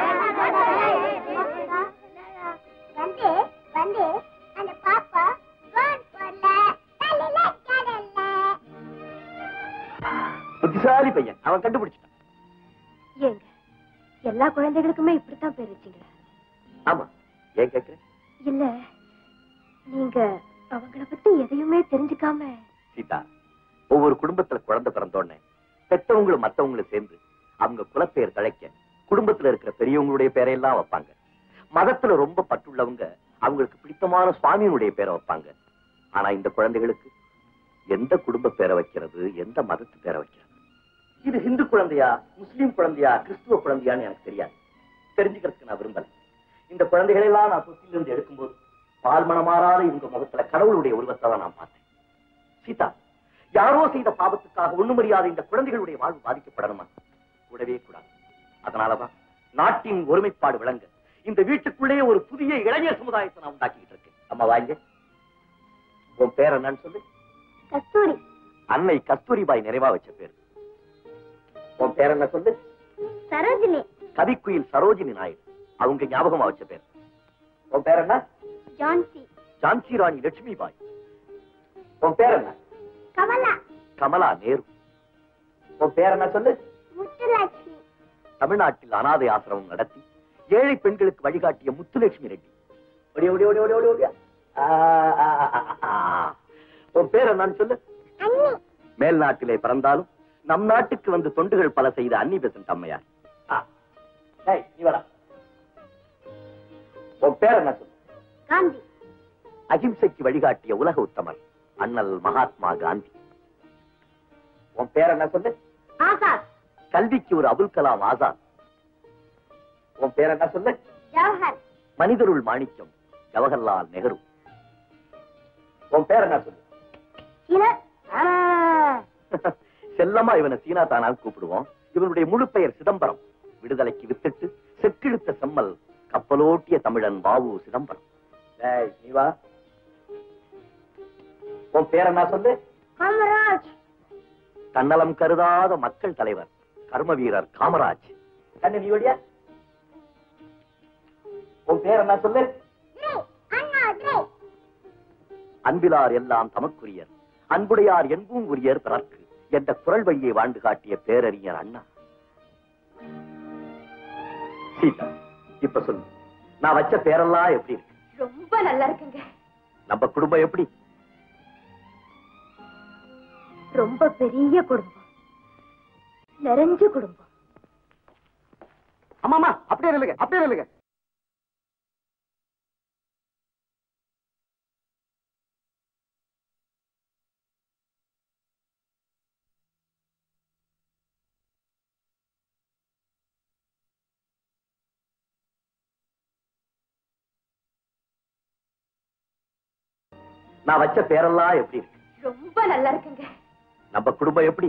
வந்து வந்து அந்த பாப்பா கோன் போடல தலையில கடல்ல புத்திசாலி பையன் அவன் கண்டுபிடிச்சிட்டான் ஏங்க எல்லா குழந்தைகளுக்குமே இப்படித்தான் பேர் வச்சீங்களா ஆமா ஏன் கேக்குற இல்ல நீங்க அவங்கள பத்தி எதையுமே தெரிஞ்சுக்காம சீதா ஒவ்வொரு குடும்பத்துல குழந்தை பிறந்தோடனே பெத்தவங்களும் மத்தவங்களும் சேர்ந்து அவங்க குலப்பெயர் தழைக்க குடும்பத்துல இருக்கிற பெரியவங்களுடைய பேரையெல்லாம் வைப்பாங்க மதத்துல ரொம்ப பற்றுள்ளவங்க அவங்களுக்கு பிடித்தமான சுவாமியினுடைய பேரை வைப்பாங்க ஆனா இந்த குழந்தைகளுக்கு எந்த குடும்ப பேரை வைக்கிறது எந்த மதத்து பேரை வைக்கிறது இது இந்து குழந்தையா முஸ்லீம் குழந்தையா கிறிஸ்துவ குழந்தையான்னு எனக்கு தெரியாது தெரிஞ்சுக்கிறதுக்கு நான் விரும்பல இந்த குழந்தைகளை எல்லாம் நான் தொட்டிலிருந்து எடுக்கும்போது பால் மனமாறாத இவங்க முகத்துல கடவுளுடைய உருவத்தை தான் நான் பார்த்தேன் சீதா யாரோ செய்த பாவத்துக்காக ஒண்ணுமறியாத இந்த குழந்தைகளுடைய வாழ்வு பாதிக்கப்படணுமா கூடவே கூடாது அதனாலதான் நாட்டின் ஒருமைப்பாடு விளங்க இந்த வீட்டுக்குள்ளேயே ஒரு புதிய இளைஞர் சமுதாயத்தை நான் உண்டாக்கிட்டு இருக்கேன் அம்மா வாங்க உன் பேர் என்னன்னு சொல்லு கஸ்தூரி அன்னை கஸ்தூரிபாய் நிறைவா வச்ச பேர் உன் பேர் என்ன சொல்லு சரோஜினி கவிக்குயில் சரோஜினி நாயுடு அவங்க ஞாபகமா வச்ச பேர் உன் பேர் என்ன ஜான்சி ஜான்சி ராணி லட்சுமி பாய் உன் பேர் என்ன கமலா கமலா நேரு உன் பேர் என்ன சொல்லு முத்துலட்சுமி தமிழ்நாட்டில் அனாதை ஆசிரமம் நடத்தி ஏழை பெண்களுக்கு வழிகாட்டிய முத்துலட்சுமி ரெட்டி ஓடி ஓடி ஓடி ஓடி ஓடி ஓடியா ஆ, ஆ, ஆ, ஆ, ஆ. உன் பேர் என்னன்னு சொல்லு அண்ணி மேல் நாட்டிலே பிறந்தாலும் நம் நாட்டுக்கு வந்து தொண்டுகள் பல செய்த அன்னி பெசன்ட் அம்மையார் ஆ. டேய், நீ வாடா. உன் பேர் என்ன சொல்லு காந்தி அகிம்சைக்கு வழிகாட்டிய உலக உத்தமர் அண்ணல் மகாத்மா காந்தி உன் பேர் என்ன சொல்லு ஆசாத் கல்விக்கு ஒரு அபுல் கலாம் ஆசாத் உன் பேர் என்ன சொல்லு ஜவஹர் மனிதருள் மாணிக்கம் ஜவஹர்லால் நெஹ்ரு உன் பேர் என்ன சொல்லு இல செல்லமா இவனை சீனா தானால் கூப்பிடுவோம் இவனுடைய முழு பெயர் சிதம்பரம் விடுதலைக்கு வித்திட்டு செக்கிழுத்த செம்மல் கப்பலோட்டிய தமிழன் வாவு சிதம்பரம் டேய், நீ வா உன் பேர் என்ன சொல்லு காமராஜ் தன்னலம் கருதாத மக்கள் தலைவர் கர்ம வீரர் காமராஜ் கண்ணு நீ வழியா உன் பேர் என்ன சொல்லு அண்ணா ட்ரே அன்பிலார் எல்லாம் தமக்குரியர் அன்புடையார் என்பும் உரியர் பிறர்க்கு என்ற குரல் வழியை வாழ்ந்து காட்டிய பேரறிஞர் அண்ணா சீதா இப்ப சொல்லு நான் வச்ச பேரெல்லாம் எப்படி இருக்கு ரொம்ப நல்லா இருக்குங்க நம்ம குடும்பம் எப்படி ரொம்ப பெரிய குடும்பம் நிறைஞ்ச குடும்பம் அம்மாமா அப்படியே நில்லுங்க அப்படியே நில்லுங்க நான் வச்ச பேரெல்லாம் எப்படி இருக்கு ரொம்ப நல்லா இருக்குங்க நம்ம குடும்பம் எப்படி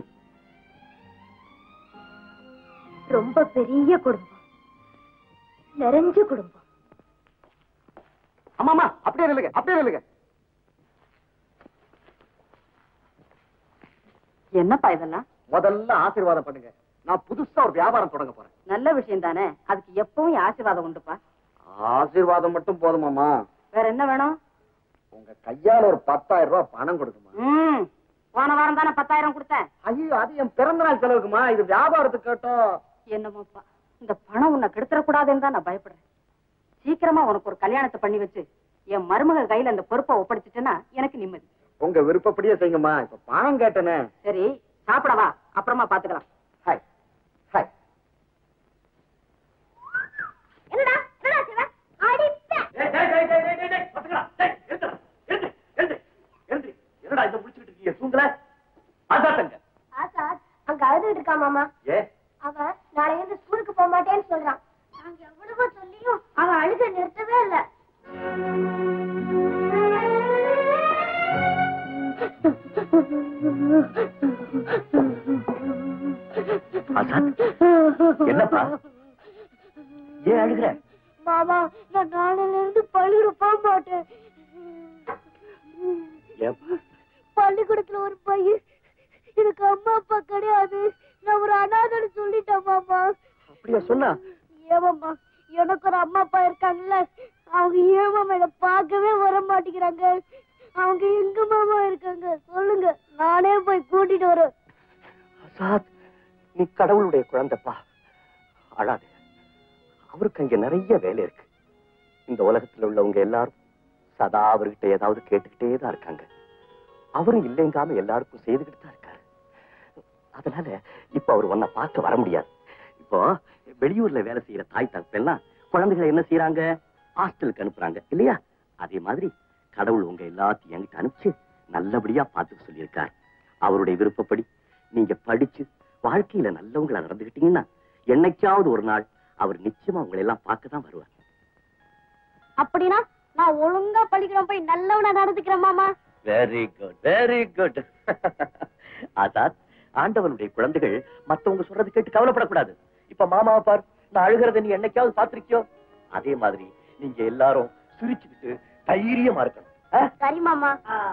ரொம்ப பெரிய குடும்பம் நிறைஞ்ச குடும்பம் அம்மாமா அப்படியே நில்லுங்க அப்படியே நில்லுங்க என்னப்பா இதெல்லாம் முதல்ல ஆசீர்வாதம் பண்ணுங்க நான் புதுசா ஒரு வியாபாரம் தொடங்க போறேன் நல்ல விஷயம் தானே அதுக்கு எப்பவும் என் ஆசீர்வாதம் உண்டுப்பா ஆசீர்வாதம் மட்டும் போதுமாமா வேற என்ன வேணும் உங்க கையால ஒரு பத்தாயிரம் ரூபாய் பணம் கொடுக்குமா ம் போன வாரம் தானே பத்தாயிரம் கொடுத்தேன் ஐயோ அது என் பிறந்த நாள் செலவுக்குமா இது வியாபாரத்துக்கு கேட்டோம் என்னமோப்பா இந்த பணம் உன்னை கெடுத்துடக்கூடாதுன்னு தான் நான் பயப்படுறேன் சீக்கிரமா உனக்கு ஒரு கல்யாணத்தை பண்ணி வச்சு என் மருமக கையில அந்த பொறுப்பை ஒப்படைச்சிட்டேன்னா எனக்கு நிம்மதி உங்க விருப்பப்படியே செய்யுங்கம்மா இப்ப பணம் கேட்டனே சரி சாப்பிடவா அப்புறமா பாத்துக்கலாம் ஹாய் ஹாய் என்னடா என்னடா சிவா அடிப்பேன் டேய், டேய், டேய், டேய், டேய், டேய், டேய், பசங்களா, டேய், எழுந்துடா, எழுந்து, எழுந்து, எழுந்து. என்னடா இந்த முடிச்சுக்கிட்டு இருக்கீங்க தூங்கல அதாத்தங்க ஆசாத் அங்க அழுதுகிட்டு இருக்கா மாமா ஏ அவன் நாளைல இருந்து ஸ்கூலுக்கு போக மாட்டேன்னு சொல்றான் நாங்க எவ்வளவோ சொல்லியும் அவன் அழுக நிறுத்தவே இல்ல ஆசாத் என்னப்பா ஏன் அழுகுற மாமா நான் நாளையில இருந்து பள்ளியில போக மாட்டேன் ஏப்பா பள்ளிக்கூடத்துல ஒரு பையன் எனக்கு அம்மா அப்பா கிடையாது நான் ஒரு அனாதைன்னு சொல்லிட்டேன் மாமா அப்படியா சொன்னா ஏமாம்மா எனக்கு ஒரு அம்மா அப்பா இருக்காங்கல்ல அவங்க ஏமாமா என்னை பார்க்கவே வர மாட்டேங்கிறாங்க அவங்க எங்க மாமா இருக்காங்க சொல்லுங்க நானே போய் கூட்டிட்டு வரேன் ஆசாத் நீ கடவுளுடைய குழந்தைப்பா அழாதே அவருக்கு அங்க நிறைய வேலை இருக்கு இந்த உலகத்துல உள்ளவங்க எல்லாரும் சதா அவர்கிட்ட ஏதாவது கேட்டுக்கிட்டே தான் இருக்காங்க அவரும் இல்லைங்காம எல்லாருக்கும் செய்துக்கிட்டு தான் இருக்காரு அதனால இப்ப அவர் உன்னை பார்க்க வர முடியாது இப்போ வெளியூர்ல வேலை செய்யற தாய் தகப்பெல்லாம் குழந்தைகளை என்ன செய்யறாங்க ஹாஸ்டலுக்கு அனுப்புறாங்க இல்லையா அதே மாதிரி கடவுள் உங்க எல்லாத்தையும் என்கிட்ட அனுப்பிச்சு நல்லபடியா பார்த்துக்க சொல்லியிருக்கார் அவருடைய விருப்பப்படி நீங்க படிச்சு வாழ்க்கையில நல்லவங்களா நடந்துகிட்டீங்கன்னா என்னைக்காவது ஒரு நாள் அவர் நிச்சயமா உங்களை எல்லாம் பார்க்க தான் வருவார் அப்படின்னா நான் ஒழுங்கா பள்ளிக்கூடம் போய் நல்லவனா நடந்துக்கிறேன் மாமா very good very good Azad ஆண்டவனுடைய குழந்தைகள் மத்தவங்க சொல்றது கேட்டு கவலைப்படக்கூடாது இப்ப மாமாவை பார் நான் அழுகிறத நீ என்னைக்காவது பாத்திருக்கியோ அதே மாதிரி நீங்க எல்லாரும் சிரிச்சுக்கிட்டு தைரியமா இருக்கணும் ஆ? சரி மாமா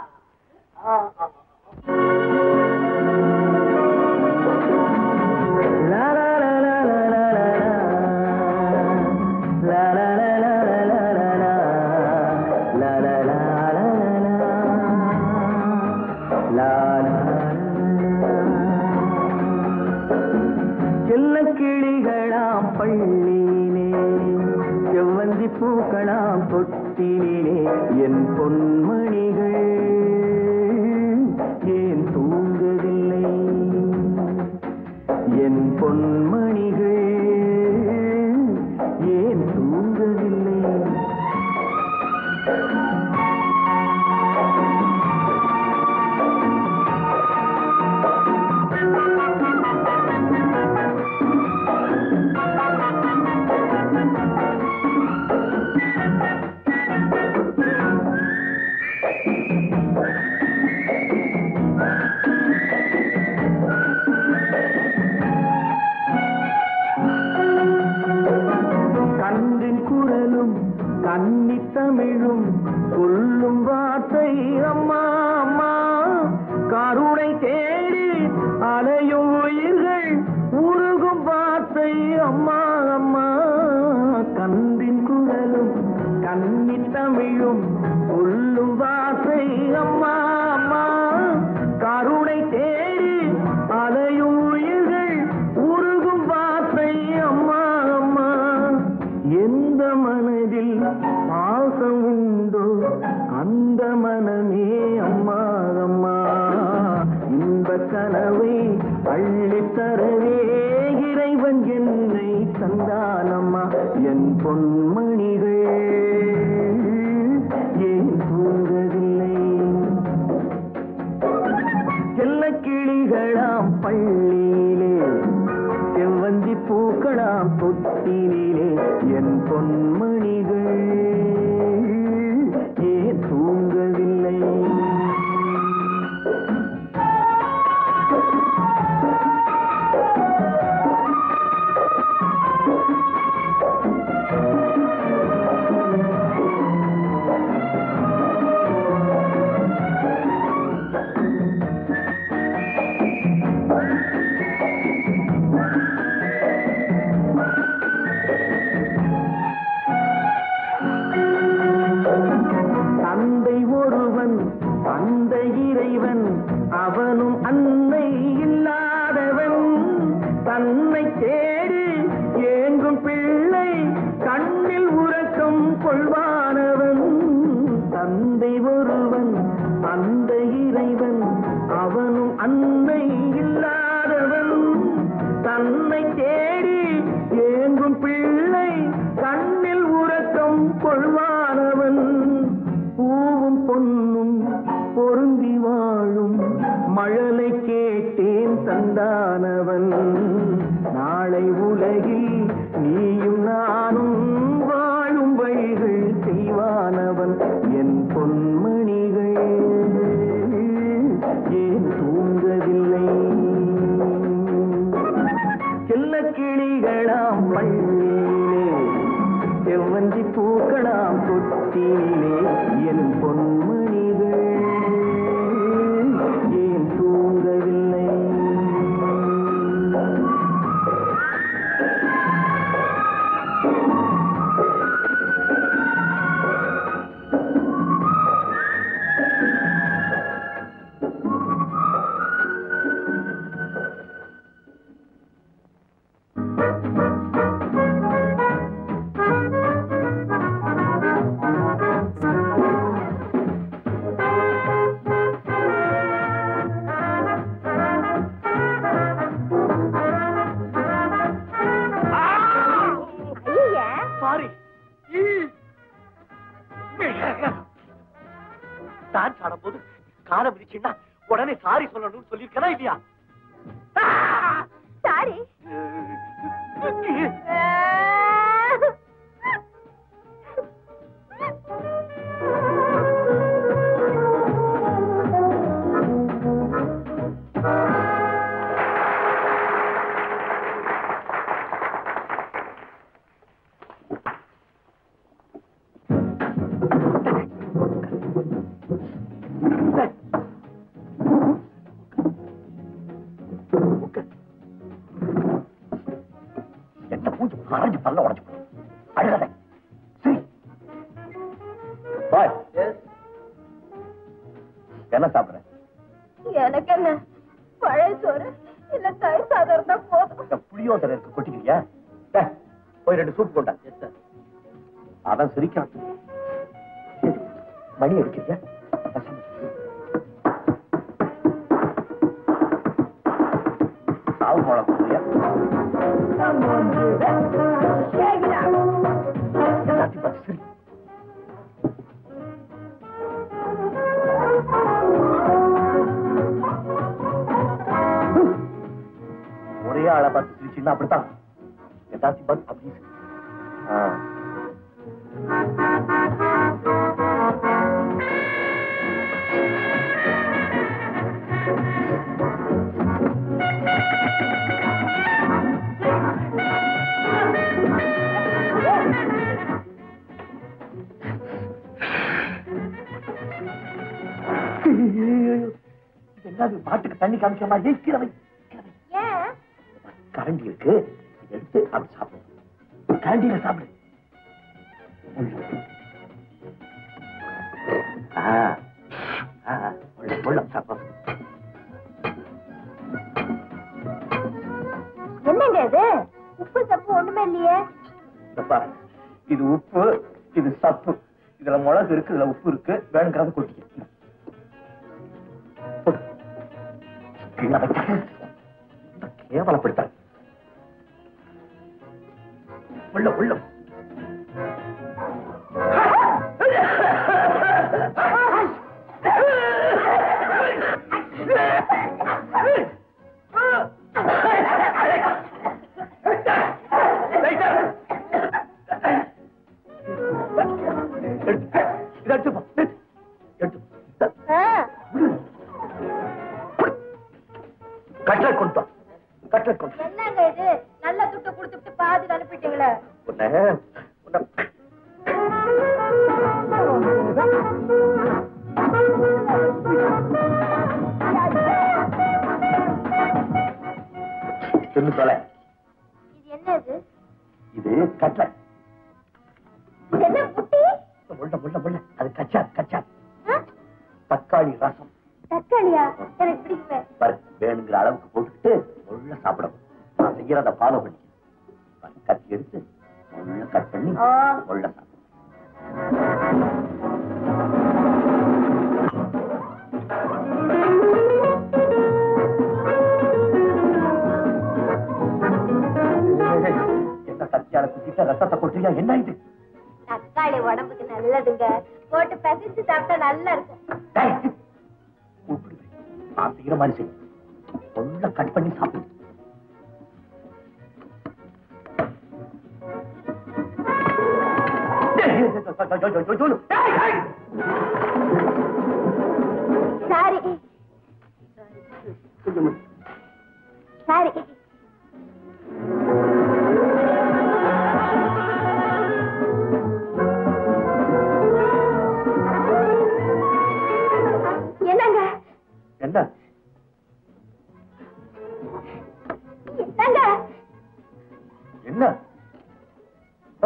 செல்ல கிளிகளாம் பள்ளியிலே செவ்வந்தி பூக்களாம் தொட்டிலே என் பொன்மணிகள் ஏன் தூங்கவில்லை என் பொன்மணிகள் ஏன் தூங்கவில்லை கன்றின் குரலும் கன்னி தமிழும் சொல்லும் வார்த்தை அம்மா அம்மா கருணை தேடி அலையும் உயிர்கள் உருகும் வார்த்தை அம்மா அம்மா கன்றின் குரலும் கன்னி தமிழும் சொல்லும் வார்த்தை அம்மா அம்மா கருணை தேடி அலையும் உயிர்கள் உருகும் வார்த்தை அம்மா அம்மா எந்த மனதில் பாசம் உண்டோ அந்த மனமே அம்மா அம்மா இன்ப கனவை அள்ளித் தரவே இறைவன் என்னை தந்தானம்மா என் பொன்மணிகள் ஏன் தூங்கவில்லை செல்ல கிளிகளாம் பள்ளியிலே செவ்வந்தி பூக்களாம் தொட்டிலே என் பொன்மணிகள் ஏன் தூங்கவில்லை தந்தை ஒருவன் அந்த இறைவன் அவனும் அன்னை இல்லாதவன் தன்னை தேடி ஏங்கும் பிள்ளை கண்ணில் உறக்கம் கொள்வானவன் தந்தை ஒருவன் அந்த இறைவன் அவனும் அன்னை இல்லாதவன் தன்னை தேடி ஏங்கும் பிள்ளை கண்ணில் உறக்கம் கொள்வானவன் பூவும் பொன்னும் பொருந்தி வாழும் மழலை கேட்டேன் தந்தானவன் நாளை உலகில் நீயும் நானும் வாழும் வழிகள் செய்வானவன் என் பொன்மணிகள் ஏன் தூங்கவில்லை செல்ல கிளிகளாம் பள்ளியிலே செவ்வந்தி பூக்களாம் தொட்டிலே என் பொன்மணிகள் ஏன் தூங்கவில்லை டான்ஸ் ஆடும்போது காலை விரிச்சுன்னா உடனே சாரி சொல்லணும்னு சொல்லியிருக்கா இல்லையா சாரி என்ன பூஜை மறைஞ்சு பல்ல உடச்சு போடும் அழுகாத சரி பாய் என்ன சாப்பிடுற எனக்கு என்ன பழைய சோறு இல்ல தயிர் சாதம் இருந்தா போதும் இந்த புளியோதரை இருக்கு கொட்டிக்கிறியா டே, போய் ரெண்டு சூப் கொண்டா அவன் சிரிக்கான் சரி, மணி அடிக்கிறியா பசங்க. சாவு போல போறியா எல்லாத்தையும் பார்த்து சிரி ஒரே ஆளை பார்த்து சிரிச்சுன்னா அப்படித்தான் எல்லாத்தையும் பார்த்து அப்படி சிரி. ஆ. ஐயையோ, இது என்னது மாட்டுக்கு தண்ணி காமிக்கிற மாதிரி கீழவை ஏன் கரண்டி இருக்கு இதை எடுத்து அப்படி சாப்பிடு கரண்டியில சாப்பிடு ஆ, ஆ, உள்ள, உள்ள சாப்பிடு என்னங்க இது உப்பு சப்பு ஒண்ணுமே இல்லையே இந்த பாரு, இது உப்பு இது சப்பு இதுல மிளகு இருக்கு இதுல உப்பு இருக்கு வேணுங்கிறத கொட்டிக்க போடு. கீழே வைக்காத. இந்த கேவலப்படுத்த உள்ள உள்ள எடுத்து இதை எடுத்து போ. எடுத்து. எடுத்து. கட்லட் கொண்டு வா. கட்லட் கொண்டு வா. என்னங்க இது நல்ல துட்டு கொடுத்துட்டு பாதியில் அனுப்பிட்டீங்களே உன்னை உன்னை தின்னு தொலை இது என்னது இது கட்லட் இது என்ன புட்டி முள்ள முள்ள முள்ள அது கச்சா கச்சா ஆ? தக்காளி ரசம் தக்காளியா எனக்கு பிடிக்குமே பாரு வேணுங்கிற அளவுக்கு போட்டுக்கிட்டு முள்ள சாப்பிடணும் நான் செய்யறத ஃபாலோ பண்ணி பாரு, கத்தி எடுத்து முள்ள கட் பண்ணி ஆ. முள்ள சாப்பிடு என்ன கத்தியால குத்திட்ட ரசத்தை கொட்டுறியா என்ன இது தக்காளி உடம்புக்கு நல்லதுங்க போட்டு பசிச்சு சாப்பிட்டா நல்லா இருக்கும் டேய், கூப்பிடு. நான் செய்யற மாதிரி செய் முள்ள கட் பண்ணி சாப்பிடு சாரி சாரி என்னங்க என்ன என்னங்க என்ன ஆ?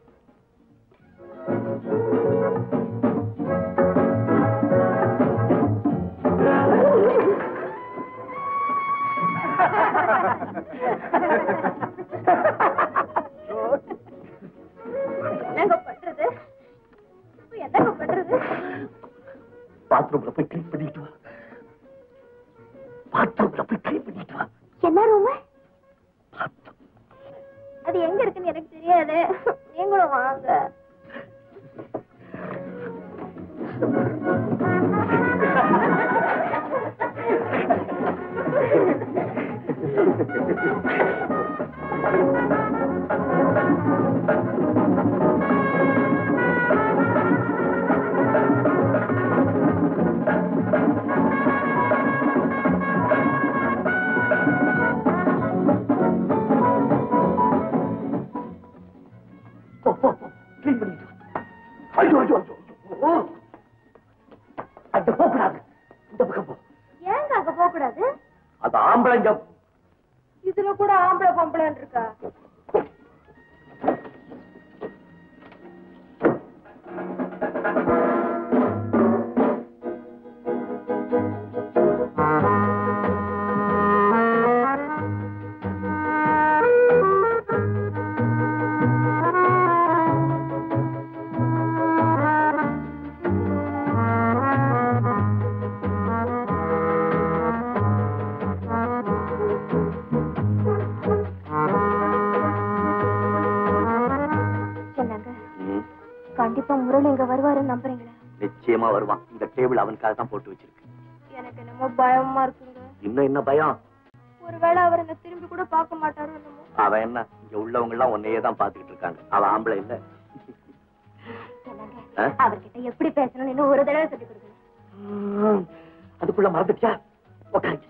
என்னங்க பண்றது இப்ப என்னங்க பண்றது பாத்ரூம்ல போய் கிளீன் பண்ணிட்டு வா பாத்ரூம்ல போய் கிளீன் பண்ணிட்டு வா என்ன ரூம் பாத்ரூம். அது எங்க இருக்குன்னு எனக்கு தெரியாது நீங்களும் வாங்க அங்க போக கூடாது இந்த பக்கம் போ ஏங்க அங்க போக கூடாது அது ஆம்பளைங்க இதுல கூட ஆம்பளை பொம்பளைன்னு இருக்கா சொன்னாங்க கண்டிப்பா முரளி இங்க வருவாருன்னு நம்புறீங்களா நிச்சயமா வருவான் இந்த டேபிள் அவனுக்காக தான் போட்டு வச்சிருக்கு எனக்கு என்னமோ பயமா இருக்குங்க இன்னும் என்ன பயம் ஒருவேளை அவர் என்ன திரும்பி கூட பார்க்க மாட்டாரோ என்னமோ அவன் என்ன இங்க உள்ளவங்க எல்லாம் உன்னையே தான் பாத்துக்கிட்டு இருக்காங்க அவன் ஆம்பளை இல்ல சொன்னாங்க ஆ? அவர்கிட்ட எப்படி பேசணும்னு இன்னும் ஒரு தடவை சொல்லி கொடுங்க அதுக்குள்ள மறந்துட்டியா உட்காருங்க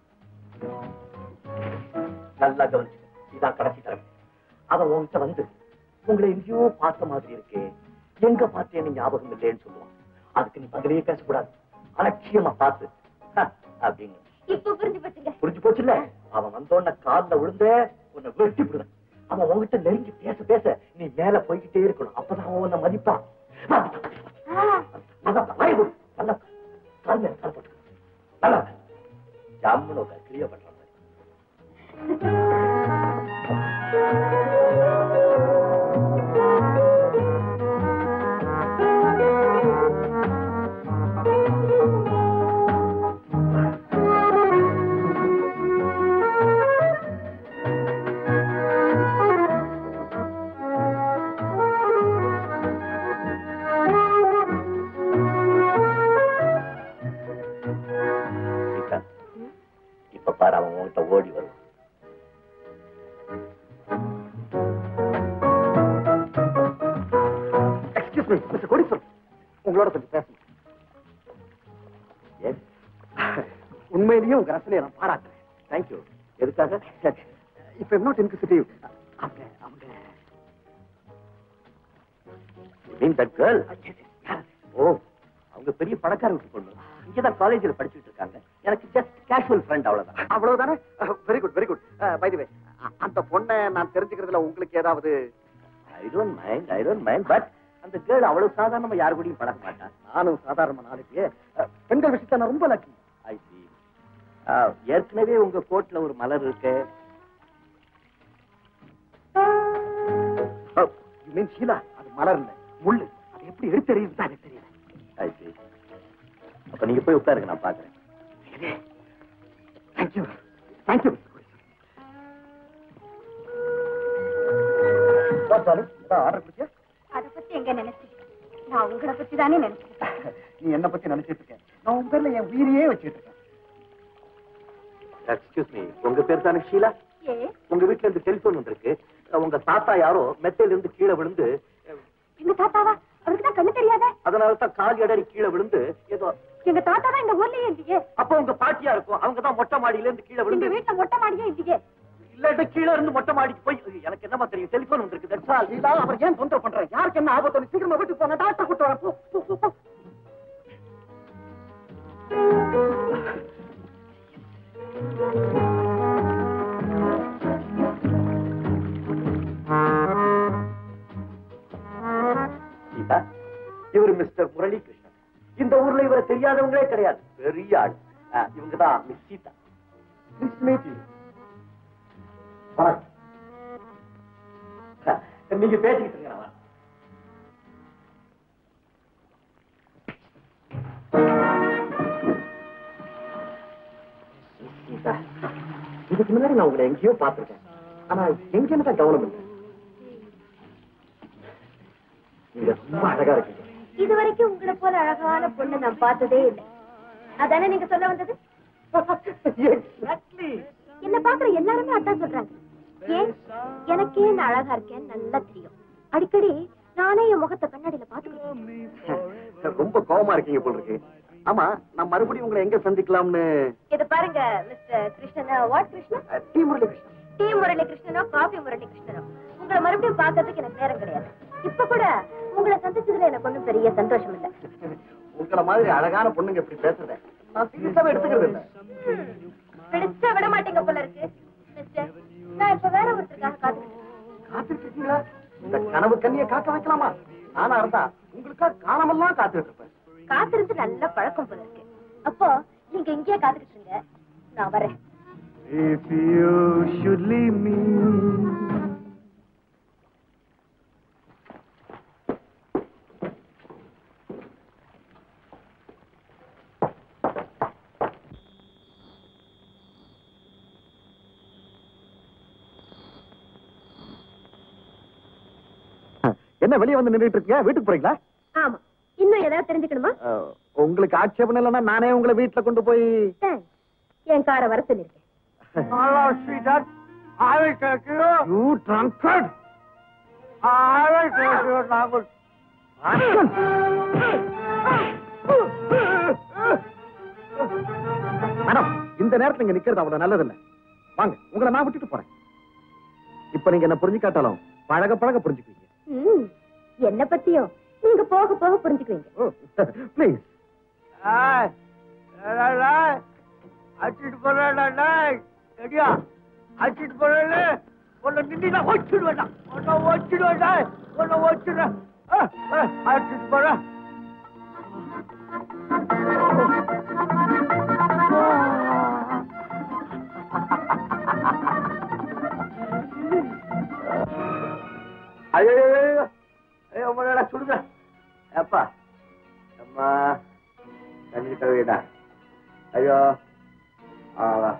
நல்லா கவனிச்சு இதான் கடைசி தடவை அவன் உன்கிட்ட வந்து உங்களை எங்கேயோ பார்த்த மாதிரி இருக்கே எங்க பார்த்தேன்னு ஞாபகம் இல்லைன்னு சொல்லுவான் அதுக்கு நீ பதிலே பேசக்கூடாது அலட்சியமா பார்த்து "ஹ" அப்படின்னு இப்ப புரிஞ்சு போச்சுங்க புரிஞ்சு போச்சுல்ல அவன் வந்தோன்ன கால்ல விழுந்த உன்னை வெட்டி விடுவேன் அவன் உன்கிட்ட நெருங்கி பேச பேச நீ மேல போய்கிட்டே இருக்கணும் அப்பதான் அவன் உன்னை மதிப்பான் நல்லா வாய் மூடு. நல்லா கால் மேல கால் போட்டு நல்லா ஜம்முன்னு உட்காரு கிளிய பண்ற மாதிரி சீதா, இப்ப பாரு அவன் உன்கிட்ட ஓடி வருவான் எக்ஸ்கியூஸ் மீ மிஸ்டர் கோடீஸ்வரன் உங்களோட கொஞ்சம் பேசணும் எஸ் உண்மையிலேயே உங்க ரசனையை நான் பாராட்டுறேன் தேங்க்யூ எதுக்காக இப்ப நாட் இன்குசிட்டிவ் அவங்க அவங்க மீன் தட் கேர்ள் ஓ அவங்க பெரிய பணக்கார வீட்டு பொண்ணு இங்கதான் காலேஜில் படிச்சுட்டு இருக்காங்க எனக்கு ஜஸ்ட் கேஷுவல் ஃப்ரெண்ட் அவ்வளவுதான் அவ்வளவுதானே very good very good by way அந்த பொண்ணை நான் தெரிஞ்சுக்கிறதுல உங்களுக்கு ஏதாவது I don't mind I don't mind but அந்த கேர்ள் அவ்வளவு சாதாரணமா யாரு கூடயும் பழக மாட்டான் நானும் சாதாரண நாளைக்கு அஹ், பெண்கள் விஷயத்த நான் ரொம்ப லக்கி ஐ சி ஏற்கனவே உங்க கோட்ல ஒரு மலர் இருக்கு யூ மீன் ஷீலா அது மலர் இல்ல முள்ளு அது எப்படி எடுத்தறியுது தான் எனக்கு தெரியல ஐ சி அப்ப நீங்க போய் உட்காருங்க நான் பாக்குறேன் தேங்க்யூ தேங்க்யூ ஆர்டர் கொடுத்தியா அத பத்தி எங்க நினைச்சீங்க நான் உங்களை பத்தி தானே நினைச்சேன் நீ என்ன பத்தி நினைச்சிட்டு இருக்கேன் நான் உன் பேர்ல என் உயிரையே வச்சிட்டு இருக்கேன் எக்ஸ்கியூஸ் மீ உங்க பேர் தானே ஷீலா ஏ உங்க வீட்ல இருந்து டெலிபோன் ஒன்று இருக்கு உங்க தாத்தா யாரோ மெத்தையில இருந்து கீழே விழுந்து எங்க தாத்தாவா அவருக்கு தான் கண்ணு தெரியாத அதனால தான் கால் இடறி கீழே விழுந்து ஏதோ எங்க தாத்தா தான் இந்த ஊர்லயே இல்லையே அப்ப உங்க பாட்டியா இருக்கும் அவங்க தான் மொட்டை மாடியில இருந்து கீழே எங்க விழுந்து வீட்டுல மொட்டை மாடியே இல்லையே இல்லாட்ட கீழே இருந்து மொட்டை மாடிக்கு போய் எனக்கு என்னமா தெரியும் டெலிபோன் வந்திருக்கு தட்ஸ் ஆல் ஷீலா அவர் ஏன் தொந்தரவு பண்றாரு யாருக்கு என்ன ஆபத்து வந்து சீக்கிரமா வீட்டுக்கு போங்க டாக்டர் கூட்டு வரேன் போ, போ, போ, போ. சீதா இவர் மிஸ்டர் முரளி கிருஷ்ணன் இந்த ஊர்ல இவரை தெரியாதவங்களே கிடையாது பெரிய ஆள் இவங்க தான் miss Sita Nice meet you. வணக்கம். அஹ், நீங்க பேசிக்கிட்டு இருங்க நான் வரேன். சீதா, இதுக்கு முன்னாடி நான் உங்களை எங்கேயோ பார்த்திருக்கேன் ஆனா எங்கேன்னு தான் கவனம் இல்லை நீங்க ரொம்ப அழகா இருக்கீங்க இது வரைக்கும் உங்களை போல அழகான பொண்ணு நான் பார்த்ததே இல்லை அதானே நீங்க சொல்ல வந்தது Exactly. என்ன பாக்குற எல்லாருமே அதான் சொல்றாங்க ஏன் எனக்கே நான் அழகா இருக்கேன்னு நல்லா தெரியும் அடிக்கடி நானே என் முகத்தை கண்ணாடியில பாத்துக்கிறேன் ரொம்ப கோவமா இருக்கீங்க போல இருக்கு ஆமா நான் மறுபடியும் உங்களை எங்க சந்திக்கலாம்னு இது பாருங்க மிஸ்டர் கிருஷ்ணனா what Krishnan ah, T Murali Krishnan tea Murali கிருஷ்ணனோ காபி முரளி கிருஷ்ணனோ உங்களை மறுபடியும் பார்க்கறதுக்கு எனக்கு நேரம் கிடையாது இப்ப கூட உங்களை சந்திச்சதுல எனக்கு ஒண்ணும் பெரிய சந்தோஷம் இல்ல உங்களை மாதிரி அழகான பொண்ணுங்க இப்படி பேசுறத நான் சீரியஸாவே எடுத்துக்கிறது இல்ல பிடிச்சா விட மாட்டீங்க போல இருக்கு மிஸ்டர் நான் இப்ப வேற ஒருத்தருக்காக காத்துக்கிட்டு இருக்கேன். காத்துட்டு இருக்கீங்களா இந்த கனவு கண்ணிய காக்க வைக்கலாமா நானா இருந்தா உங்களுக்கா காலமெல்லாம் காத்துட்டு இருப்பேன் காத்திருந்து நல்ல பழக்கம் போல இருக்கு அப்போ நீங்க இங்கேயே காத்துக்கிட்டு இருங்க நான் வரேன் If you should leave me என்ன வெளியே வந்து நின்றுட்டு இருக்கீங்க வீட்டுக்கு போறீங்களா ஆமா இன்னும் ஏதாவது தெரிஞ்சுக்கணுமா அஹ், உங்களுக்கு ஆட்சேபம் இல்லைன்னா நானே உங்களை வீட்டுல கொண்டு போய் Thanks. என் காரை வர சொல்லிருக்கேன் Hello, sweetheart. I will take you. You drunkard I will take you, Nagut. Madam இந்த நேரத்துல இங்க நிக்கிறது அவ்வளவு நல்லது இல்ல வாங்க உங்களை நான் விட்டுட்டு போறேன் இப்ப நீங்க என்ன புரிஞ்சுக்காட்டாலும் பழக பழக புரிஞ்சுக்குவீங்க ம், என்ன பத்தியும் நீங்க போக போக புரிஞ்சுக்குவீங்க please Hey, hey, hey, hey. அடிச்சிட்டு போறேன் ரெடியா அடிச்சிட்டு போறேன் உன்னை நின்று வச்சிடுவேன் உன்னை வச்சிடுவேன் உன்னை வச்சிடுவேன் அடிச்சிட்டு போறேன் ஐயோ ஐயோ ஐயோ உங்களோட சுடுங்க அப்பா அம்மா தண்ணி கழுவிடா ஐயோ ஆவா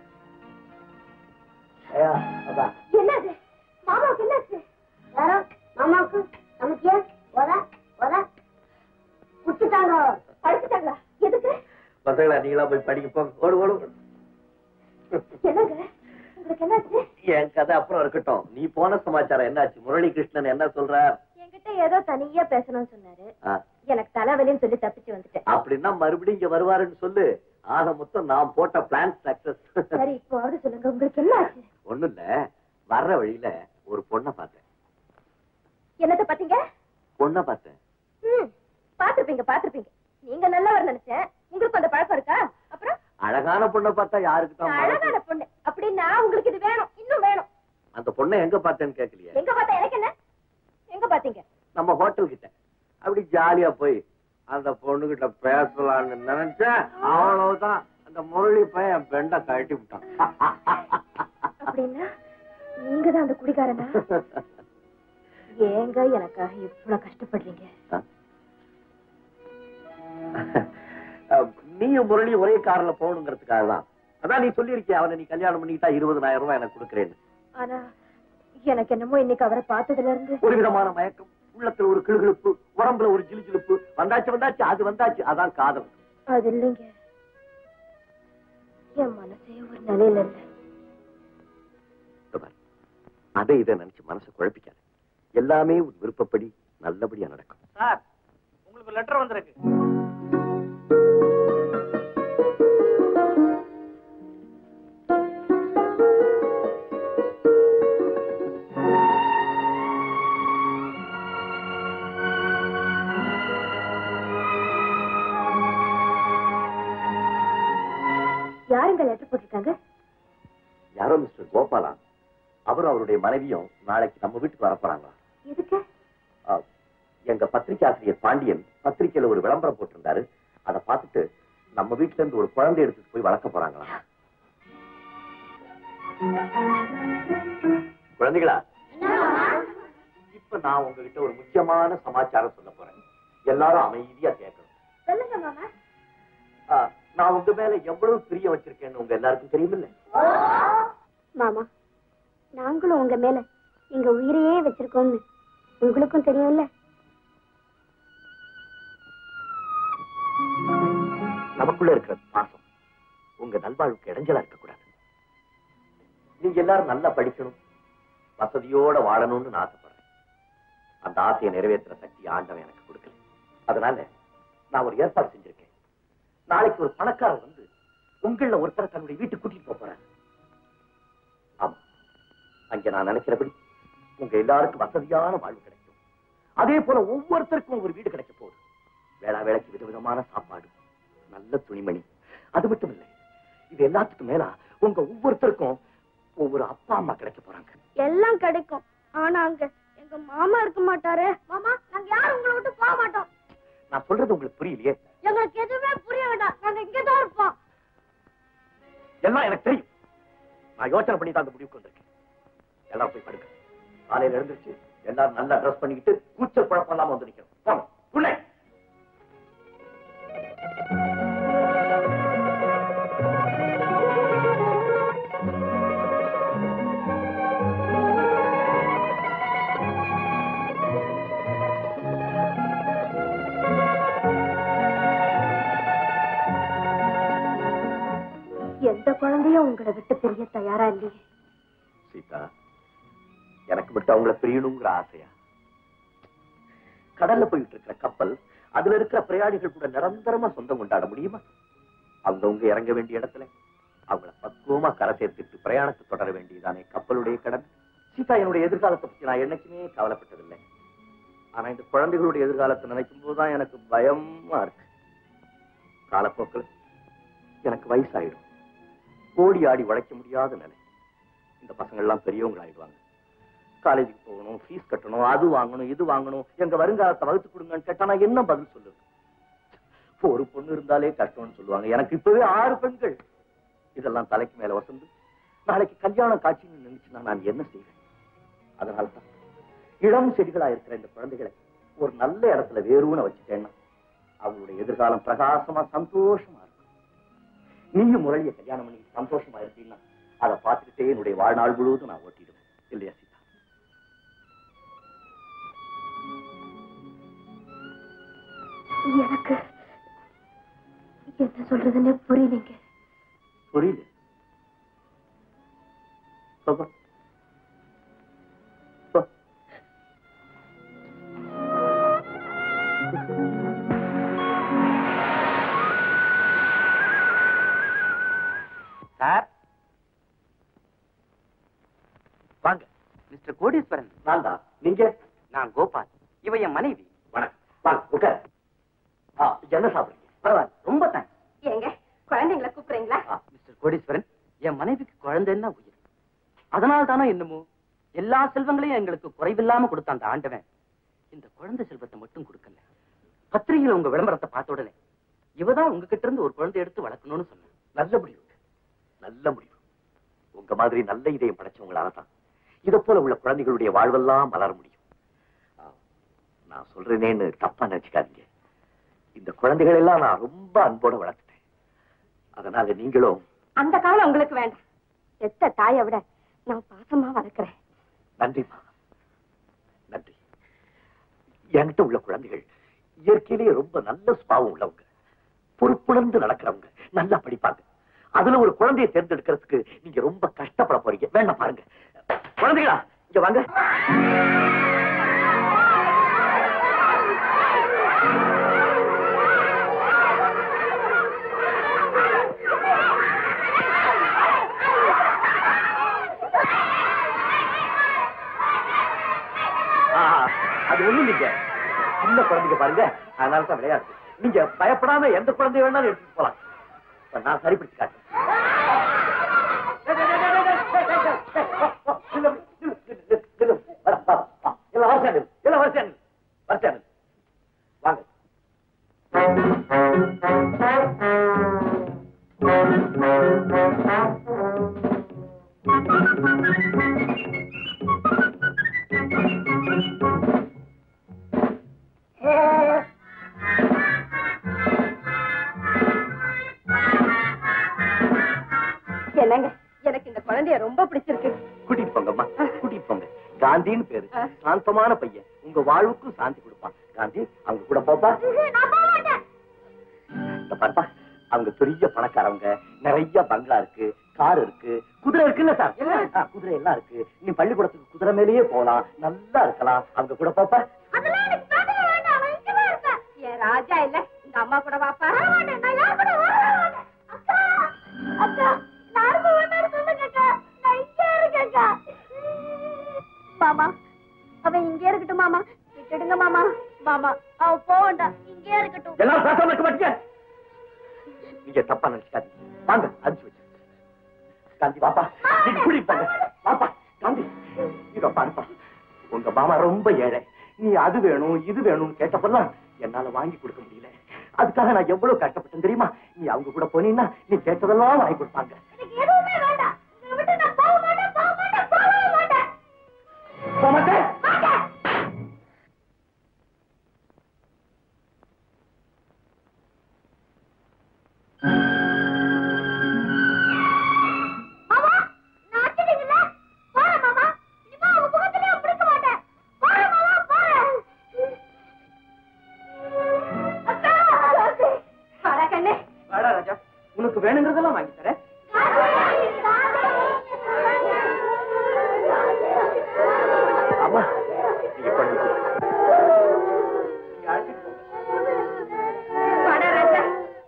ஐயா அப்பா என்னது மாமாவுக்கு என்னாச்சு யாரோ மாமாவுக்கு நமக்கு ஒத ஒத குத்துட்டாங்க படுத்துட்டாங்களா எதுக்கு பசங்களா நீங்களா போய் படிக்க போங்க ஓடு ஓடு ஓடு. என்னங்க உங்களுக்கு என்னாச்சு என் கதை அப்புறம் இருக்கட்டும் நீ போன சமாச்சாரம் என்னாச்சு முரளி கிருஷ்ணன் என்ன சொல்றார் என்கிட்ட ஏதோ தனியா பேசணும்னு சொன்னாரு ஆ, எனக்கு தலைவலின்னு சொல்லி தப்பிச்சு வந்துட்டேன் அப்படின்னா மறுபடியும் இங்க வருவாருன்னு சொல்லு ஆக மொத்தம் நான் போட்ட பிளான் சக்சஸ் சரி இப்போவாவது சொல்லுங்க உங்களுக்கு என்ன ஆச்சு ஒண்ணும் இல்ல வர்ற வழியில ஒரு பொண்ணை பார்த்தேன் என்னத்த பாத்தீங்க பொண்ணை பார்த்தேன் ம் பாத்திருப்பீங்க பாத்திருப்பீங்க நீங்க நல்லவர் நினைச்சேன் உங்களுக்கு அந்த பழக்கம் இருக்கா அப்புறம் அழகான பொண்ணை பார்த்தா யாருக்கு தான் அழகான பழக்கம்? பொண்ணு அப்படின்னா உங்களுக்கு இது வேணும் இன்னும் வேணும் அந்த பொண்ணை எங்க பார்த்தேன்னு கேட்கலையே எங்க பார்த்தா எனக்கு என்ன எங்க பாத்தீங்க நம்ம ஹோட்டல் கிட்ட அப்படி ஜாலியா போய் அந்த பொண்ணு கிட்ட பேசலாம்னு நினைச்சேன் அவ்வளவுதான் அந்த முரளி பையன் பெண்ட கழட்டி விட்டான் அப்படின்னா நீங்க தான் அந்த குடிகாரனா ஏங்க எனக்காக இவ்வளவு கஷ்டப்படுறீங்க நீயும் முரளி ஒரே கார்ல போகணுங்கிறதுக்காக தான் அதான் நீ சொல்லியிருக்கிய அவனை நீ கல்யாணம் பண்ணிட்டா இருபதனாயிரம் ரூபாய் எனக்கு கொடுக்குறேன்னு ஆனா எனக்கு என்னமோ இன்னைக்கு அவரை பார்த்ததுல இருந்து ஒரு விதமான மயக்கம் உள்ளத்துல ஒரு கிளுகிழுப்பு உடம்புல ஒரு ஜிலுஜிலுப்பு வந்தாச்சு வந்தாச்சு அது வந்தாச்சு அதான் காதல் அது இல்லைங்க என் மனசே ஒரு நிலையில இல்ல இதோ பாரு. அதை இதை நினைச்சு மனசை குழப்பிக்காத எல்லாமே உன் விருப்பப்படி நல்லபடியா நடக்கும் சார் உங்களுக்கு லெட்டர் வந்திருக்கு யாருங்க லெட்டர் போட்டிருக்காங்க யாரோ மிஸ்டர் கோபாலா அவரும் அவருடைய மனைவியும் நாளைக்கு நம்ம வீட்டுக்கு வர போறாங்களா எதுக்கு ஆ, எங்க பத்திரிகை ஆசிரியர் பாண்டியன் பத்திரிக்கையில ஒரு விளம்பரம் போட்டிருந்தாரு அதை பார்த்துட்டு நம்ம வீட்டுல இருந்து ஒரு குழந்தை எடுத்துட்டு போய் வளர்க்க போறாங்களா குழந்தைகளா இப்ப நான் உங்ககிட்ட ஒரு முக்கியமான சமாச்சாரம் சொல்ல போறேன் எல்லாரும் அமைதியா கேட்கணும் சொல்லுங்க மாமா ஆ, நான் உங்க மேல எவ்வளவு பிரியம் வச்சிருக்கேன்னு உங்க எல்லாருக்கும் தெரியுமில்ல மாமா நாங்களும் உங்க மேல எங்க உயிரையே வச்சிருக்கோம்னு உங்களுக்கும் தெரியும்ல நமக்குள்ள இருக்கிற பாசம் உங்க நல்வாழ்வுக்கு இடைஞ்சலா இருக்கக்கூடாது நீங்க எல்லாரும் நல்லா படிக்கணும் வசதியோட வாழணும்னு நான் ஆசைப்படுறேன் அந்த ஆசையை நிறைவேற்றுற சக்தி ஆண்டவன் எனக்கு கொடுக்கல அதனால நான் ஒரு ஏற்பாடு செஞ்சிருக்கேன் நாளைக்கு ஒரு பணக்காரர் வந்து உங்கள ஒருத்தரை தன்னுடைய வீட்டுக்கு கூட்டிட்டு போப் போறாரு ஆமா அங்க நான் நினைக்கிறபடி உங்க எல்லாருக்கும் வசதியான வாழ்வு கிடைக்கும் அதே போல ஒவ்வொருத்தருக்கும் ஒரு வீடு கிடைக்க போகுது வேளா வேலைக்கு விதவிதமான சாப்பாடு நல்ல துணிமணி அது மட்டும் இல்லை இது எல்லாத்துக்கும் மேலா உங்க ஒவ்வொருத்தருக்கும் ஒவ்வொரு அப்பா அம்மா கிடைக்க போறாங்க எல்லாம் கிடைக்கும் ஆனா அங்க எங்க மாமா இருக்க மாட்டாரு மாமா நாங்க யாரும் உங்களை விட்டு போக மாட்டோம் நான் சொல்றது உங்களுக்கு புரியலையே எங்களுக்கு எதுவுமே புரிய வேண்டாம் நாங்க இங்கதான் இருப்போம் எல்லாம் எனக்கு தெரியும் நான் யோசனை பண்ணி தான் அந்த முடிவுக்கு வந்திருக்கேன் எல்லாரும் போய் படுங்க காலையில எழுந்திருச்சு எல்லாரும் நல்லா ட்ரெஸ் பண்ணிக்கிட்டு கூச்சல் குழப்பம் இல்லாம வந்து நிக்கணும் போங்க உள்ளே எந்த குழந்தையும் உங்களை விட்டு பிரிய தயாரா இல்லையே சீதா எனக்கு மட்டும் அவங்கள பிரியணுங்கிற ஆசையா கடல்ல போயிட்டு இருக்கிற கப்பல் அதுல இருக்கிற பிரயாணிகள் கூட நிரந்தரமா சொந்தம் கொண்டாட முடியுமா அவங்கவங்க இறங்க வேண்டிய இடத்துல அவங்கள பக்குவமா கரை சேர்த்துட்டு பிரயாணத்தை தொடர வேண்டியதானே கப்பலுடைய கடன் சீதா என்னுடைய எதிர்காலத்தை பத்தி நான் என்னைக்குமே கவலைப்பட்டதில்லை ஆனா இந்த குழந்தைகளுடைய எதிர்காலத்தை நினைக்கும் போதுதான் எனக்கு பயமா இருக்கு காலப்போக்கில் எனக்கு வயசாயிடும் ஓடி ஆடி உழைக்க முடியாத நிலை இந்த பசங்க எல்லாம் பெரியவங்க ஆயிடுவாங்க காலேஜுக்கு போகணும் ஃபீஸ் கட்டணும் அது வாங்கணும் இது வாங்கணும் எங்க வருங்காலத்தை வகுத்து கொடுங்கன்னு கேட்டா நான் என்ன பதில் சொல்லுவேன் ஒரு பொண்ணு இருந்தாலே கஷ்டம்னு சொல்லுவாங்க எனக்கு இப்பவே ஆறு பெண்கள் இதெல்லாம் தலைக்கு மேல வசந்து நாளைக்கு கல்யாண காட்சின்னு நினைச்சுன்னா நான் என்ன செய்வேன் அதனால தான் இளம் செடிகளா இருக்கிற இந்த குழந்தைகளை ஒரு நல்ல இடத்துல வேறுன்னு வச்சுட்டேன்னா அவங்களுடைய எதிர்காலம் பிரகாசமா சந்தோஷமா இருக்கும் நீயும் முரளிய கல்யாணம் பண்ணி சந்தோஷமா இருந்தீங்கன்னா அதை பார்த்துக்கிட்டே என்னுடைய வாழ்நாள் முழுவதும் நான் ஓட்டிடுவேன் இல்லையா சீதா எனக்கு என்ன சொல்றதுன்னு புரியலைங்க புரியல பாப்பா பா. சார் வாங்க மிஸ்டர் கோடீஸ்வரன் நான் தான் நீங்க நான் கோபால் இவ என் மனைவி வணக்கம் வாங்க உட்கார் ஆ, என்ன சாப்பிடுறீங்க பரவாயில்ல ரொம்ப தேங்க்ஸ் ஏங்க குழந்தைங்களை கூப்பிடுறீங்களா மிஸ்டர் கோடீஸ்வரன் என் மனைவிக்கு குழந்தைன்னா உயிர் அதனால தானோ என்னமோ எல்லா செல்வங்களையும் எங்களுக்கு குறைவில்லாம கொடுத்த அந்த ஆண்டவன் இந்த குழந்தை செல்வத்தை மட்டும் கொடுக்கல பத்திரிகையில உங்க விளம்பரத்தை பார்த்த உடனே இவதான் உங்ககிட்ட இருந்து ஒரு குழந்தை எடுத்து வளர்க்கணும்னு சொன்னேன் நல்ல முடிவு நல்ல முடிவு உங்க மாதிரி நல்ல இதயம் படைச்சவங்களால தான் இதை போல உள்ள குழந்தைகளுடைய வாழ்வெல்லாம் மலர முடியும் ஆ, நான் சொல்றேனேன்னு தப்பா நினைச்சுக்காதீங்க இந்த குழந்தைகள் எல்லாம் நான் ரொம்ப அன்போட வளர்த்துட்டேன் அதனால நீங்களும் அந்த காலம் உங்களுக்கு வேண்டாம் எத்த தாயை விட நான் பாசமா வளர்க்கிறேன் நன்றிமா நன்றி என்கிட்ட உள்ள குழந்தைகள் இயற்கையிலேயே ரொம்ப நல்ல சுபாவம் உள்ளவங்க பொறுப்புணர்ந்து நடக்கிறவங்க நல்லா படிப்பாங்க அதுல ஒரு குழந்தையை தேர்ந்தெடுக்கிறதுக்கு நீங்க ரொம்ப கஷ்டப்பட போறீங்க வேண்டாம் பாருங்க குழந்தைகளா இங்க வாங்க ஆ, அது ஒண்ணும் இல்லைங்க சின்ன குழந்தைங்க பாருங்க அதனால தான் விளையாடு நீங்க பயப்படாம எந்த குழந்தைய வேணாலும் எடுத்துட்டு போலாம் இப்ப நான் சரிப்படுத்தி காட்டுறேன் எல்லாம் வரிசையா நில்லு. எல்லாம் வரிசையா நில்லு. வரிசையா நில்லு. வாங்க என்னங்க எனக்கு இந்த குழந்தைய ரொம்ப பிடிச்சிருக்கு கூட்டிட்டு போங்கம்மா கூட்டிட்டு போங்க காந்தின்னு பேரு சாந்தமான பையன் உங்க வாழ்வுக்கும் சாந்தி கொடுப்பான் காந்தி அவங்க கூட போப்பா இந்த பாருப்பா அவங்க பெரிய பணக்காரவங்க நிறைய பங்களா இருக்கு கார் இருக்கு குதிரை இருக்குல்ல சார் ஆ, குதிரை எல்லாம் இருக்கு நீ பள்ளிக்கூடத்துக்கு குதிரை மேலேயே போலாம் நல்லா இருக்கலாம் அவங்க கூட போப்பா அதெல்லாம் எனக்கு வேண்டவே வேண்டாம். நான் இங்கதான் இருப்பேன். என் ராஜா இல்ல இந்த அம்மா கூட வாப்பா நான் யார் கூட வரமாட்டேன். அக்கா அக்கா நான் வேண்டாம் சொல்லுங்க அக்கா நான் இங்கே இருக்கேன்க்கா மாமா அவன் இங்கே இருக்கட்டும் மாமா விட்டுடுங்க மாமா மாமா அவ போக வேண்டாம் இங்கே இருக்கட்டும் நீங்க தப்பா நினைச்சுக்காதீங்க வாங்க அனுப்பிச்சு வச்சு காந்தி வாப்பா நீங்க கூட்டிட்டு போங்க வாப்பா காந்தி இதோ பாருப்பா உங்க மாமா ரொம்ப ஏழை நீ அது வேணும் இது வேணும்னு கேட்டப்பெல்லாம் என்னால வாங்கி கொடுக்க முடியல அதுக்காக நான் எவ்வளவு கஷ்டப்பட்டேன் தெரியுமா நீ அவங்க கூட போனீங்கன்னா நீ கேட்டதெல்லாம் வாங்கி கொடுப்பாங்க எனக்கு எதுவுமே வேண்டாம் இதை விட்டு நான் போக மாட்டேன் போக மாட்டேன் போகவே மாட்டேன் போக மாட்டேன் மாட்டேன் மாமா நான் அடிச்சிட்டீங்கல்ல போறேன் மாமா இனிமே உங்க முகத்திலே பிடிக்க மாட்டேன் போறேன் மாமா போறேன் அக்கா வாடா கண்ணே வாடா ராஜா உனக்கு வேணுங்கிறதெல்லாம் வாங்கி தரேன் ஆமா நீங்க பண்ணி நீங்க அழைச்சிட்டு போங்க வாடா ராஜா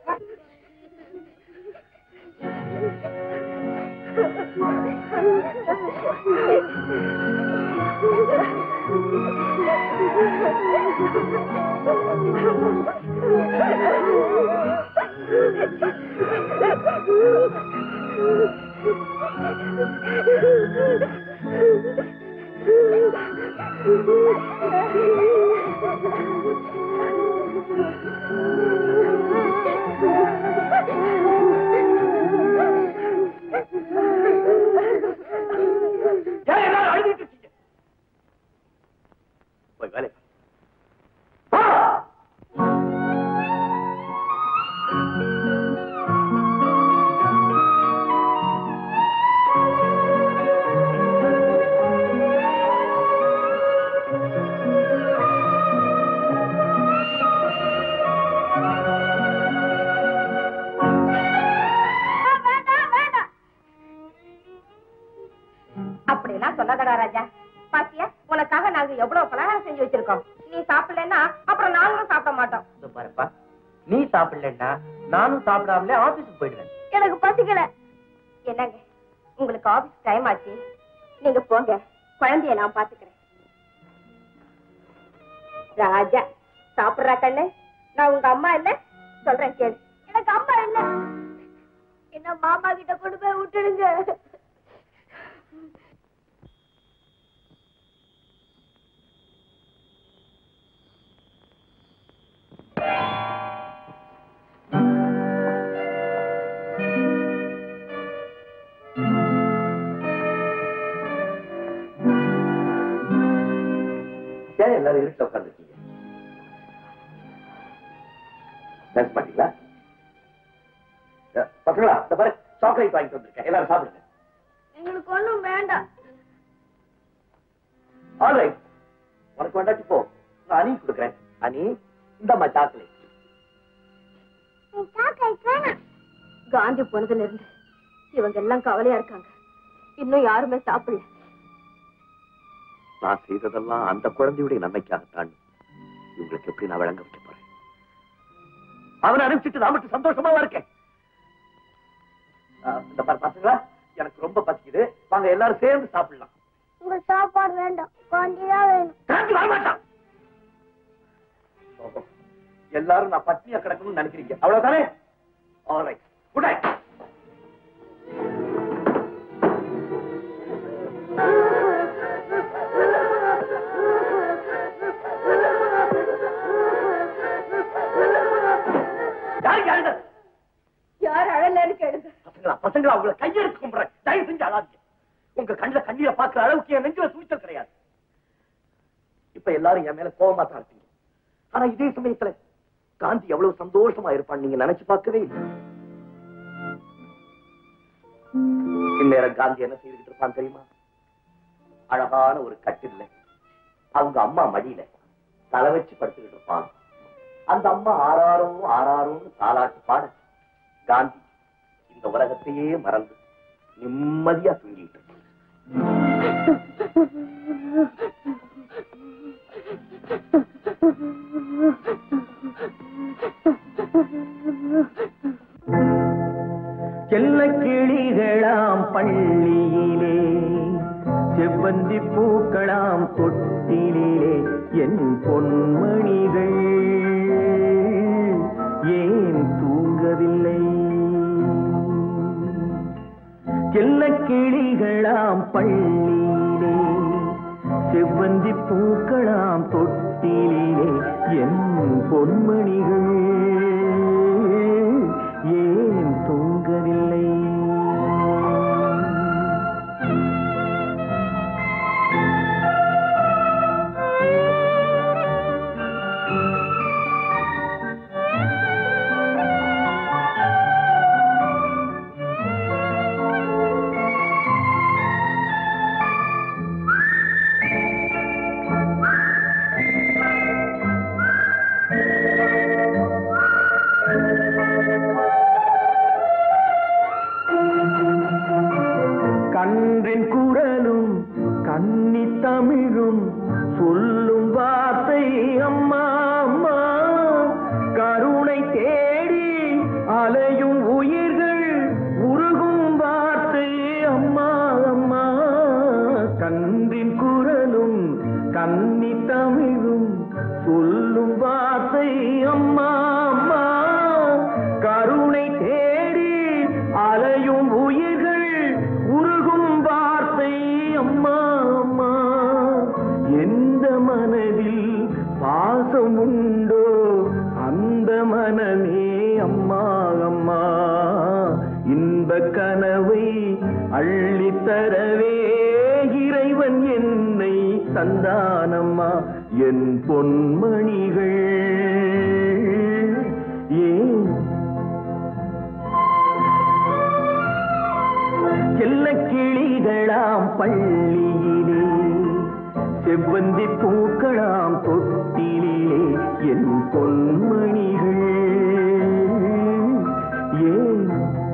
ஏன் எல்லாரும் அழுதுட்டு இருக்கீங்க போய் வேலை பாரு. வா. வேண்டாம் வேண்டாம் அப்படியெல்லாம் சொல்லாதடா ராஜா பாத்தியா உனக்காக நாங்க எவ்வளவு பலகாரம் செஞ்சு வச்சிருக்கோம் நீ சாப்பிடலன்னா அப்புறம் நாங்களும் சாப்பிட மாட்டோம் இதோ பாருப்பா நீ சாப்பிடலன்னா நானும் சாப்பிடாமலே ஆபீஸுக்கு போயிடுவேன் எனக்கு பசிக்கல என்னங்க உங்களுக்கு ஆபீஸ் டைம் ஆச்சு நீங்க போங்க குழந்தைய நான் பாத்துக்கிறேன் ராஜா சாப்பிடுறா கண்ணு நான் உங்க அம்மா இல்ல சொல்றேன் கேளு எனக்கு அம்மா இல்ல என்ன மாமா கிட்ட கொண்டு போய் விட்டுடுங்க ஏன் எல்லாரும் இருட்டில் உட்காந்துருக்கீங்க பேச மாட்டீங்களா அஹ், பசங்களா இந்த பாரு சாக்லேட் வாங்கிட்டு வந்திருக்கேன் எல்லாரும் சாப்பிடுங்க எங்களுக்கு ஒண்ணும் வேண்டாம் ஆல்ரைட் உனக்கு வேண்டாச்சு போ நான் அணி கொடுக்குறேன் அணி இந்தம்மா சாக்லேட் சாக்லேட் வேணாம் காந்தி போனதுல இருந்து இவங்க எல்லாம் கவலையா இருக்காங்க இன்னும் யாருமே சாப்பிடல நான் செய்ததெல்லாம் அந்த குழந்தையுடைய நன்மைக்காகத்தான் இவங்களுக்கு எப்படி நான் விளங்க வைக்க போறேன் அவனை அனுப்பிச்சிட்டு நான் மட்டும் சந்தோஷமாவா இருக்கேன் அஹ், இந்த பாரு பசங்களா எனக்கு ரொம்ப பசிக்குது வாங்க எல்லாரும் சேர்ந்து சாப்பிடலாம் உங்க சாப்பாடு வேண்டாம் காந்தி தான் வேணும் காந்தி வரமாட்டான் ஓஹோ. எல்லாரும் நான் பட்னியா கிடக்கணும்னு நினைக்கிறீங்க அவ்வளவுதானே ஆல்ரைட் குட் நைட் யாருக்கு அழுதது? யார் அழலன்னு கேளுங்க பசங்களா பசங்களா உங்களை கையெடுத்து கும்பிடுறேன் தயவு செஞ்சு அழாதீங்க உங்க கண்ணுல கண்ணீரை பார்க்கிற அளவுக்கு என் நெஞ்சில துணிச்சல் கிடையாது இப்ப எல்லாரும் என் மேல கோபமா தான் இருப்பீங்க ஆனா இதே சமயத்துல காந்தி எவ்வளவு சந்தோஷமா இருப்பான்னு நீங்க நினைச்சு பார்க்கவே இல்லை இந்நேரம் காந்தி என்ன செய்துகிட்டு இருப்பான் தெரியுமா அழகான ஒரு கட்டில்ல அவங்க அம்மா மடியில தலை வச்சு படுத்துக்கிட்டு இருப்பான் அந்த அம்மா ஆறாரோ ஆறாரோன்னு தாலாட்டு பாட காந்தி இந்த உலகத்தையே மறந்து நிம்மதியா தூங்கிட்டு இருப்பான் செல்ல கிளிகளாம் பள்ளியிலே செவ்வந்தி பூக்களாம் தொட்டிலே என் பொன்மணிகள் ஏன் தூங்கவில்லை செல்ல கிளிகளாம் பள்ளியிலே செவ்வந்தி பூக்களாம் தொட்டிலே என் பொன்மணிகள் ஏன் தூங்கவில்லை கன்றின் குரலும் கன்னி தமிழும் சொல்லும் வார்த்தை அம்மா அம்மா கருணை தேடி அலையும் உயிர்கள் உருகும் வார்த்தை அம்மா அம்மா கன்றின் குரலும் கன்னி தமிழும் சொல்லும் வார்த்தை அம்மா அம்மா கருணை தேடி அலையும் உயிர்கள் உருகும் வார்த்தை அம்மா அம்மா எந்த மனதில் பாசம் உண்டோ அந்த மனமே அம்மா அம்மா இன்ப கனவை அள்ளித்தரவே இறைவன் என்னை தந்தானம்மா என் பொன்மணிகள் ஏன் செல்ல கிளிகளாம் பள்ளியிலே செவ்வந்தி பூக்களாம் தொட்டிலே என் பொன்மணிகள் ஏன்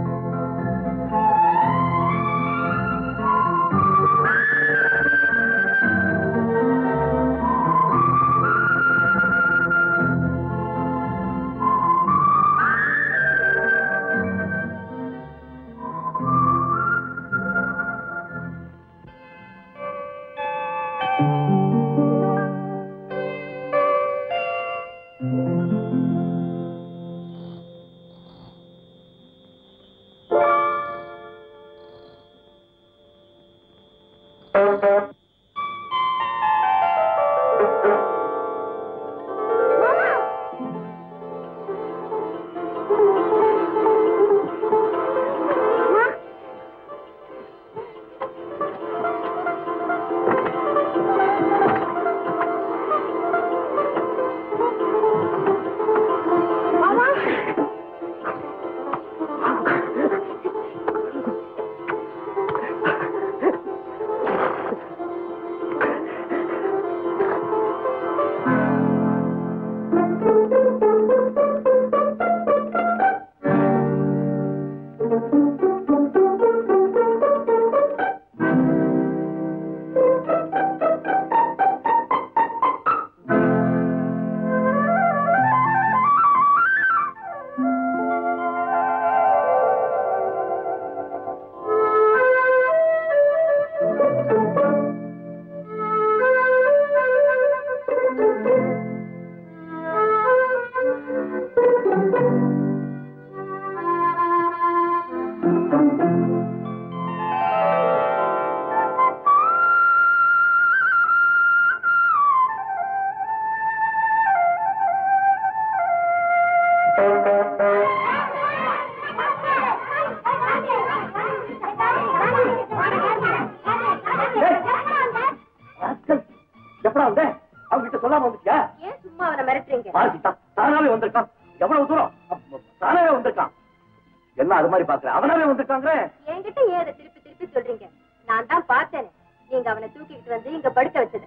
எப்படா வந்த அவங்க கிட்ட சொல்லாம வந்துட்டியா ஏன் சும்மா அவனை மிரட்டுறீங்க பாரதிதா தானாவே வந்திருக்கான் எவ்வளவு தூரம் அப்ப தானாவே வந்திருக்கான் என்ன அது மாதிரி பாக்குற அவனாவே வந்திருக்காங்க என்கிட்ட ஏன் அதை திருப்பி திருப்பி சொல்றீங்க நான் தான் பார்த்தேனே நீங்க அவனை தூக்கிட்டு வந்து இங்க படுக்க வச்சது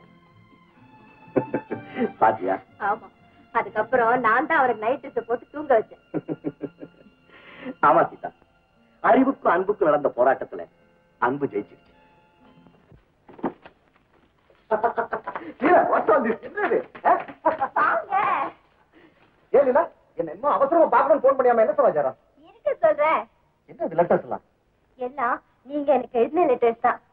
பாத்தியா ஆமா அதுக்கப்புறம் நான் தான் அவருக்கு நைட் ட்ரெஸ் போட்டு தூங்க வச்சேன் ஆமா சீதா அறிவுக்கும் அன்புக்கும் நடந்த போராட்டத்துல அன்பு ஜெயிச்சிருச்சு கீழே, what's all this? என்னது? ஆ? ஏன் லீலா, என்ன இன்னும் அவசரமா பாக்கணும்னு போன் பண்ணியாம என்ன சமாச்சாரம் இருக்க சொல்றேன் என்ன இது லெட்டர்ஸ் எல்லாம் எல்லாம் நீங்க எனக்கு எழுதின லெட்டர்ஸ் தான்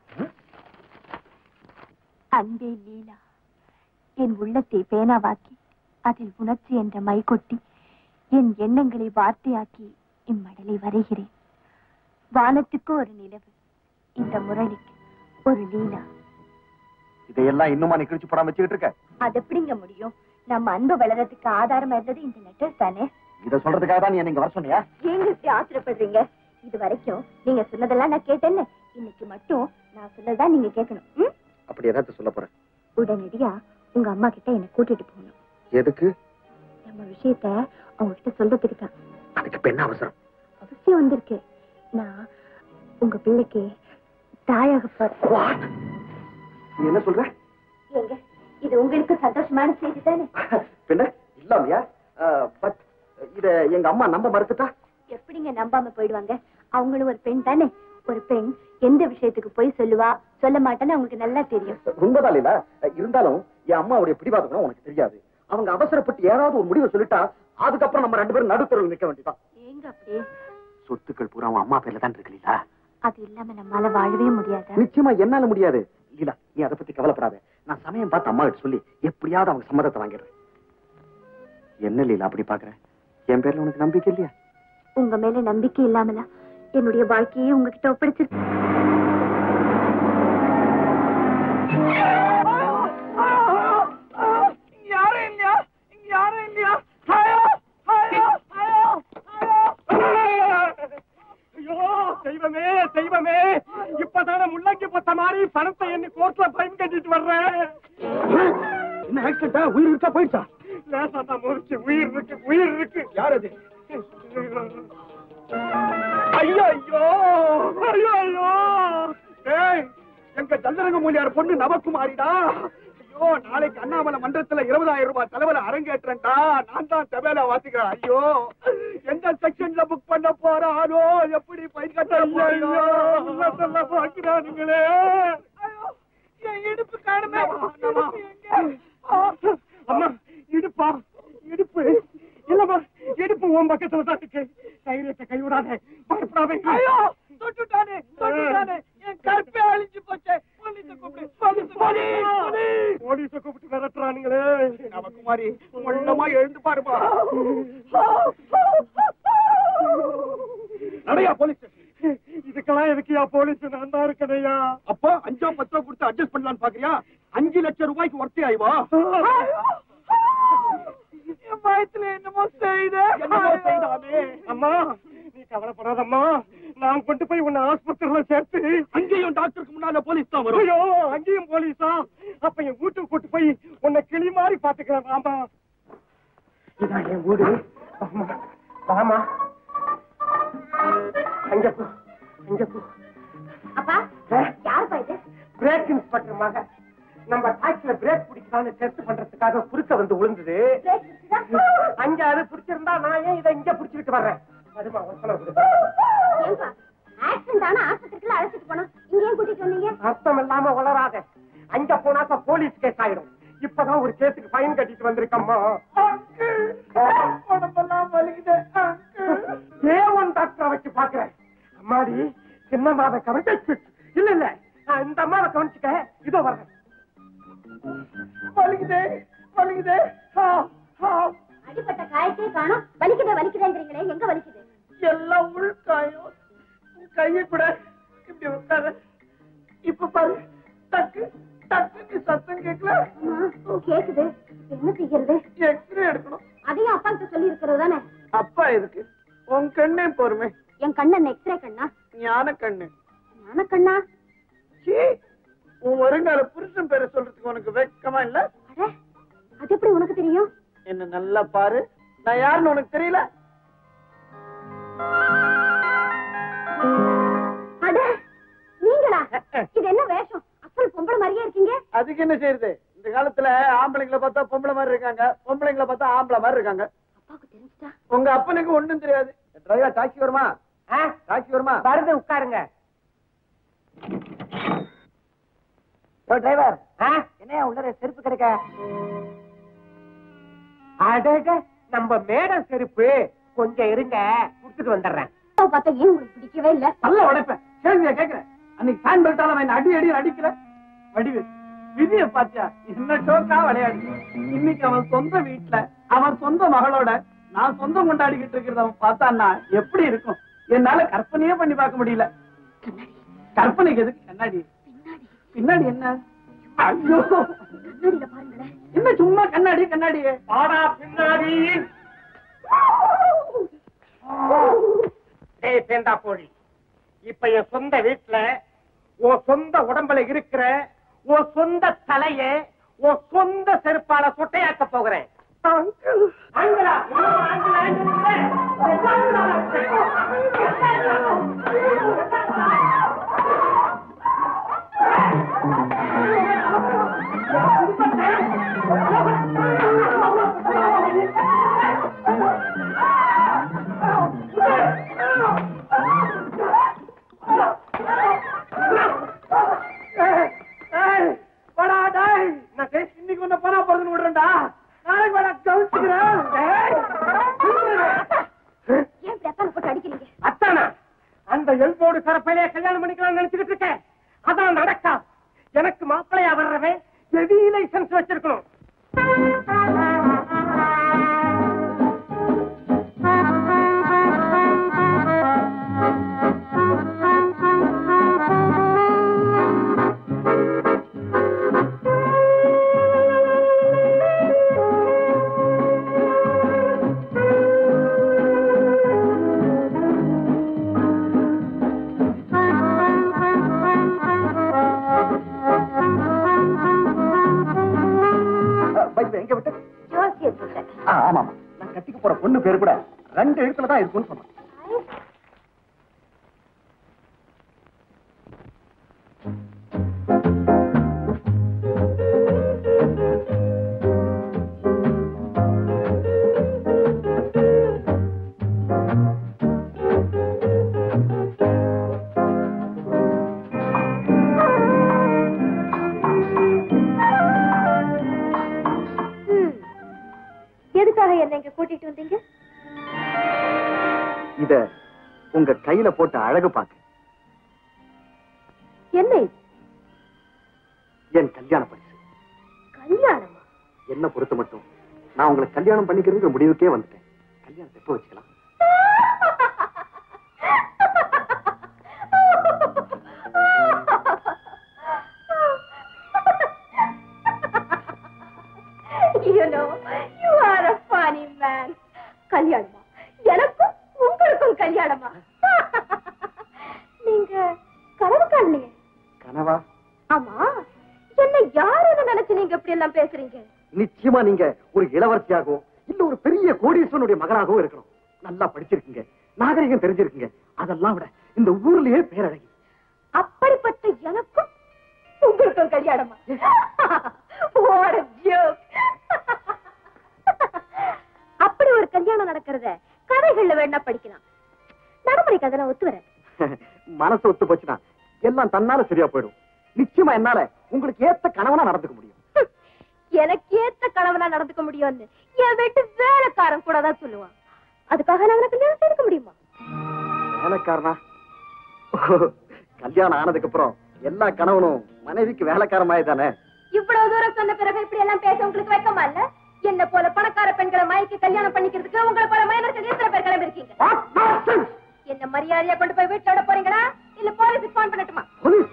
அன்பே லீலா என் உள்ளத்தை பேனாவாக்கி அதில் உணர்ச்சி என்ற மை கொட்டி என் எண்ணங்களை வார்த்தையாக்கி இம்மடலை வரைகிறேன் வானத்துக்கு ஒரு நிலவு இந்த முரளிக்கு ஒரு லீலா இதையெல்லாம் இன்னுமா நீ கிழிச்சு போடாம வச்சுக்கிட்டு இருக்க அது எப்படிங்க முடியும் நம்ம அன்பு வளர்றதுக்கு ஆதாரமா இருந்தது இந்த லெட்டர் தானே இதை சொல்றதுக்காக தான் நீ என்ன இங்க வர சொன்னியா ஏங்க இப்படி ஆத்திரப்படுறீங்க இது வரைக்கும் நீங்க சொன்னதெல்லாம் நான் கேட்டேன்னு இன்னைக்கு மட்டும் நான் சொன்னதுதான் நீங்க கேட்கணும் ம்? அப்படி ஏதாச்சும் சொல்ல போறேன் உடனடியா உங்க அம்மா கிட்ட என்ன கூட்டிட்டு போகணும் எதுக்கு நம்ம விஷயத்த அவங்க கிட்ட சொல்றதுக்கு தான் அதுக்கு இப்ப என்ன அவசரம் அவசியம் வந்திருக்கு நான் உங்க பிள்ளைக்கு தாயாக போறேன் நீ என்ன சொல்ற ஏங்க இது உங்களுக்கு சந்தோஷமான செய்தி தானே பின்ன இல்லாமையா பட் இத எங்க அம்மா நம்ப மறுத்துட்டா எப்படிங்க நம்பாம போயிடுவாங்க அவங்களும் ஒரு பெண் தானே ஒரு பெண் எந்த விஷயத்துக்கு போய் சொல்லுவா சொல்ல மாட்டேன்னு அவங்களுக்கு நல்லா தெரியும் உண்மைதான் இல்ல இருந்தாலும் என் அம்மாவுடைய பிடிவாத குணம் உனக்கு தெரியாது அவங்க அவசரப்பட்டு ஏதாவது ஒரு முடிவை சொல்லிட்டா அதுக்கப்புறம் நம்ம ரெண்டு பேரும் நடுத்தருவில் நிக்க வேண்டியதான் ஏங்க அப்படியே சொத்துக்கள் பூரா அவன் அம்மா பேர்ல தான் இருக்கு லீலா அது இல்லாம நம்மால வாழவே முடியாதா நிச்சயமா என்னால முடியாது லீலா நீ அதை பத்தி கவலைப்படாத நான் சமயம் பார்த்து அம்மா கிட்ட சொல்லி எப்படியாவது அவங்க சம்மதத்தை வாங்கிடுறேன் என்ன லீலா அப்படி பாக்குற என் பேர்ல உனக்கு நம்பிக்கை இல்லையா உங்க மேல நம்பிக்கை இல்லாமலா என்னுடைய வாழ்க்கையை உங்ககிட்ட ஒப்படைச்சிருக்கேன் இங்க யாரும் இல்லையா இங்க யாரும் இல்லையா ஐயோ ஐயோ ஐயோ ஐயோ தெய்வமே தெய்வமே இப்பதானே முள்ளங்கி பத்த மாதிரி பணத்தை என்ன கோர்ட்ல பயன் கட்டிட்டு வர்றேன் என்ன ஆக்சிடென்டா உயிர் இருக்கா போயிடுச்சா லேசா தான் முறிச்சு உயிர் இருக்கு உயிர் இருக்கு யார் அது ஐயோ ஐயோ ஐயோ ஐயோ ஏய் எங்க ஜல்லரங்க மூலியார் பொண்ணு நவகுமாரிடா ஐயோ நாளைக்கு அண்ணாமலை மன்றத்துல இருபதாயிரம் ரூபாய் தலைவரை அரங்கேற்றேன்டா நான் தான் தவேல வாசிக்கிறேன் ஐயோ எந்த செக்ஷன்ல புக் பண்ண போறானோ எப்படி பைக் கட்ட ஐயோ சொல்ல பாக்குறானுங்களே ஐயோ, என் இடுப்பு காணுமே இடுப்பு எங்க? அம்மா இடுப்பா இடுப்பு இல்லம்மா இடுப்பு உன் பக்கத்துல தான் இருக்கு தைரியத்தை கைவிடாதே பயப்படாதே ஐயோ தொட்டுட்டானே தொட்டுட்டானே என் கற்பே அழிஞ்சு போச்சே போலீஸ கூப்பிடு போலீஸ் போலீஸ கூப்பிட்டு விரட்டுறானுங்களே நவகுமாரி உள்ளமா எழுந்து பாருமா நடையா போலீஸ் இதுக்கெல்லாம் எதுக்குயா போலீஸ் நான் தான் இருக்கணையா அப்போ அஞ்சோ பத்தோ கொடுத்து அட்ஜஸ்ட் பண்ணலாம்னு பாக்குறியா அஞ்சு லட்சம் ரூபாய்க்கு ஒர்த்தி ஆயிவா என் வயசுல என்னமோ செய்த என்னமோ செய்தாமே அம்மா நீ கவலைப்படாதம்மா நான் கொண்டு போய் உன்னை ஆஸ்பத்திரியில சேர்த்து அங்கேயும் டாக்டருக்கு முன்னால போலீஸ் தான் வரும் ஐயோ அங்கேயும் போலீஸா அப்ப என் வீட்டுக்கு கூட்டு போய் உன்னை கிளி மாதிரி பாத்துக்கிறேன் ஆமா இதான் என் வீடு ஆமா ஆமா அங்க போ அங்க போ அப்பா யாருப்பா இது பிரேக் இன்ஸ்பெக்டர் மக நம்ம டாக்ஸில பிரேக் பிடிக்கலாம்னு டெஸ்ட் பண்றதுக்காக குறுக்க வந்து விழுந்தது பிரேக் இருக்குதா? அங்க அது பிடிச்சிருந்தா நான் ஏன் இதை இங்க பிடிச்சிட்டு வர்றேன் அதுமா வசனம் கொடு. ஏன்பா ஆக்சிடென்ட் ஆனா ஆஸ்பத்திரிக்குள்ள அழைச்சிட்டு போனோம் இங்க ஏன் கூட்டிட்டு வந்தீங்க அர்த்தம் இல்லாம வளராத அங்க போனாக்க போலீஸ் கேஸ் ஆயிடும் இப்பதான் ஒரு கேஸுக்கு ஃபைன் கட்டிட்டு வந்திருக்கம்மா உடம்பெல்லாம் வலிக்குது ஏவன் டாக்டரை வச்சு பாக்குறேன் அம்மாடி சின்னம்மாவை கவனிச்சு இல்ல இல்ல நான் இந்த அம்மாவை கவனிச்சுக்க இதோ வர்றேன் வலிக்குதே வலிக்குதே ஆ, ஆ. அடிப்பட்ட காயத்தையே காணோம் வலிக்குதே வலிக்குதேங்கிறீங்களே எங்க வலிக்குது எல்லாம் உள்காயம் கையை கூட இப்படி உட்கார இப்ப பாரு டக்கு டக்குன்னு சத்தம் கேட்கல அம்மா, கேக்குது என்ன செய்யறது எக்ஸ்ரே எடுக்கணும் அதையும் அப்பா கிட்ட சொல்லி இருக்கிறது தானே அப்பா எதுக்கு உன் கண்ணே பொறுமை என் கண்ணன் எக்ஸ்ரே கண்ணா ஞான கண்ணு ஞான கண்ணா சீ, உன் வருங்கால புருஷன் பேரை சொல்றதுக்கு உனக்கு வெக்கமா இல்ல அட அது எப்படி உனக்கு தெரியும் என்ன நல்லா பாரு நான் யாருன்னு உனக்கு தெரியல அட நீங்களா இது என்ன வேஷம் அசல் பொம்பளை மாதிரியே இருக்கீங்க அதுக்கு என்ன செய்யறது இந்த காலத்துல ஆம்பளைங்களை பார்த்தா பொம்பளை மாதிரி இருக்காங்க பொம்பளைங்களை பார்த்தா ஆம்பளை மாதிரி இருக்காங்க அப்பாவுக்கு தெரிஞ்சுட்டா உங்க அப்பனுக்கு ஒண்ணும் தெரியாது டிரைவர் டாக்ஸி வருமா டாக்ஸி வருமா வருது உட்காருங்க டிரைவர் என்ன உள்ள செருப்பு கிடைக்க அடட நம்ம மேடம் செருப்பு கொஞ்சம் இருங்க குடுத்துட்டு வந்துடுறேன் அப்பாவை பார்த்தா ஏன் உங்களுக்கு பிடிக்கவே இல்ல நல்ல உடைப்பேன் கேள்வியா கேக்குறேன் அன்னைக்கு ஃபேன் பெல்ட்டால அவன் அடி அடி அடிக்கல வடிவு விதிய பாத்தியா என்ன ஷோக்கா விளையாடு இன்னைக்கு அவன் சொந்த வீட்டுல அவன் சொந்த மகளோட நான் சொந்தம் கொண்டாடிக்கிட்டு இருக்கிறத அவன் பார்த்தான்னா எப்படி இருக்கும் என்னால கற்பனையே பண்ணி பார்க்க முடியல கற்பனைக்கு எதுக்கு கண்ணாடி பின்னாடி என்ன ஐயோ கண்ணாடியில பாருங்களேன் என்ன சும்மா கண்ணாடி கண்ணாடி பாடா பின்னாடி டேய் சேந்தா கோழி இப்ப என் சொந்த வீட்டுல உன் சொந்த உடம்புல இருக்கிற உன் சொந்த தலைய உன் சொந்த செருப்பால சொட்டையாக்க போகிறேன் ஆண்களா? இன்னும் ஆண்களா இருக்கிறேன். ஏய், வாடா, டேய். நான் டேய், இன்னைக்கு உன்னை போனா போறதுன்னு விடுறேன்டா நாளைக்கு வேணா கவுச்சுக்கிறேன் டேய். ஏன் இப்படி அத்தானை போட்டு அடிக்கிறீங்க அத்தானா அந்த எல்போடு சரப்பையிலே கல்யாணம் பண்ணிக்கலாம் நினைச்சுக்கிட்டு இருக்கேன் அதான் நடக்கா எனக்கு மாப்பிள்ளையா வர்றவன் ஹெவி லைசன்ஸ் வச்சிருக்கணும் பைக் எங்க விட்ட ஜோசியத்துல ஆ, ஆமா ஆமா நான் கட்டிக்க போற பொண்ணு பேரு கூட ரெண்டு எழுத்துல தான் இருக்கும்னு சொன்னேன் ம். எதுக்காக என்ன இங்க கூட்டிட்டு வந்தீங்க இத உங்க கையில போட்டு அழகு பாக்க என்ன இது என் கல்யாண பரிசு கல்யாணமா என்ன பொறுத்த மட்டும் நான் உங்களை கல்யாணம் பண்ணிக்கிறதுக்கு முடிவுக்கே வந்துட்டேன் கல்யாணம் எப்ப வச்சுக்கலாம் You know, you are a funny man. கல்யாணமா எனக்கும் உங்களுக்கும் கல்யாணமா நீங்க கனவு காணலையே கனவா ஆமா என்ன யாருன்னு நினைச்சு நீங்க இப்படி எல்லாம் பேசுறீங்க நிச்சயமா நீங்க ஒரு இளவரசியாகவும் இல்ல ஒரு பெரிய கோடீஸ்வரனுடைய மகனாகவும் இருக்கணும் நல்லா படிச்சிருக்கீங்க நாகரிகம் தெரிஞ்சிருக்கீங்க அதெல்லாம் விட இந்த ஊர்லயே பேரழகி அப்படிப்பட்ட எனக்கும் உங்களுக்கும் கல்யாணமா What a joke. அப்படி ஒரு கல்யாணம் நடக்கிறத கதைகள்ல வேணா படிக்கலாம் நடைமுறைக்கு அதெல்லாம் ஒத்து வராது மனசு ஒத்து போச்சுன்னா எல்லாம் தன்னால சரியா போயிடும் நிச்சயமா என்னால உங்களுக்கு ஏத்த கணவனா நடந்துக்க முடியும் எனக்கு ஏத்த கணவனா நடந்துக்க முடியும்னு என் வீட்டு வேலைக்காரன் கூட தான் சொல்லுவான் அதுக்காக நாங்க கல்யாணம் செய்துக்க முடியுமா வேலைக்காரனா கல்யாணம் ஆனதுக்கு அப்புறம் எல்லா கணவனும் மனைவிக்கு வேலைக்காரமாய் தானே இவ்வளவு தூரம் சொன்ன பிறகு இப்படி எல்லாம் பேச உங்களுக்கு வெக்கமா இல்ல என்ன போல பணக்கார பெண்களை மயக்கி கல்யாணம் பண்ணிக்கிறதுக்கு உங்களை போல மைனர்கள் எத்தனை பேர் கிளம்பி இருக்கீங்க என்ன மரியாதையா கொண்டு போய் வீட்டுல விட போறீங்களா இல்ல போலீஸுக்கு போன் பண்ணட்டுமா போலீஸ்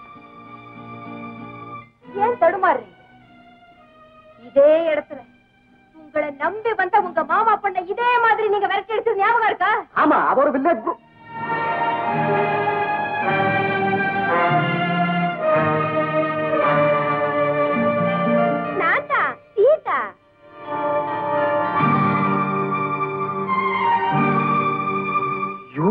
ஏன் தடுமாறுறீங்க இதே இடத்துல உங்களை நம்பி வந்த உங்க மாமா பொண்ண இதே மாதிரி நீங்க விரட்டி அடிச்சது ஞாபகம் இருக்கா ஆமா அது ஒரு வில்லேஜ் நான் தான் சீதா யூ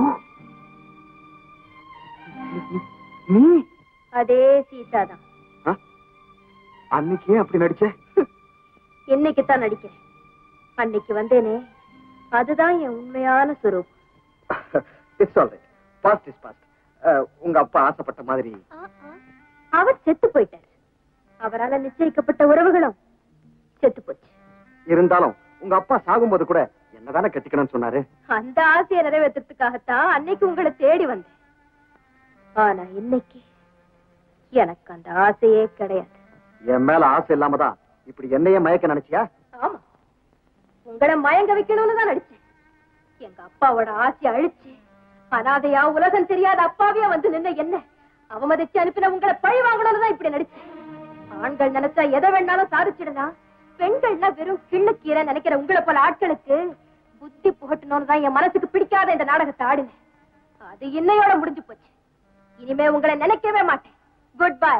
நீ அதே சீதா தான் ஆ? அன்னைக்கே அப்படி நடிச்ச இன்னைக்கு தான் நடிக்கிறேன் அன்னைக்கு வந்தேனே அதுதான் என் உண்மையான சுரூப் it's all right past is past உங்க அப்பா ஆசைப்பட்ட மாதிரி அவர் செத்து போயிட்டார் அவரால நிச்சயிக்கப்பட்ட உறவுகளும் செத்து போச்சு இருந்தாலும் உங்க அப்பா சாகும்போது கூட என்னதானே கட்டிக்கணும்னு சொன்னாரு அந்த ஆசையை நிறைவேற்றுறதுக்காகத்தான் அன்னைக்கு உங்களை தேடி வந்தேன் ஆனா இன்னைக்கு எனக்கு அந்த ஆசையே கிடையாது என் மேல ஆசை இல்லாம தான் இப்படி என்னையே மயக்க நினைச்சியா ஆமா உங்களை மயங்க வைக்கணும்னு தான் நடிச்சேன் எங்க அப்பாவோட ஆசையை அழிச்சு அனாதையா உலகம் தெரியாத அப்பாவியா வந்து நின்ன என்ன அவமதிச்சு அனுப்பின உங்களை பழி வாங்கணும்னு தான் இப்படி நடிச்சேன் ஆண்கள் நினைச்சா எதை வேணாலும் சாதிச்சிடலாம் பெண்கள்னா வெறும் கிள்ளுக்கீரை நினைக்கிற உங்களை போல ஆட்களுக்கு புத்தி புகட்டணும்னு தான் என் மனசுக்கு பிடிக்காத இந்த நாடகத்தை ஆடினேன் அது இன்னையோட முடிஞ்சு போச்சு இனிமே உங்களை நினைக்கவே மாட்டேன் குட் பை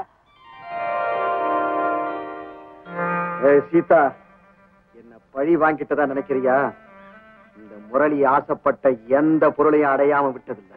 ஏய் சீதா என்ன பழி வாங்கிட்டதா நினைக்கிறியா இந்த முரளி ஆசைப்பட்ட எந்த பொருளையும் அடையாம விட்டதில்லை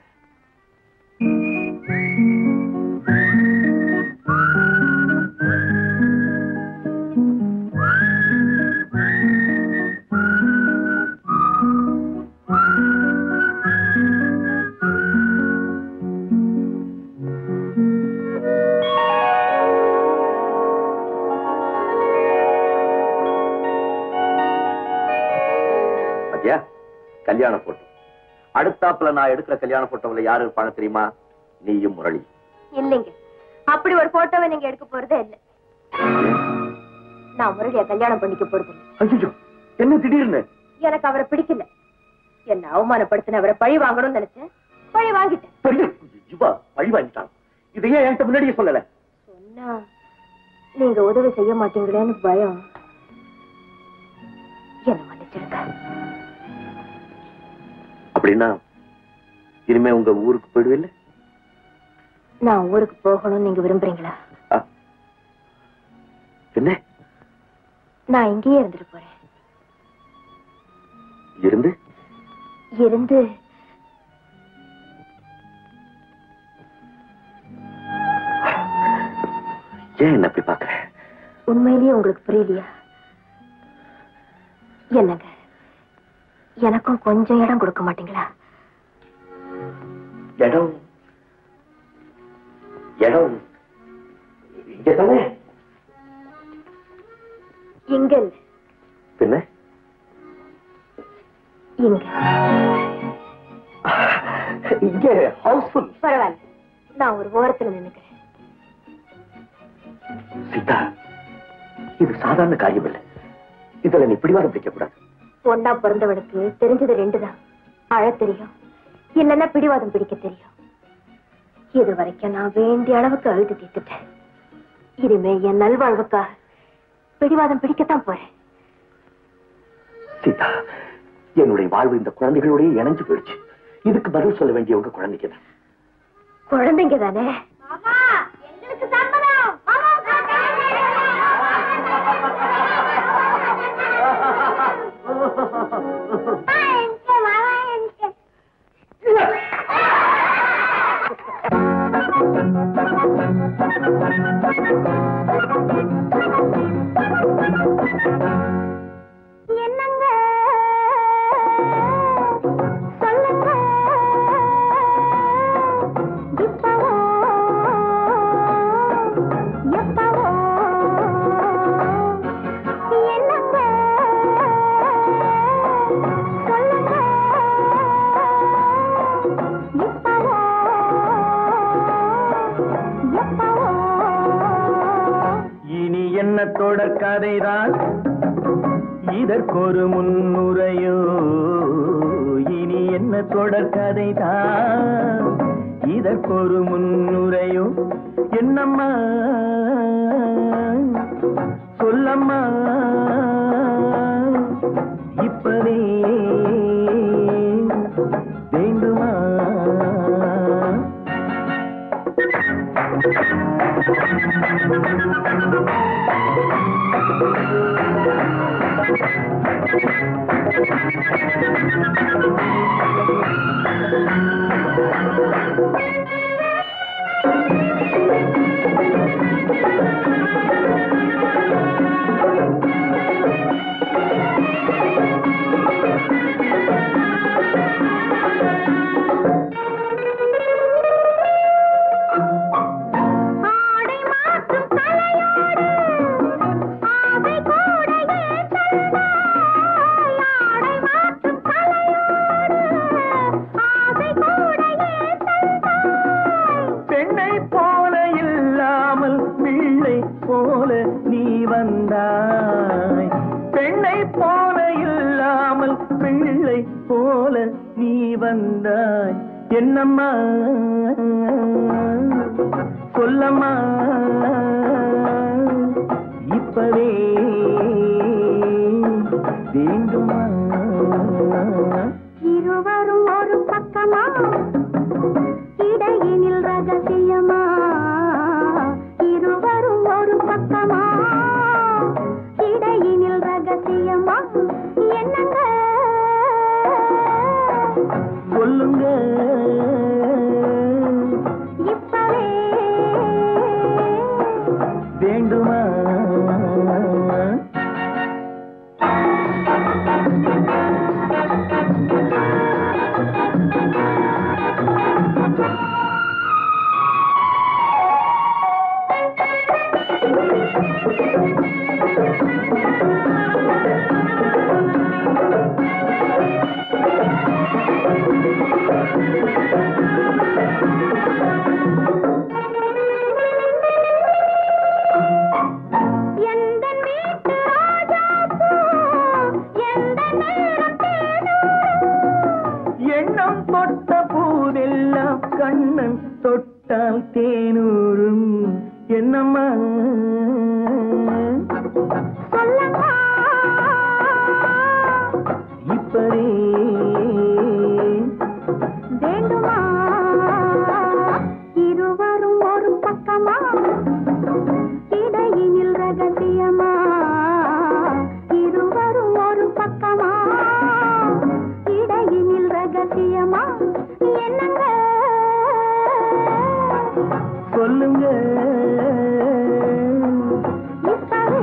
பாத்தியா கல்யாண போட்டோ அடுத்தாப்புல நான் எடுக்கிற கல்யாண போட்டோவுல யாரு இருப்பாங்க தெரியுமா நீயும் முரளி இல்லைங்க அப்படி ஒரு போட்டோவை நீங்க எடுக்க போறதே இல்ல நான் முரளிய கல்யாணம் பண்ணிக்க போறது இல்ல ஐயோ என்ன திடீர்னு எனக்கு அவரை பிடிக்கல என்ன அவமானப்படுத்தின அவரை பழி வாங்கணும்னு நினைச்சேன் பழி வாங்கிட்டேன் ஐயோ, இவா பழி வாங்கிட்டான் இதையே என்கிட்ட முன்னாடியே சொல்லல சொன்னா நீங்க உதவி செய்ய மாட்டீங்களேன்னு பயம் என்ன மன்னிச்சிருங்க அப்படின்னா இனிமே உங்க ஊருக்கு போயிடுவில்ல நான் ஊருக்கு போகணும்னு நீங்க விரும்புறீங்களா என்ன நான் இங்கேயே இருந்துட்டு போறேன் இருந்து இருந்து ஏன் என்ன அப்படி பாக்குற உண்மையிலேயே உங்களுக்கு புரியலையா என்னங்க எனக்கும் கொஞ்சம் இடம் கொடுக்க மாட்டீங்களா இடம் இடம் இங்க தானே இங்க இல்ல பின்ன இங்க இங்க ஹவுஸ்ஃபுல் பரவாயில்ல நான் ஒரு ஓரத்துல நின்னுக்கிறேன் சீதா இது சாதாரண காரியம் இல்லை இதுல நீ பிடிவாதம் பிடிக்க கூடாது பொண்ணா பிறந்தவனுக்கு தெரிஞ்சது ரெண்டுதான் அழ தெரியும் இல்லைன்னா பிடிவாதம் பிடிக்க தெரியும் இது வரைக்கும் நான் வேண்டிய அளவுக்கு அழுது தீர்த்துட்டேன் இனிமே என் நல்வாழ்வுக்காக பிடிவாதம் பிடிக்கத்தான் போறேன் சீதா என்னுடைய வாழ்வு இந்த குழந்தைகளோடய இணைஞ்சு போயிடுச்சு இதுக்கு பதில் சொல்ல வேண்டிய உங்க குழந்தைக்கு தான் குழந்தைங்க தானே என்னங்க சொல்லுங்க இப்பவோ எப்பவோ என்னங்க சொல்லுங்க இப்பவோ எப்பவோ இனி என்ன தொடர் கதைதான் இதற்கொரு முன்னுரையோ இனி என்ன தொடர் கதைதான் இதற்கொரு முன்னுரையோ என்னம்மா சொல்லம்மா இப்பவே வேண்டுமா ஆடை மாற்றும் தலையோடு ஆவை கூட ஏன் தந்தாய்? ஆடை மாற்றும் தலையோடு ஆவை கூட ஏன் தந்தாய்? பெண்ணை போல இல்லாமல் பிள்ளை போல நீ வந்தாய் பெண்ணை போல இல்லாமல் பிள்ளை போல நீ வந்தாய் என்னம்மா சொல்லம்மா இப்பவே வேண்டுமா இருவரும் ஒரு பக்கமா இடையினில் ரகசியமா இருவரும் ஒரு பக்கமா இடையினில் ரகசியமா என்னங்க சொல்லுங்க இப்பவே வேண்டுமா எந்த வீட்டு ரோஜா பூ எந்த நேரம் தேனும் எண்ணம் தொட்ட பூவெல்லாம் கண்ணன் தொட்டால் தேனூரும் என்னம்மா சொல்லம்மா இப்பவே வேண்டுமா இருவரும் ஒரு பக்கமா இடையினில் ரகசியமா இருவரும் ஒரு பக்கமா இடையினில் ரகசியமா என்னங்க சொல்லுங்க இப்பவே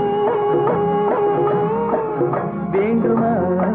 வேண்டுமா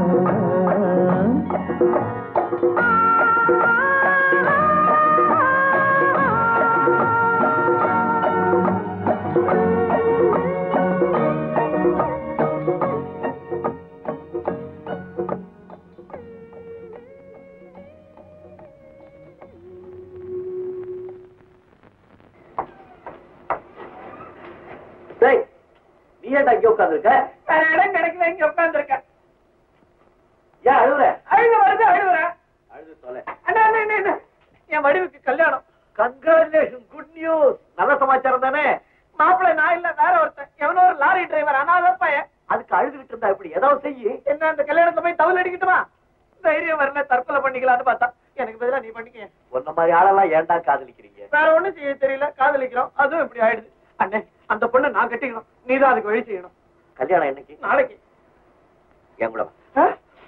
டேய் நீ ஏன்டா இங்க உட்கார்ந்திருக்க வேற இடம் கிடைக்கல இங்க உட்கார்ந்திருக்கேன் ஏன் அழுவுற அழுக வருது அழுகுறேன் அழுது தொலை அண்ணா அண்ணா, அண்ணா, அண்ணா. என் வடிவுக்கு கல்யாணம் கங்க்ராச்சுலேஷன் குட் நியூஸ் நல்ல சமாச்சாரம் தானே மாப்பிள்ளை நான் இல்ல வேற ஒருத்தன் எவனோ ஒரு லாரி டிரைவர் அனாத பையன் அதுக்கு அழுதுகிட்டு இருந்தா எப்படி ஏதாவது செய்யி என்ன அந்த கல்யாணத்துல போய் தவல் அடிக்கட்டுமா தைரியம் வரல தற்கொலை பண்ணிக்கலாம்னு பார்த்தா எனக்கு பதிலா நீ பண்ணிக்க உன்ன மாதிரி ஆளெல்லாம் ஏன்டா காதலிக்கிறீங்க வேற ஒண்ணும் செய்ய தெரியல காதலிக்கிறோம் அதுவும் இப்படி ஆயிடுது அண்ணே அந்த பொண்ணை நான் கட்டிக்கணும் நீதான் அதுக்கு வழி செய்யணும் கல்யாணம் என்னைக்கு நாளைக்கு என் கூட வா.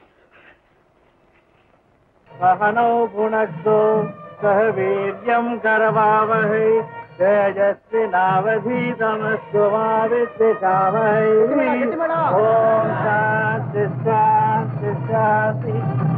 सहनौ भुनक्तो सह वीर्यम् करवावहै तेजस्वि नावधीतमस्तु मा विद्विषावहै ॐ शान्ति शान्ति शान्ति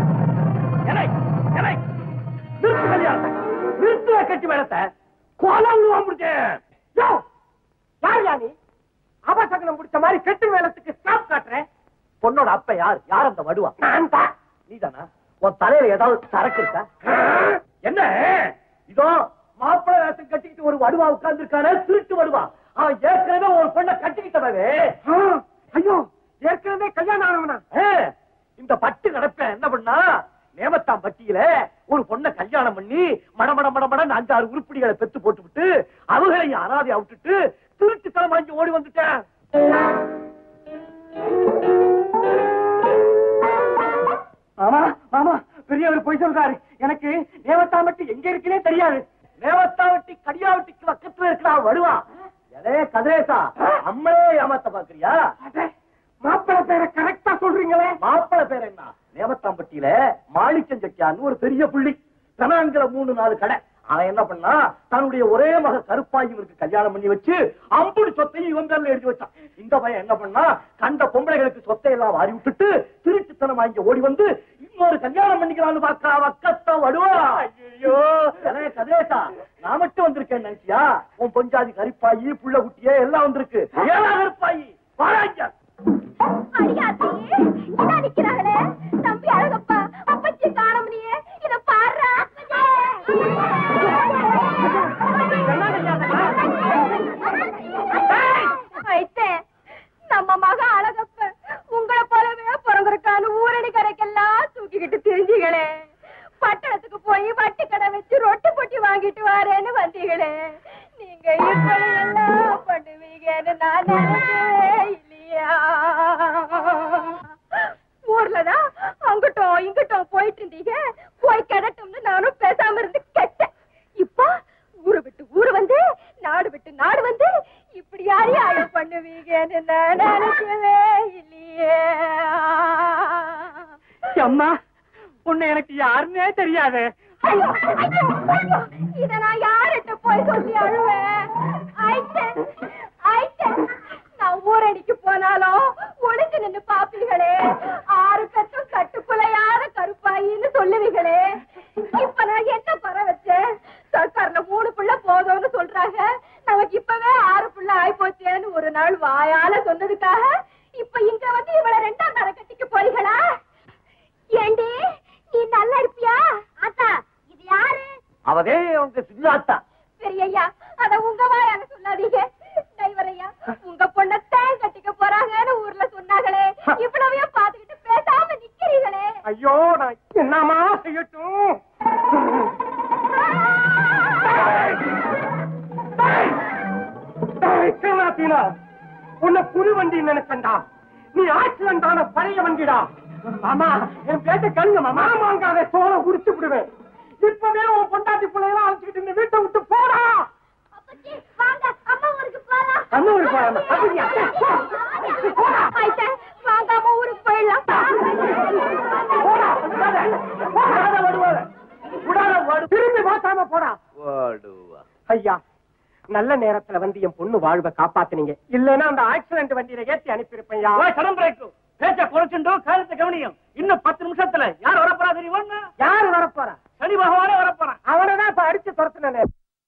நிறுத்து கல்யாணத்தை நிறுத்து கட்டி மேடத்தை கோலம் முடிச்சேன் யார் யா நீ அபசகனம் பிடிச்ச மாதிரி கெட்டு வேலத்துக்கு ஸ்டாப் காட்டுறேன் பொண்ணோட அப்ப யார் யார் அந்த வடுவா நான் தான் நீதானா உன் தலையில ஏதாவது சரக்கு இருக்கா என்ன இதோ மாப்பிள்ளை வேஷம் கட்டிக்கிட்டு ஒரு வடுவா உட்கார்ந்து இருக்கானே திருட்டு வடுவா அவன் ஏற்கனவே ஒரு பொண்ணை கட்டிக்கிட்டவே ஐயோ ஏற்கனவே கல்யாணம் ஆனவனா இந்த பட்டு கிடப்பேன் என்ன பண்ணா நேமத்தாம் பட்டியில ஒரு பொண்ணை கல்யாணம் பண்ணி மடமட மடமடன்னு அஞ்சாறு உருப்படிகளை பெத்து போட்டு விட்டு அவங்களையும் அனாதையா விட்டுட்டு திருட்டுத்தனம் வாங்கி ஓடி வந்துட்டேன் மாமா மாமா பெரியவர் போய் சொல்றாரு எனக்கு நேவத்தாம்பட்டி எங்க இருக்குன்னே தெரியாது நேமத்தாவட்டி கடியாவட்டிக்கு பக்கத்துல இருக்கிறா வருவா எலே கதிரேசா அம்மளே ஏமாத்த பாக்குறியா மாப்பிள்ளை பேரை கரெக்டா சொல்றீங்களே மாப்பிள பேர் என்ன நேமத்தாம்பட்டியில மாணிக்கம் செட்டியான்னு ஒரு பெரிய புள்ளி பெனாங்கிற மூணு நாலு கடை அவன் என்ன பண்ணா தன்னுடைய ஒரே மக கருப்பாயி இவருக்கு கல்யாணம் பண்ணி வச்சு அம்புடி சொத்தையும் இவன் பேர்ல எழுதி வச்சான் இந்த பையன் என்ன பண்ணா கண்ட பொம்பளைகளுக்கு சொத்தை எல்லாம் வாரி விட்டுட்டு திருட்டுத்தனம் வாங்கி ஓடி வந்து இன்னொரு கல்யாணம் பண்ணிக்கலாம்னு பாக்கா வக்கத்த வடுவா ஐயோ கதேசா நான் மட்டும் வந்திருக்கேன் நினைச்சியா உன் பொஞ்சாதி கருப்பாயி புள்ள குட்டியே எல்லாம் வந்திருக்கு ஏழா கருப்பாயி வாராங்க அடியாத்தியே இதா நிக்கிறாங்களே தம்பி அழகப்பா அப்பச்சி காண முடியே இத பாரு ஐத்தே நம்ம மக அழகப்ப உங்களை போலவே பிறந்திருக்கான்னு ஊரணி கரைக்கெல்லாம் தூக்கிக்கிட்டு தெரிஞ்சுகளே பட்டணத்துக்கு போய் வட்டி கடை பொட்டி வாங்கிட்டு வரேன்னு வந்தீங்களே நீங்க இப்படி எல்லாம் பண்ணுவீங்கன்னு நான் நினைக்கவே இல்லையா ஊர்லதான் அங்கிட்டும் இங்கிட்டும் போயிட்டு இருந்தீங்க போய் கிடட்டும்னு நானும் பேசாம இருந்து கெட்டேன் இப்போ ஊரு விட்டு ஊரு வந்து நாடு விட்டு நாடு வந்து இப்படி யாரையும் பண்ணுவீங்கன்னு நான் நினைக்கவே இல்லையே அம்மா உன்னை எனக்கு யாருன்னே தெரியாது ஐயோ, ஐயோ, ஐயோ, இத நான் யார்கிட்ட போய் சொல்லி அழுவேன் ஆயிட்டே, ஆயிட்டே. நான் ஊரடிக்கு போனாலும் ஒளிஞ்சு நின்னு பாப்பீங்களே ஆறு பெற்றும் கட்டுக்குலையாத கருப்பாயின்னு சொல்லுவீங்களே இப்ப நான் என்ன குறை வச்சேன் சர்க்கார்ல மூணு புள்ள போதும்னு சொல்றாங்க நமக்கு இப்பவே ஆறு புள்ள ஆயிப்போச்சேன்னு ஒரு நாள் வாயால சொன்னதுக்காக இப்ப இங்க வந்து இவள ரெண்டாம் தர கட்டிக்கு போறீங்களா ஏண்டி நீ நல்லா இருப்பியா ஆத்தா இது யாரு அவதே உங்க சின்னாத்தா பெரியய்யா அத உங்க வாயால சொல்லாதீங்க டிரைவர் ஐயா உங்க பொண்ண தேன் கட்டிக்க போறாங்கன்னு ஊர்ல சொன்னாங்களே இவ்வளவையும் பாத்துக்கிட்டு பேசாம நிக்கிறீங்களே ஐயோ நான் என்னமா செய்யட்டும் தீனா உன்னை புது வண்டி நினைச்சண்டா நீ ஆக்சிடென்ட் ஆன பழைய வண்டிடா மாமா என் பேட்ட கழுங்க மாமா மாங்காத தோலை உரிச்சு விடுவேன் இப்பவே உன் பொண்டாட்டி பிள்ளையெல்லாம் அழைச்சிக்கிட்டு இந்த வீட்டை விட்டு போடா அப்பச்சி, வாங்க அம்மா ஊருக்கு போலாம் அம்மா ஊருக்கு போலாமா? அப்படியா? ஆயிட்டே, வாங்க அம்மா ஊருக்கு போயிடலாம் போடா விடாத. விடாத, ஓடுவாத. விடாத, ஓடு. திரும்பி பார்க்காம போடா ஐயா நல்ல நேரத்துல வந்து என் பொண்ணு வாழ்வை காப்பாத்துனீங்க இல்லன்னா அந்த ஆக்சிடென்ட் வண்டியில ஏத்தி அனுப்பியிருப்பேன் சடம் பிரேக்கு பேச்ச குறைச்சுண்டோ காலத்தை கவனியும் இன்னும் பத்து நிமிஷத்துல யார் வரப்போறா தெரியுமா யாரு வரப்போறா சனி பகவானே வரப்போறான் அவனதான் இப்ப அடிச்சு துரத்துனே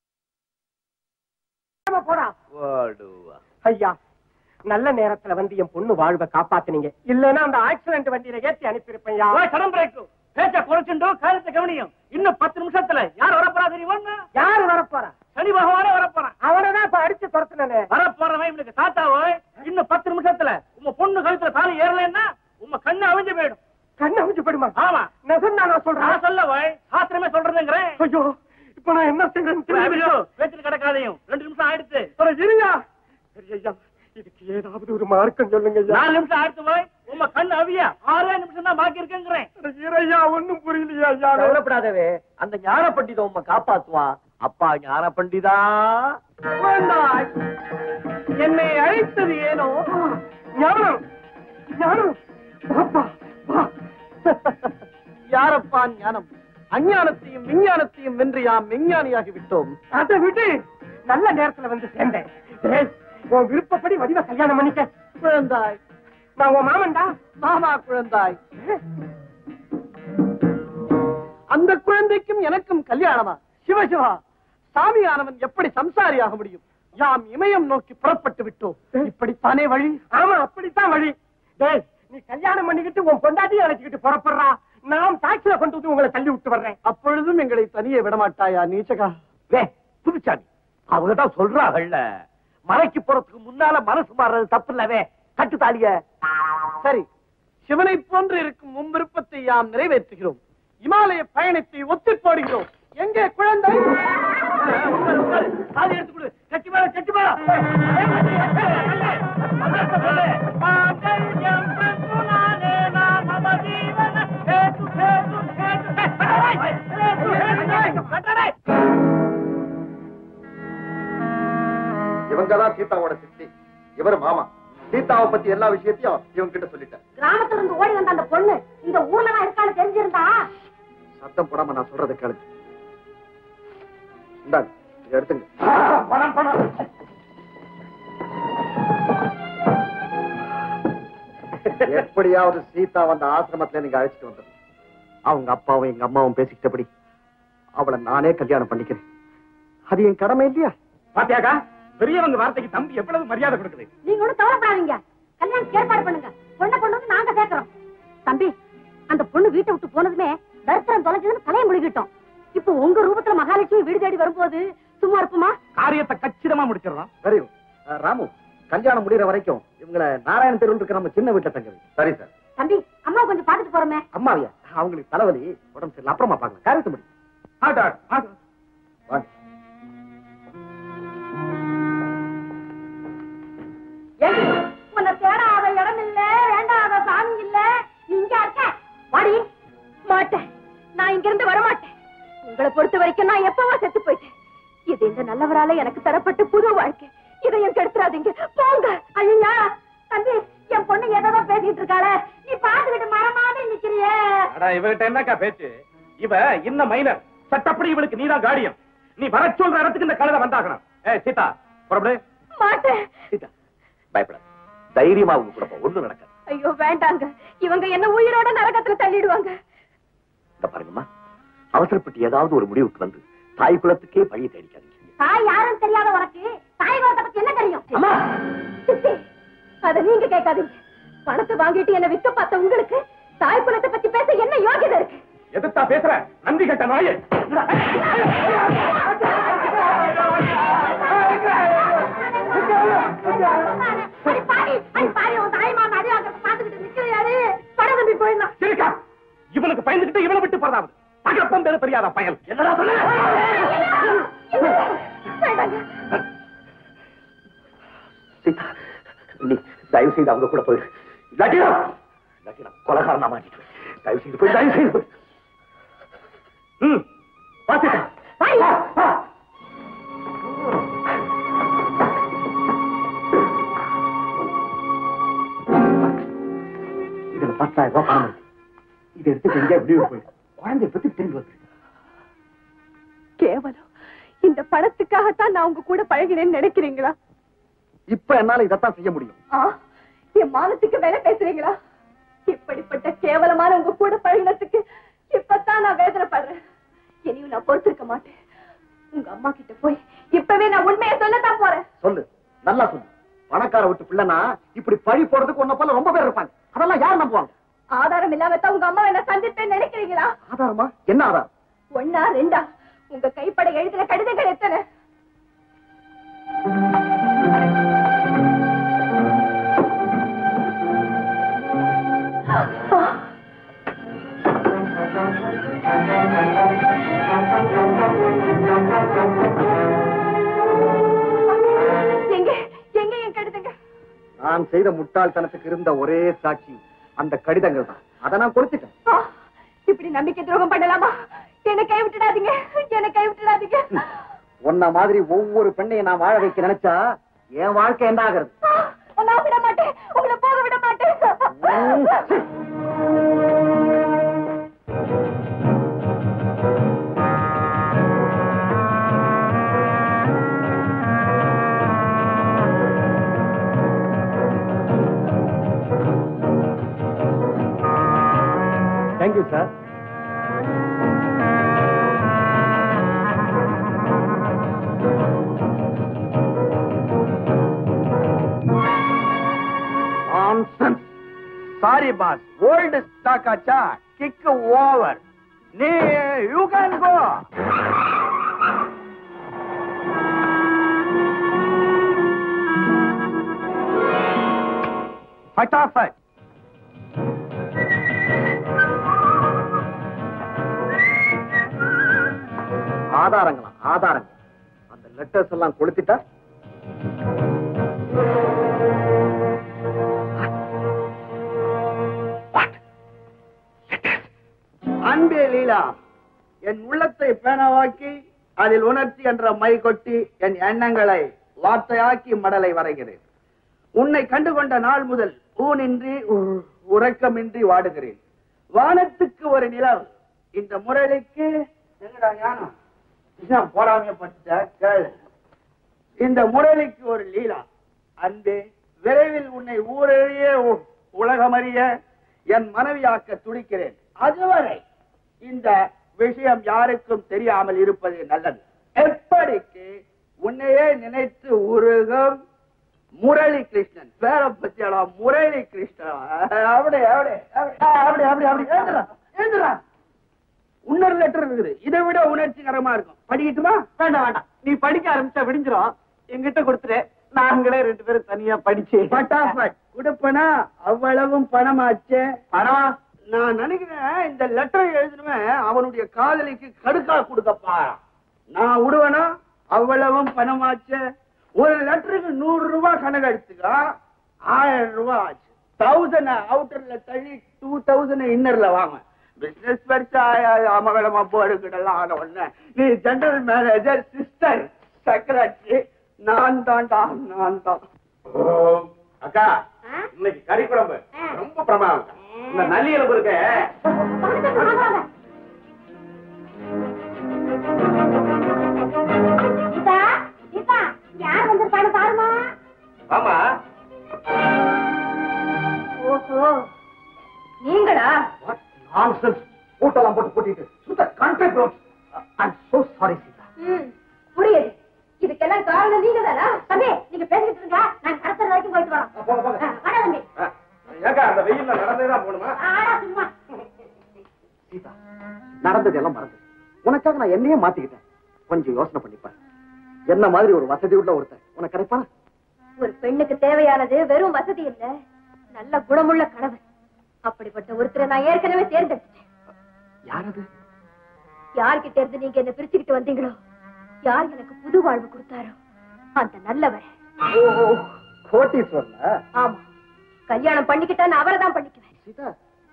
போடா ஐயா நல்ல நேரத்துல வந்து என் பொண்ணு வாழ்வை காப்பாத்துனீங்க இல்லன்னா அந்த ஆக்சிடென்ட் வண்டியில ஏத்தி அனுப்பியிருப்பேன் சடம் பிரேக்கு பேச்ச குறைச்சுண்டோ காலத்தை கவனியும் இன்னும் பத்து நிமிஷத்துல யார் வரப்போறா தெரியுமா யாரு வரப்போறா சனி பகவானே வரப்போறான் அவனதான் இப்ப அடிச்சு துரத்துனே வரப்போறவன் இவனுக்கு தாத்தாவோ இன்னும் பத்து நிமிஷத்துல உங்க பொண்ணு கழுத்துல தாலி ஏறலைன்னா உங்க கண்ணு அவிஞ்சு போயிடும் கண்ணு அமிச்சு போயிடுமா ஆமா நெசம் நான் சொல்றேன் நான் சொல்ல வை சாஸ்திரமே சொல்றதுங்கிறேன் ஐயோ இப்ப நான் என்ன செய்யறேன் பேச்சுட்டு கிடக்காதையும் ரெண்டு நிமிஷம் ஆயிடுச்சு இருயா ஐயா இதுக்கு ஏதாவது ஒரு மார்க்கம் சொல்லுங்க ஐயா நாலு நிமிஷம் ஆயிடுச்சு போய் உங்க கண்ணு அவிய ஆறே நிமிஷம் தான் பாக்கி இருக்குங்கிறேன் ஐயா ஒண்ணும் புரியலையா ஐயா கவலைப்படாதவே அந்த ஞான பண்டிதம் உம்மை காப்பாத்துவான் அப்பா ஞான பண்டிதா வேண்டாய். என்னை அழைத்தது ஏனோ ஞானம் ஞானம் வாப்பா, வா. யாரப்பா ஞானம் அஞ்ஞானத்தையும் விஞ்ஞானத்தையும் வென்று யாம் விஞ்ஞானியாகி விட்டோம் அதை விட்டு நல்ல நேரத்துல வந்து சேர்ந்தேன் டேய், உன் விருப்பப்படி வடிவ கல்யாணம் பண்ணிக்க குழந்தாய் நான் உன் மாமன்டா மாமா குழந்தாய் அந்த குழந்தைக்கும் எனக்கும் கல்யாணமா சிவசிவா சாமியானவன் எப்படி சம்சாரியாக முடியும் யாம் இமயம் நோக்கி புறப்பட்டு விட்டோம் இப்படித்தானே வழி ஆமா அப்படித்தான் வழி டேய் நீ கல்யாணம் பண்ணிக்கிட்டு உன் பொண்டாட்டி அழைச்சிக்கிட்டு புறப்படுறா நான் டாக்ஸில கொண்டு வந்து உங்களை தள்ளி விட்டு வர்றேன் அப்பொழுதும் எங்களை தனியே விடமாட்டாயா நீச்சகா வே புதுச்சாமி அவங்கதான் சொல்றாங்கல்ல மலைக்கு போறதுக்கு முன்னால மனசு மாறுறது தப்பு இல்லவே கட்டு தாலிய சரி சிவனை போன்று இருக்கும் உன் விருப்பத்தை யாம் நிறைவேற்றுகிறோம் இமாலய பயணத்தை ஒத்திப் போடுகிறோம் எங்கே குழந்தை காது எடுத்து கொடு கட்டி மேல கட்டி மேல இவங்கதான் சீதாவோட சித்தி இவர் மாமா சீதாவை பத்தி எல்லா விஷயத்தையும் இவங்க கிட்ட சொல்லிட்டேன் கிராமத்துல இருந்து ஓடி வந்த அந்த பொண்ணு இந்த ஊர்ல தான் இருக்கான்னு தெரிஞ்சிருந்தா சத்தம் போடாம நான் சொல்றதை கேளுங்க இந்தாங்க இதை எடுத்துங்க பணம் பணம் எப்படியாவது சீதா வந்த ஆசிரமத்துல நீங்க அழைச்சிட்டு வந்துடும் அவங்க அப்பாவும் எங்க அம்மாவும் பேசிக்கிட்டபடி அவளை நானே கல்யாணம் பண்ணிக்கிறேன் அது என் கடமை இல்லையா பாத்தியாக்கா பெரியவங்க வார்த்தைக்கு தம்பி எவ்வளவு மரியாதை கொடுக்குது நீங்க ஒண்ணும் கவலைப்படாதீங்க கல்யாணம் ஏற்பாடு பண்ணுங்க பொண்ணை கொண்டு வந்து நாங்க சேர்க்கிறோம் தம்பி அந்த பொண்ணு வீட்டை விட்டு போனதுமே தரிசனம் தொலைஞ்சதுன்னு தலையை முழுகிட்டோம் இப்போ உங்க ரூபத்துல மகாலட்சுமி வீடு தேடி வரும்போது சும்மா இருப்புமா காரியத்தை கச்சிதமா முடிச்சிடறோம் சரி அஹ், ராமு கல்யாணம் முடியற வரைக்கும் இவங்களை நாராயண தெருவில் இருக்கிற நம்ம சின்ன வீட்டுல தங்குது சரி சார் தம்பி அம்மா கொஞ்சம் பாத்துட்டு போறோமே அம்மாவியா அவங்களுக்கு தலைவலி உடம்பு சரியில்லை அப்புறமா பார்க்கலாம் காரியத்தை முடியும் வரைக்கும் நான் எப்பவா செத்து போயிட்டேன் இது இந்த நல்லவரால எனக்கு தரப்பட்ட புது வாழ்க்கை இதையும் கெடுத்துறாதீங்க போங்க ஐயா தம்பி என் பொண்ணு ஏதோ பேசிட்டு இருக்காளே நீ பாத்துக்கிட்டு மரமாவே நிக்கிறியே அடா இவகிட்ட என்னக்கா பேச்சு இவ இன்ன மைனர் சட்டப்படி இவளுக்கு நீதான் காடியம் நீ வர சொல்ற இடத்துக்கு இந்த கழுதை வந்தாகணும் ஏ சீதா புறப்படு மாட்டேன் சீதா பயப்பட தைரியமா உங்க கூட போ ஒண்ணும் நடக்காது ஐயோ வேண்டாங்க இவங்க என்ன உயிரோட நரகத்துல தள்ளிடுவாங்க இந்த பாருங்கம்மா அவசரப்பட்டு ஏதாவது ஒரு முடிவுக்கு வந்து தாய் குலத்துக்கே பழிய தேடிக்காதீங்க தாய் யாரும் தெரியாத உனக்கு தாய் குலத்தை பத்தி என்ன தெரியும் சித்தி, அத நீங்க கேட்காதீங்க பணத்தை வாங்கிட்டு என்ன விக்க பார்த்த உங்களுக்கு தாய் குலத்தை பத்தி பேச என்ன யோகியதை இருக்கு எதிர்த்தா பேசுற நந்தி கட்ட நாயே அடி பாடி அடி பாடி உன் தாய் மாமா அடி வாங்க பாத்துக்கிட்டு நிக்கிறாரு படதம்பி போயிடலாம் சரிக்கா இவனுக்கு பயந்துகிட்டு இவனை விட்டு போறதாவது தகப்பம் பேரு தெரியாத பயல் என்னடா சொல்ல வேண்டாங்க சீதா நீ தயவு செய்து அவங்க கூட போயிடு இல்லாட்டி நான் இல்லாட்டி நான் கொலகாரனா மாட்டிட்டு தயவு செய்து போய் தயவு செய்து போய் ம் வா சீதா வா, வா. இதுல பத்தாயிரம் ரூபாய் பணம் இருக்கு. இதை எடுத்து எங்க வெளியூர் போயிடு குழந்தைய பத்தி திரும்பி வந்து கேவலம் இந்த பணத்துக்காகத்தான் நான் உங்க கூட பழகினேன்னு நினைக்கிறீங்களா இப்ப என்னால இதைத்தான் செய்ய முடியும் ஆ, என் மானத்துக்கு வேலை பேசுறீங்களா இப்படிப்பட்ட கேவலமான உங்க கூட பழகினத்துக்கு இப்பதான் நான் வேதனைப்படுறேன் இனியும் நான் பொறுத்திருக்க மாட்டேன் உங்க அம்மா கிட்ட போய் இப்பவே நான் உண்மையை சொல்லத்தான் போறேன் சொல்லு நல்லா சொல்லு பணக்கார விட்டு பிள்ளைனா இப்படி பழி போடுறதுக்கு உன்ன போல ரொம்ப பேர் இருப்பாங்க அதெல்லாம் யார் நம்புவாங்க ஆதாரம் இல்லாம தான் உங்க அம்மா என்ன சந்திப்பேன்னு நினைக்கிறீங்களா ஆதாரமா என்ன ஆதாரம் ஒன்னா ரெண்டா உங்க கைப்பட எழுதின கடிதங்கள் எத்தனை எங்க எங்க என் கடிதங்க நான் செய்த முட்டாள்தனத்துக்கு இருந்த ஒரே சாட்சி அந்த கடிதங்கள் தான் அதை நான் கொடுத்துட்டேன் ஆ, இப்படி நம்பிக்கை துரோகம் பண்ணலாமா என்னை கை விட்டுடாதீங்க என்னை கை விட்டுடாதீங்க உன்ன மாதிரி ஒவ்வொரு பெண்ணையும் நான் வாழ வைக்க நினைச்சா என் வாழ்க்கை என்ன ஆகிறது ஆ, நான் விட மாட்டேன் உங்களை போக விட மாட்டேன் thank you sir sorry boss old stock ஆச்சா கிக் ஓவர் நீ யூ கேன் கோ फटाफट ஆதாரங்களா ஆதாரங்கள் அந்த லெட்டர்ஸ் எல்லாம் கொளுத்திட்டா அன்பே லீலா என் உள்ளத்தை பேனவாக்கி அதில் உணர்ச்சி என்ற மை கொட்டி என் எண்ணங்களை வார்த்தையாக்கி மடலை வரைகிறேன் உன்னை கண்டுகொண்ட நாள் முதல் ஊனின்றி உ- உறக்கமின்றி வாடுகிறேன் வானத்துக்கு ஒரு நிலவு இந்த முரளிக்கு எங்கடா ஞானம் இன்னும் போராமையப்பட்ட கேளு இந்த முரளிக்கு ஒரு லீலா அன்பே விரைவில் உன்னை ஊரறிய உ- உலகமறிய என் மனைவியாக்க துடிக்கிறேன் அதுவரை இந்த விஷயம் யாருக்கும் தெரியாமல் இருப்பது நல்லது எப்படிக்கு உன்னையே நினைத்து உருகும் முரளி கிருஷ்ணன் பேர பத்தியாடா முரளி கிருஷ்ணன் அப்படி அப்படி அப்படி அப்படி அப்படி அப்படி எழுந்துடா எழுந்துடா இன்னொரு லெட்டர் இருக்குது இதை விட உணர்ச்சிகரமா இருக்கும் படிக்கட்டுமா வேண்டாம் வேண்டாம் நீ படிக்க ஆரம்பிச்சா விடிஞ்சிரும் என்கிட்ட கொடுத்துரு நாங்களே ரெண்டு பேரும் தனியா படிச்சு பட்டாபட் கொடுப்பனா அவ்வளவும் பணமாச்சே பணமா நான் நினைக்கிறேன் இந்த லெட்டர் எழுதணுமே அவனுடைய காதலிக்கு கடுக்கா கொடுக்கப்பா நான் விடுவேனா அவ்வளவும் பணமாச்சே ஒரு லெட்டருக்கு நூறு ரூபாய் கணக்கு எடுத்துக்கா ஆயிரம் ரூபாய் ஆச்சு தௌசண்ட் அவுட்டர்ல தள்ளி டூ தௌசண்ட் இன்னர்ல வாங்க பிசினஸ் பெருசா அமகலமா போருக்கிடலாம் ஆன உடனே நீ ஜெனரல் மேனேஜர் சிஸ்டர் செக்ரட்டரி நான் தான்டா நான் தான் அக்கா இன்னைக்கு கறி குழம்பு ரொம்ப பிரமாதம் இந்த நல்லி எலும்பு இருக்க கீதா கீதா யார் வந்திருக்கான்னு பாருமா ஆமா ஓஹோ நீங்களா நான்சென்ஸ் கூட்டெல்லாம் போட்டு கூட்டிட்டு சுத்த contract road I so sorry Sita ம் புரியுது இதுக்கெல்லாம் காரணம் நீங்க தானா தம்பி நீங்க பேசிட்டு இருங்க நான் கடத்தல் வரைக்கும் போயிட்டு வரோம் போங்க போங்க ஆ, வாடா தம்பி ஏக்கா அந்த வெயில்ல நடந்தே தான் போகணுமா ஆடா சும்மா சீதா நடந்தது எல்லாம் மறந்து உனக்காக நான் என்னையே மாத்திக்கிட்டேன் கொஞ்சம் யோசனை பண்ணிப்பேன் என்ன மாதிரி ஒரு வசதி உள்ள ஒருத்தன் உனக்கு கிடைப்பானா ஒரு பெண்ணுக்கு தேவையானது வெறும் வசதி இல்ல நல்ல குணமுள்ள கணவன் அப்படிப்பட்ட ஒருத்தரை நான் ஏற்கனவே தேர்ந்தெடுத்தேன் யார் அது யார்கிட்ட இருந்து நீங்க என்ன பிரிச்சுக்கிட்டு வந்தீங்களோ யார் எனக்கு புது வாழ்வு கொடுத்தாரோ அந்த நல்லவர் ஓ கோட்டீஸ்வரனா ஆமா கல்யாணம் பண்ணிக்கிட்டா நான் அவரை தான் பண்ணிக்குவேன் சீதா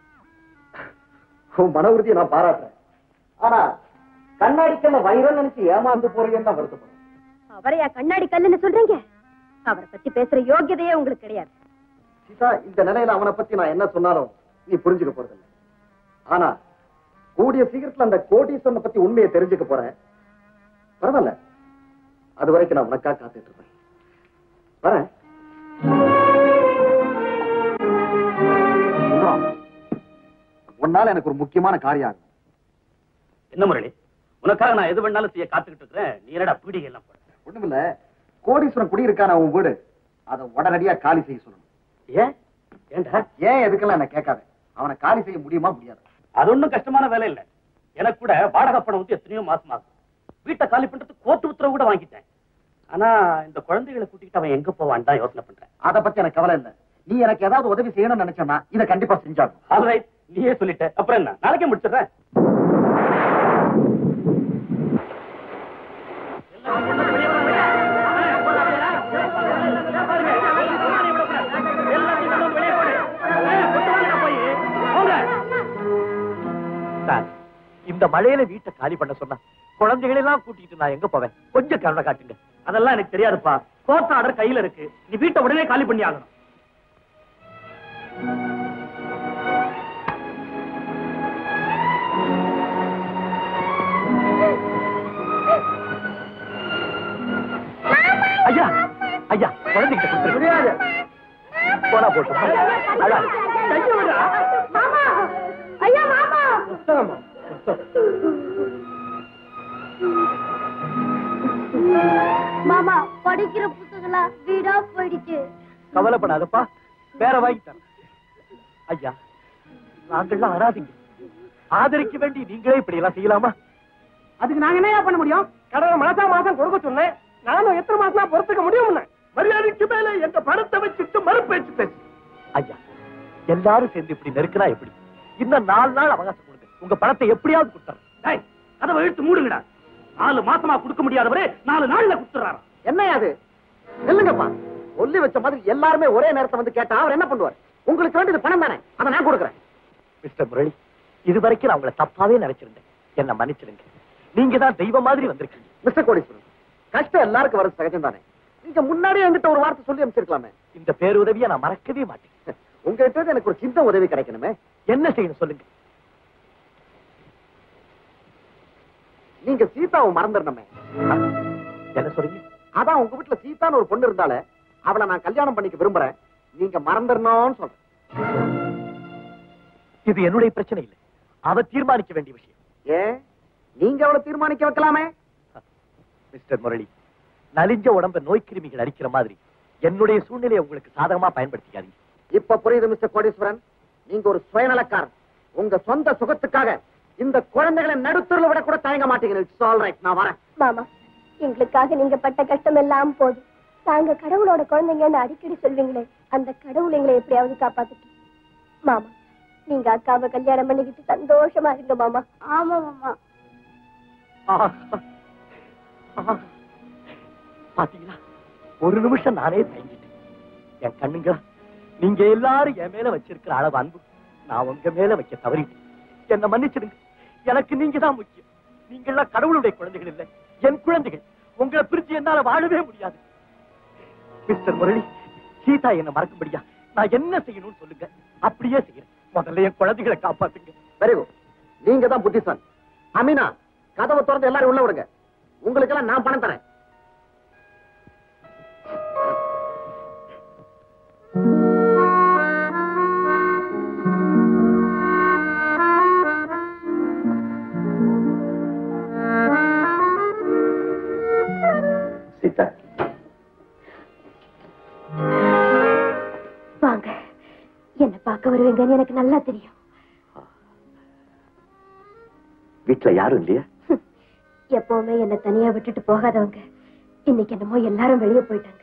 உன் மன உறுதியை நான் பாராட்டுறேன் ஆனா கண்ணாடிக்கல்ல வைரம் நினைச்சு ஏமாந்து போறீங்கன்னு தான் வருத்தப்படுறேன் அவரையா கண்ணாடி கல்லுன்னு சொல்றீங்க அவரை பத்தி பேசுற யோகியதையே உங்களுக்கு கிடையாது சீதா இந்த நிலையில அவனை பத்தி நான் என்ன சொன்னாலும் நீ புரிஞ்சுக்க போறதில்லை ஆனா கூடிய சீக்கிரத்துல அந்த கோடீஸ்வரனை பத்தி உண்மையை தெரிஞ்சுக்க போறேன் பரவாயில்ல அது வரைக்கும் நான் உனக்காக காத்துட்டு இருப்பேன் வரேன் சுந்தரம், உன்னால எனக்கு ஒரு முக்கியமான காரியம் ஆகும் என்ன முரளி உனக்காக நான் எது வேணாலும் செய்ய காத்துக்கிட்டு இருக்கிறேன் நீ என்னடா பீடிகை எல்லாம் போட ஒண்ணுமில்ல கோடீஸ்வரன் குடியிருக்கான உன் வீடு அதை உடனடியா காலி செய்ய சொல்லணும் ஏன் ஏண்டா ஏன் எதுக்கெல்லாம் என்ன கேட்காத அவனை காலி செய்ய முடியுமா முடியாது அது ஒண்ணும் கஷ்டமான வேலை இல்ல எனக்கு கூட வாடகை பணம் வந்து எத்தனையோ மாசம் ஆகும் வீட்டை காலி பண்றதுக்கு கோர்ட்டு உத்தரவு கூட வாங்கிட்டேன் ஆனா இந்த குழந்தைகளை கூட்டிட்டு அவன் எங்க போவான் தான் யோசனை பண்றேன் அதை பத்தி எனக்கு கவலை இல்ல நீ எனக்கு ஏதாவது உதவி செய்யணும்னு நினைச்சேன்னா இதை கண்டிப்பா செஞ்சாகும் ஆல்ரைட் நீயே சொல்லிட்ட அப்புறம் என்ன நாளைக்கே முடிச்சிடுறேன் சார் இந்த மழையில வீட்டை காலி பண்ண சொன்னா குழந்தைகளை எல்லாம் கூட்டிட்டு நான் எங்க போவேன் கொஞ்சம் கருணை காட்டுங்க அதெல்லாம் எனக்கு தெரியாதுப்பா கோர்ட் ஆர்டர் கையில இருக்கு நீ வீட்டை உடனே காலி பண்ணி ஆகணும் ஐயா ஐயா குழந்தைகிட்ட கொடுத்துரு முடியாது போனா போட்டு அழாது மாமா ஐயா மாமா மாமா படிக்கிற புத்தகம்லாம் வீடா போயிடுச்சு கவலைப்படாதப்பா வேற வாங்கி தரேன் ஐயா நாங்கள்லாம் அனாதிங்க ஆதரிக்க வேண்டி நீங்களே இப்படி எல்லாம் செய்யலாமா அதுக்கு நாங்க என்ன பண்ண முடியும் கடனை மாசா மாசம் கொடுக்க சொன்னேன் நானும் எத்தனை மாசமா பொறுத்துக்க முடியும் மரியாதைக்கு மேல எங்க பணத்தை வச்சுட்டு மறுபேச்சு பேசு ஐயா எல்லாரும் சேர்ந்து இப்படி நெருக்கினா எப்படி இன்னும் நாலு நாள் அவகாசம் கொடுங்க உங்க பணத்தை எப்படியாவது கொடுத்துறேன் டேய், கதவை இழுத்து மூடுங்கடா நாலு மாசமா கொடுக்க முடியாதவரே நாலு நாள்ல கொடுத்துறாரு என்ன அது இல்லங்கப்பா சொல்லி வச்ச மாதிரி எல்லாருமே ஒரே நேரத்தை வந்து கேட்டா அவர் என்ன பண்ணுவார் உங்களுக்கு வேண்டியது பணம் தானே அதை நான் கொடுக்குறேன் மிஸ்டர் முரளி இது வரைக்கும் நான் உங்களை தப்பாவே நினைச்சிருந்தேன் என்ன மன்னிச்சிடுங்க நீங்க தான் தெய்வம் மாதிரி வந்திருக்கீங்க மிஸ்டர் கோடீஸ்வரன் கஷ்டம் எல்லாருக்கும் வர சகஜம் தானே நீங்க முன்னாடியே என்கிட்ட ஒரு வார்த்தை சொல்லி அனுப்பிச்சிருக்கலாமே இந்த பேருதவியை நான் மறக்கவே மாட்டேன் உங்ககிட்ட இருந்து எனக்கு ஒரு சின்ன உதவி கிடைக்கணுமே என்ன செய்யணும் சொல்லுங்க நீங்க சீதாவை மறந்துடணுமே என்ன சொல்றீங்க அதான் உங்க வீட்டுல சீதான்னு ஒரு பொண்ணு இருந்தாலே அவளை நான் கல்யாணம் பண்ணிக்க விரும்புறேன் நீங்க மறந்துடணும்னு சொல்றேன் இது என்னுடைய பிரச்சனை இல்லை அவ தீர்மானிக்க வேண்டிய விஷயம் ஏன் நீங்க அவளை தீர்மானிக்க வைக்கலாமே மிஸ்டர் முரளி நலிஞ்ச உடம்ப நோய் கிருமிகள் அடிக்கிற மாதிரி என்னுடைய சூழ்நிலையை உங்களுக்கு சாதகமா பயன்படுத்திக்காதீங்க இப்ப புரியுது மிஸ்டர் கோடீஸ்வரன் நீங்க ஒரு சுயநலக்காரன் உங்க சொந்த சுகத்துக்காக இந்த குழந்தைகளை நடுத்தூர்ல விட கூட தயங்க மாட்டீங்க இட்ஸ் ஆல் ரைட் நான் வரேன் மாமா எங்களுக்காக நீங்க பட்ட கஷ்டம் எல்லாம் போதும் நாங்க கடவுளோட குழந்தைங்கன்னு அடிக்கடி சொல்வீங்களே அந்த கடவுள் எங்களை எப்படியாவது காப்பாத்துட்டு மாமா நீங்க அக்காவை கல்யாணம் பண்ணிக்கிட்டு சந்தோஷமா இருங்க மாமா ஆமா மாமா ஆஹா. ஆஹா. பாத்தீங்களா ஒரு நிமிஷம் நானே தயங்கிட்டேன் என் கண்ணுங்களா நீங்க எல்லாரும் என் மேல வச்சிருக்கிற அளவு அன்பு நான் உங்க மேல வைக்க தவறிட்டேன் என்ன மன்னிச்சிடுங்க எனக்கு நீங்க தான் முக்கியம் நீங்கெல்லாம் கடவுளுடைய குழந்தைகள் இல்லை என் குழந்தைகள் உங்களை பிரிச்சு என்னால வாழவே முடியாது மிஸ்டர் முரளி சீதா என்ன மறக்கும்படியா நான் என்ன செய்யணும்னு சொல்லுங்க அப்படியே செய்யறேன் முதல்ல என் குழந்தைகளை காப்பாத்துங்க வெரி குட் நீங்க தான் புத்திசாலி அமீனா கதவை திறந்து எல்லாரும் உள்ள விடுங்க உங்களுக்கு எல்லாம் நான் பணம் தரேன் சீதா வாங்க என்ன பார்க்க வருவீங்கன்னு எனக்கு நல்லா தெரியும் வீட்டுல யாரும் இல்லையா எப்பவுமே என்ன தனியா விட்டுட்டு போகாதவங்க இன்னைக்கு என்னமோ எல்லாரும் வெளியே போயிட்டாங்க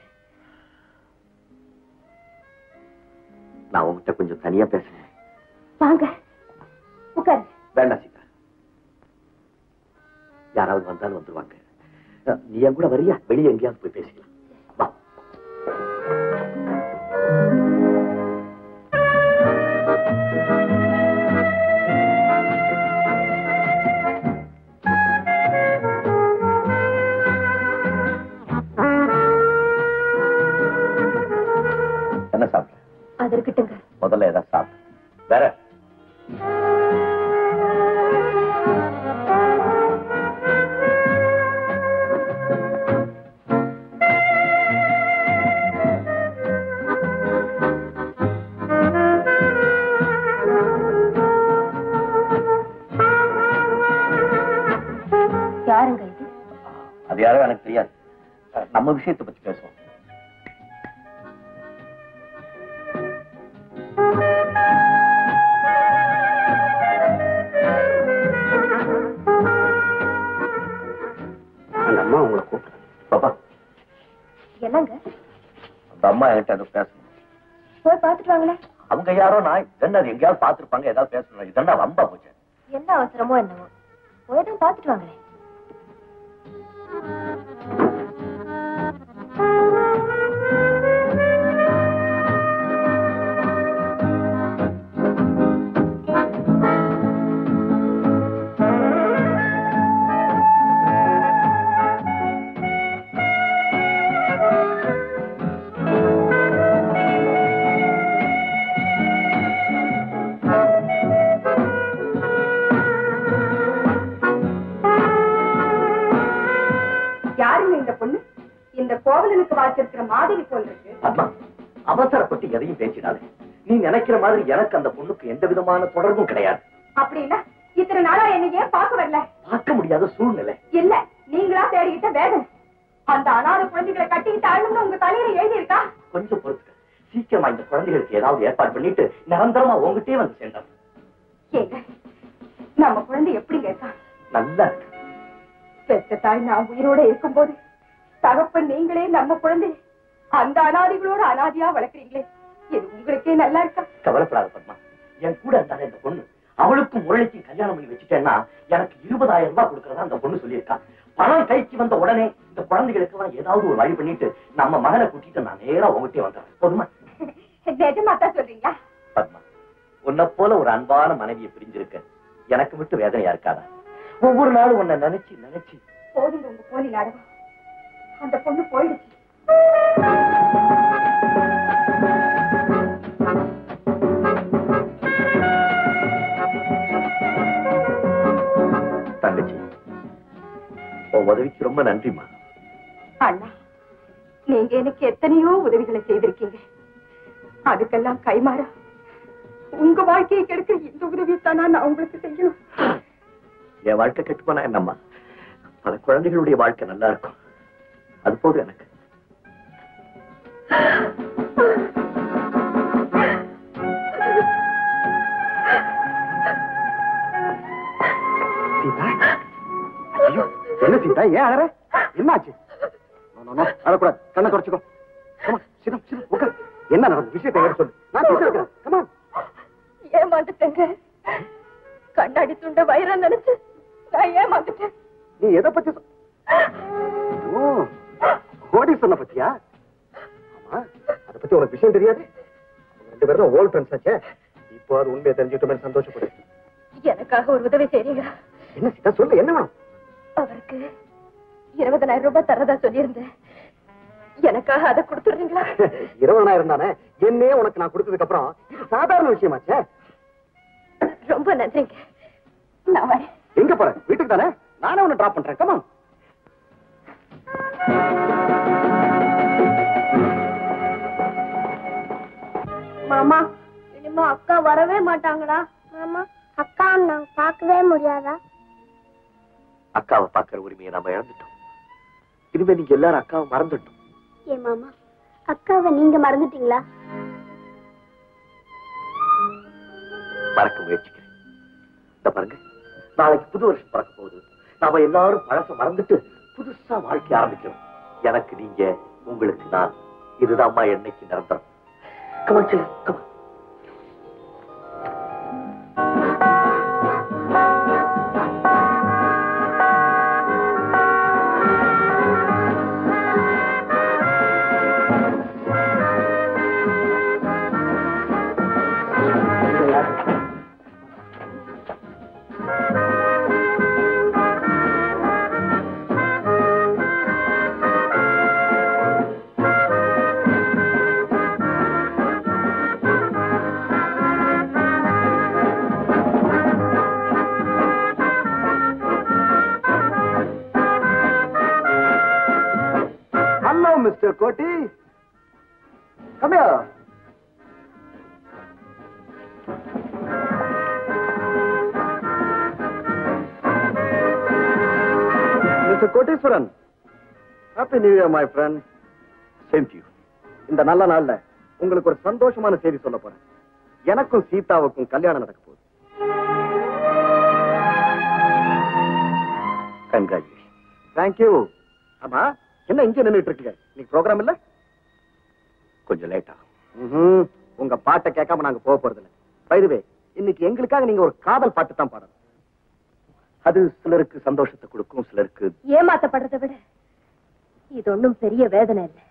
நான் உங்ககிட்ட கொஞ்சம் தனியா பேசுறேன் வாங்க உட்காரு வேண்டாம் சீதா யாராவது வந்தாலும் வந்துருவாங்க அஹ், நீ என் கூட வரியா வெளியே எங்கேயாவது போய் பேசிக்கலாம் வா என்ன சாப்பிட்ட அது இருக்கட்டுங்க முதல்ல ஏதாவது சாப்பிட்டு வேற யாருங்க இது அது யாரோ எனக்கு தெரியாது அஹ், நம்ம விஷயத்தை பத்தி பேசுவோம் அந்த அம்மா உங்களை கூப்பிட்டு பாப்பா என்னங்க அந்த அம்மா என்கிட்ட அதை பேசணும் போய் பார்த்துட்டு வாங்களேன் அவங்க யாரோ நான் என்ன அது எங்கேயாவது பார்த்திருப்பாங்க ஏதாவது பேசணும் இதெல்லாம் ரொம்ப போச்சு என்ன அவசரமோ என்னவோ போய் தான் பார்த்துட்டு வாங்களேன் யாருங்க இந்த பொண்ணு இந்த கோவலனுக்கு வாச்சிருக்கிற மாதிரி போல் இருக்கு பத்மா அவசரப்பட்டு எதையும் பேசிடாதே நீ நினைக்கிற மாதிரி எனக்கு அந்த பொண்ணுக்கு எந்த விதமான தொடர்பும் கிடையாது அப்படின்னா இத்தனை நாளா என்ன ஏன் பார்க்க வரல பார்க்க முடியாத சூழ்நிலை இல்ல நீங்களா தேடிக்கிட்ட வேதனை அந்த அனாதை குழந்தைகளை கட்டிக்கிட்டு ஆளுன்னு உங்க தலையில எழுதி இருக்கா கொஞ்சம் பொறுத்துக்க சீக்கிரமா இந்த குழந்தைகளுக்கு ஏதாவது ஏற்பாடு பண்ணிட்டு நிரந்தரமா உங்ககிட்டயே வந்து சேர்ந்தோம் ஏங்க நம்ம குழந்தை எப்படிங்க இருக்கா நல்லா இருக்கு பெத்த தாய் நான் உயிரோட இருக்கும்போது தகப்பன் நீங்களே நம்ம குழந்தை அந்த அனாதிகளோட அனாதியா வளர்க்குறீங்களே இது உங்களுக்கே நல்லா இருக்கா கவலைப்படாத பத்மா என் கூட இருந்தாலே இந்த பொண்ணு அவளுக்கும் முரளிக்கும் கல்யாணம் பண்ணி வச்சுட்டேன்னா எனக்கு இருபதாயிரம் ரூபாய் கொடுக்கறதா அந்த பொண்ணு சொல்லியிருக்கா பணம் கைக்கு வந்த உடனே இந்த குழந்தைகளுக்கு எல்லாம் ஏதாவது ஒரு வழி பண்ணிட்டு நம்ம மகனை கூட்டிட்டு நான் நேரா உங்ககிட்டயே வந்துடுறேன் போதுமா நிஜமா தான் சொல்றீங்களா பத்மா உன்னை போல ஒரு அன்பான மனைவியை பிரிஞ்சிருக்க எனக்கு மட்டும் வேதனையா இருக்காதா ஒவ்வொரு நாளும் உன்னை நினைச்சு நினைச்சு போதுங்க உங்க போலி நாடகம் அந்த பொண்ணு போயிடுச்சு தங்கச்சி உன் உதவிக்கு ரொம்ப நன்றிமா அண்ணா நீங்க எனக்கு எத்தனையோ உதவிகளை செய்திருக்கீங்க அதுக்கெல்லாம் கைமாறா உங்க வாழ்க்கையை கெடுக்கிற இந்த உதவியைத்தானா நான் உங்களுக்கு செய்யணும் என் வாழ்க்கை கெட்டு போனா என்னம்மா பல குழந்தைகளுடைய வாழ்க்கை நல்லா இருக்கும் அது போதும் எனக்கு சீதா ஐயோ என்ன சீதா ஏன் அழற என்னாச்சு நோ, நோ, நோ, அழக்கூடாது கண்ணை தொடச்சுக்கோ கமா சிதம் சிதம் உட்கார் என்ன நடந்தது விஷயத்தை எடுத்து சொல்லு நான் பேச வைக்கிறேன் கமா ஏமாந்துட்டேங்க கண்ணாடி துண்ட வயிறம் நினைச்சு நான் ஏமாந்துட்டேன் நீ எதை பத்தி சொ- ஓ கோடி சொன்ன பத்தியா ஆமா அத பத்தி உனக்கு விஷயம் தெரியாது அவங்க ரெண்டு பேரும் ஓல்ட் ஃப்ரெண்ட்ஸ் ஆச்சே இப்போ அது உண்மையை தெரிஞ்சுக்கிட்டோமே சந்தோஷப்படு எனக்கு எனக்காக ஒரு உதவி செய்றீங்களா என்ன சீதா சொல்லு என்ன வேணும் அவருக்கு இருபதனாயிரம் ரூபாய் தரதா சொல்லியிருந்தேன் எனக்காக அதை கொடுத்துடுறீங்களா இருபதாயிரம் தானே என்னே உனக்கு நான் கொடுத்ததுக்கு அப்புறம் இது சாதாரண விஷயமாச்சே ரொம்ப நன்றிங்க நான் வரேன் எங்க போற வீட்டுக்கு தானே நானே உன்னை டிராப் பண்றேன் கமான் மாமா இனிமே அக்கா வரவே மாட்டாங்களா மாமா அக்கா நாங்க பார்க்கவே முடியாதா அக்காவை பார்க்கிற உரிமையை நாம இழந்துட்டோம் இனிமே நீங்க எல்லாரும் அக்காவை மறந்துட்டோம் ஏ மாமா அக்காவை நீங்க மறந்துட்டீங்களா மறக்க முயற்சிக்கிறேன் இந்த பாருங்க நாளைக்கு புது வருஷம் பிறக்க போகுது நாம எல்லாரும் பழச மறந்துட்டு புதுசா வாழ்க்கை ஆரம்பிக்கிறோம் எனக்கு நீங்க உங்களுக்கு நான் இதுதான் அம்மா என்னைக்கு நிரந்தரம் கமான் செல்லம் கமான் ஹலோ மிஸ்டர் கோட்டி Come here. Mister Koteeswaran happy new year my friend same you இந்த நல்ல நாள்ல உங்களுக்கு ஒரு சந்தோஷமான செய்தி சொல்ல போறேன் எனக்கும் சீதாவுக்கும் கல்யாணம் நடக்க போகுது கங்காஜி தேங்க்யூ ஆமா என்ன இங்க நின்னுட்டு இருக்கீங்க இன்னைக்கு ப்ரோக்ராம் இல்ல கொஞ்சம் லேட் ஆகும் ம்ஹும். உங்க பாட்டை கேட்காம நாங்க போக போறது இல்ல பைதுவே இன்னைக்கு எங்களுக்காக நீங்க ஒரு காதல் பாட்டு தான் பாடணும் அது சிலருக்கு சந்தோஷத்தை கொடுக்கும் சிலருக்கு ஏமாத்தப்படுறதை விட இது ஒண்ணும் பெரிய வேதனை இல்லை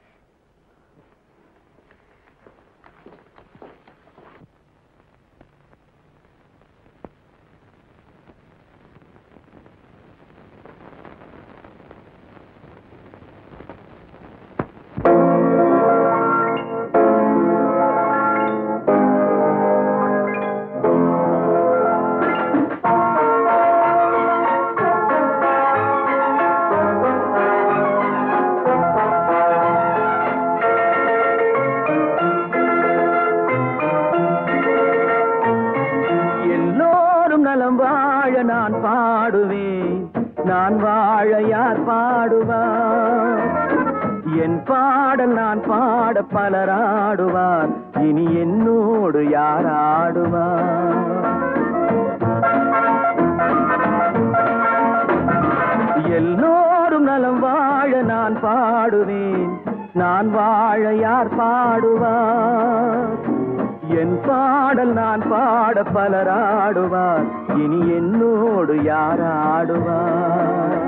எல்லோரும் நலம் வாழ நான் பாடுவேன் நான் வாழ யார் பாடுவார் என் பாடல் நான் பாட பலர் ஆடுவார் இனி என்னோடு யார் ஆடுவார் எல்லோரும் நலம் வாழ நான் பாடுவேன் நான் வாழ யார் பாடுவார் என் பாடல் நான் பாட பலர் ஆடுவார் இனி என்னோடு யார் ஆடுவார்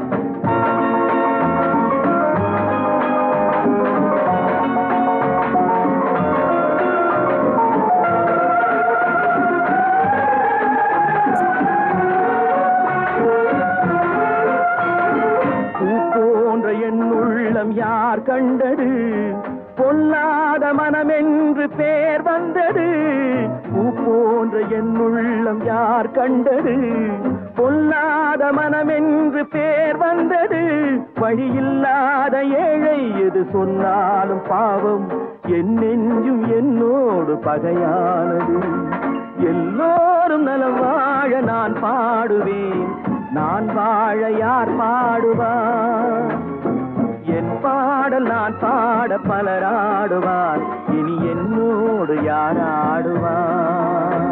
பூ போன்ற என் உள்ளம் யார் கண்டது பொல்லாத மனமென்று பேர் வந்தது பூ போன்ற என் உள்ளம் யார் கண்டது பொல்லாத மனமென்று பேர் வந்தது வழியில்லாத ஏழை எது சொன்னாலும் பாவம் என் நெஞ்சும் என்னோடு பகையானது எல்லோரும் நலம் வாழ நான் பாடுவேன் நான் வாழ யார் பாடுவார் என் பாடல் நான் பாட பலர் ஆடுவார் இனி என்னோடு யார் ஆடுவார்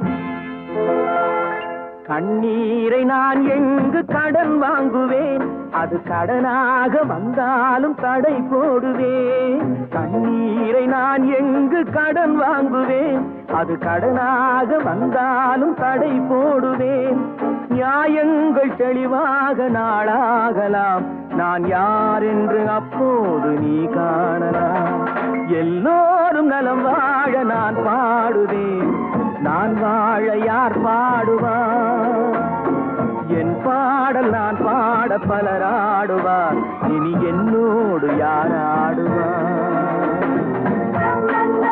கண்ணீரை நான் எங்கு கடன் வாங்குவேன் அது கடனாக வந்தாலும் தடை போடுவேன் கண்ணீரை நான் எங்கு கடன் வாங்குவேன் அது கடனாக வந்தாலும் தடை போடுவேன் நியாயங்கள் தெளிவாக நாளாகலாம் நான் யார் என்று அப்போது நீ காணலாம் எல்லோரும் நலம் வாழ நான் பாடுவேன் நான் வாழ யார் பாடுவார் என் பாடல் நான் பாட பலராடுவார் இனி என்னோடு யார் ஆடுவார்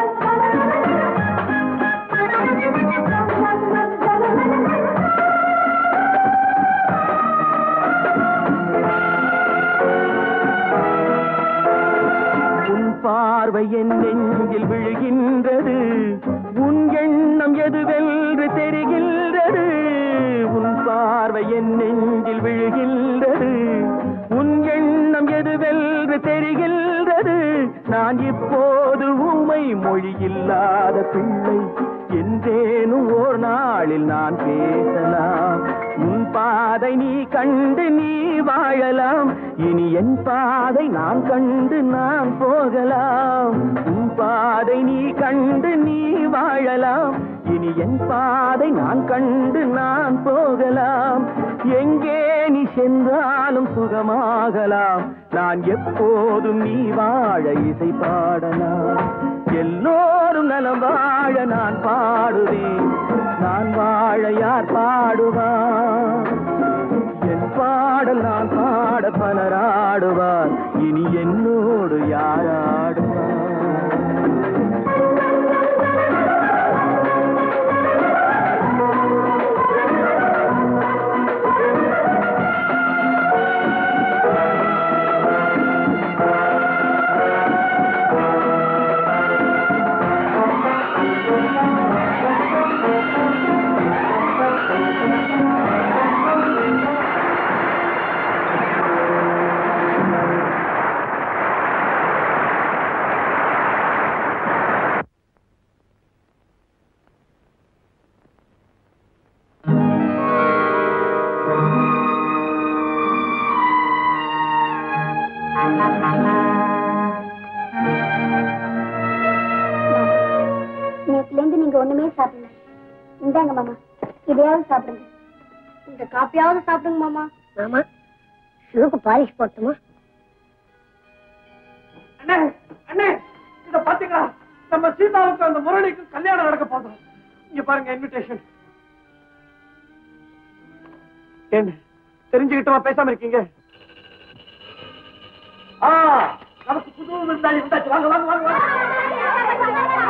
உன் பார்வை என் நெஞ்சில் விழுகின்றது உன் எண்ணம் எதுவென்று தெரிகின்றது உன் பார்வை என் நெஞ்சில் விழுகின்றது உன் எண்ணம் எதுவென்று தெரிகின்றது நான் இப்போது உண்மை மொழி இல்லாத பிள்ளை என்றேனும் ஓர் நாளில் நான் பேசலாம் உன் பாதை நீ கண்டு நீ வாழலாம் இனி என் பாதை நான் கண்டு நான் போகலாம் உன் பாதை நீ கண்டு நீ வாழலாம் இனி என் பாதை நான் கண்டு நான் போகலாம் எங்கே நீ சென்றாலும் சுகமாகலாம் நான் எப்போதும் நீ வாழ இசை பாடலாம் எல்லோரும் நலம் வாழ நான் பாடுவேன் நான் வாழ யார் பாடுவார் என் பாடல் நான் பாட பலராடுவார் இனி என்னோடு யார் ஆடுவார் நேத்துல இருந்து நீங்க ஒண்ணுமே சாப்பிடல இந்தாங்க மாமா இதையாவது சாப்பிடுங்க இந்த காப்பியாவது சாப்பிடுங்க மாமா மாமா ஷூக்கு பாலிஷ் போட்டுமா அண்ணே அண்ணே இத பாத்தீங்களா நம்ம சீதாவுக்கு அந்த முரளிக்கும் கல்யாணம் நடக்க போதும் இங்க பாருங்க இன்விடேஷன் என்ன தெரிஞ்சுக்கிட்டமா பேசாம இருக்கீங்க ஆ, நமக்கு புது விருந்தாளி வந்தாச்சு வாங்க வாங்க வாங்க வாங்க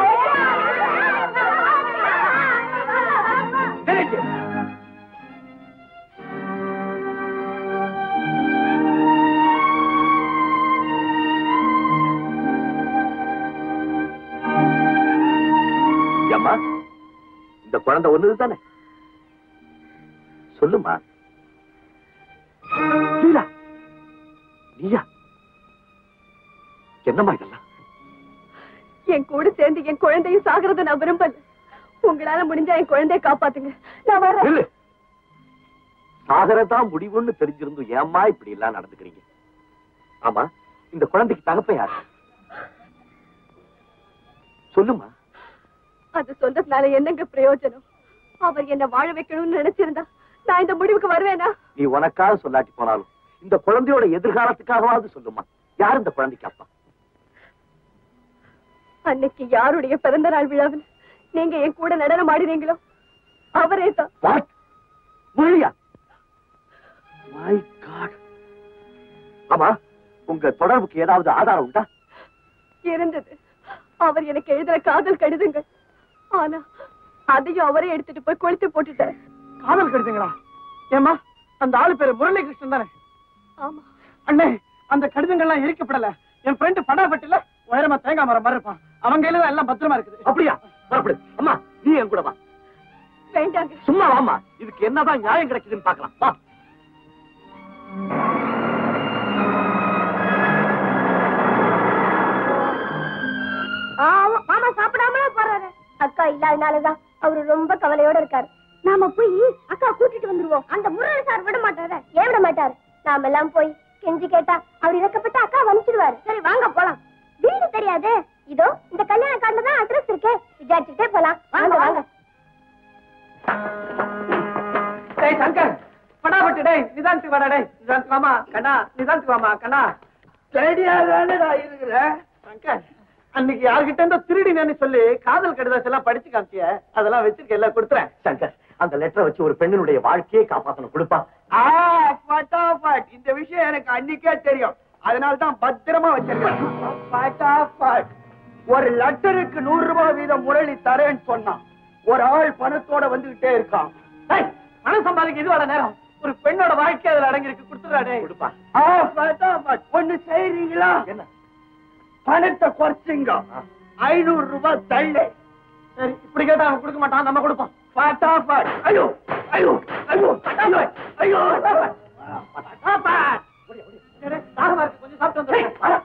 Thank you. ஏம்மா இந்த குழந்தை ஒண்ணுது தானே சொல்லுமா லீலா நீயா என்னம்மா இதெல்லாம் என் கூட சேர்ந்து என் குழந்தையும் சாகிறத நான் விரும்பல உங்களால முடிஞ்சா என் குழந்தைய காப்பாத்துங்க நான் வரேன் நில்லு சாகரதான் முடிவுன்னு தெரிஞ்சிருந்தும் ஏம்மா இப்படி எல்லாம் நடந்துக்கிறீங்க ஆமா இந்த குழந்தைக்கு தகப்ப யாரு சொல்லுமா அது சொல்றதுனால என்னங்க பிரயோஜனம் அவர் என்ன வாழ வைக்கணும்னு நினைச்சிருந்தா நான் இந்த முடிவுக்கு வருவேனா நீ உனக்காக சொல்லாட்டி போனாலும் இந்த குழந்தையோட எதிர்காலத்துக்காகவாவது சொல்லுமா யார் இந்த குழந்தைக்கு அப்பா அன்னைக்கு யாருடைய பிறந்த நாள் விழாவில் நீங்க என் கூட நடனம் ஆடினீங்களோ அவரே தான் வாட் முழியா மை காட் ஆமா உங்க தொடர்புக்கு ஏதாவது ஆதாரம் உண்டா இருந்தது அவர் எனக்கு எழுதுற காதல் கடிதங்கள் ஆனா அதையும் அவரே எடுத்துட்டு போய் கொளுத்து போட்டுட்டார் காதல் கடிதங்களா ஏமா அந்த ஆளு பேரு முரளி கிருஷ்ணன் தானே ஆமா அண்ணே அந்த கடிதங்கள்லாம் எரிக்கப்படல என் ஃப்ரெண்டு படாபட்டில உயரமா தேங்காய் மரம் மாதிரி இருப்பான் அவங்க கையில தான் எல்லாம் பத்திரமா இருக்குது அப்படியா புறப்படு அம்மா நீ என் கூட வா வேண்டாங்க சும்மா வாமா இதுக்கு என்னதான் நியாயம் கிடைக்குதுன்னு பார்க்கலாம் வா மாமா சாப்பிடாமலே போறாரு அக்கா இல்லாதனாலதான் அவரு ரொம்ப கவலையோட இருக்காரு நாம போய் அக்கா கூட்டிட்டு வந்துருவோம் அந்த முரளி சார் விட மாட்டாரு ஏன் விட மாட்டாரு நாம எல்லாம் போய் கெஞ்சி கேட்டா அவர் இறக்கப்பட்ட அக்கா அனுப்பிச்சிடுவாரு சரி வாங்க போலாம் வீடு தெரியாது இதோ இந்த கல்யாண கார்டுல தான் அட்ரஸ் இருக்கு விசாரிச்சுட்டே போலாம் வாங்க வாங்க டேய் சங்கர் படாபட்டு டேய் நிதானத்துக்கு வாடா டேய் நிதானத்துக்கு வாமா கண்ணா நிதானத்துக்கு வாமா கண்ணா ஸ்டேடியா தானடா இருக்கிற சங்கர் அன்னைக்கு யார்கிட்ட இருந்தோ திருடினேன்னு சொல்லி காதல் கடிதாசி எல்லாம் படிச்சு காமிச்சிய அதெல்லாம் வச்சிருக்க எல்லாம் கொடுத்துறேன் சங்கர் அந்த லெட்டரை வச்சு ஒரு பெண்ணினுடைய வாழ்க்கையை காப்பாத்தணும் கொடுப்பா ஆ பட்டாபட் இந்த விஷயம் எனக்கு அன்னைக்கே தெரியும் அதனால தான் பத்திரமா வச்சிருக்கேன் பட்டாபட் ஒரு லெட்டருக்கு நூறு ரூபாய் வீதம் முரளி தரேன்னு சொன்னான் ஒரு ஆள் பணத்தோட வந்துகிட்டே இருக்கான் டேய் பணம் சம்பாதிக்க இதுவாட நேரம் ஒரு பெண்ணோட வாழ்க்கை அதுல அடங்கிருக்கு கொடுத்துடா டேய் கொடுப்பா ஆ பட்டாபட் ஒண்ணு செய்றீங்களா என்ன பணத்தை குறைச்சிங்க ஐநூறு ரூபாய் தள்ளு சரி இப்படி கேட்டா அவன் கொடுக்க மாட்டான் நம்ம கொடுப்போம் பட்டாபட் ஐயோ ஐயோ ஐயோ ஐயோ ஐயோ பட்டாபட். டேய், டேய், தாகமா இருக்கு கொஞ்சம் சாப்பிட்டு வந்துடுறேன்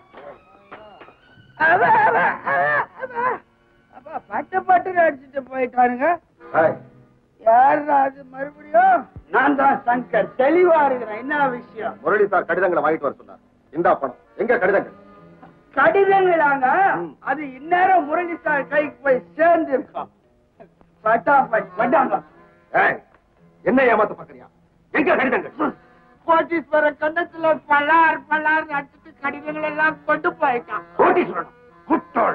பட்டு பட்டு அடிச்சுட்டு போயிட்டானுங்க யாரு அது மறுபடியும் நான் தான் சங்கர் தெளிவா இருக்கிறேன் என்ன விஷயம் முரளி சார் கடிதங்களை வாங்கிட்டு வர சொன்னார் இந்தா பணம் எங்க கடிதங்கள் கடிதங்களாங்க அது இந்நேரம் முரளி சார் கைக்கு போய் சேர்ந்து இருக்கோம் பட்டாபட் வந்தாங்க ஏய், என்ன ஏமாத்த பாக்குறியா எங்க கடிதங்கள் கோட்டீஸ்வர கண்ணத்துல பல்லார் பல்லார் அடிச்சுட்டு கடிதங்கள் எல்லாம் கொண்டு போயிட்டான் கோட்டீஸ்வரன் குட்டோள்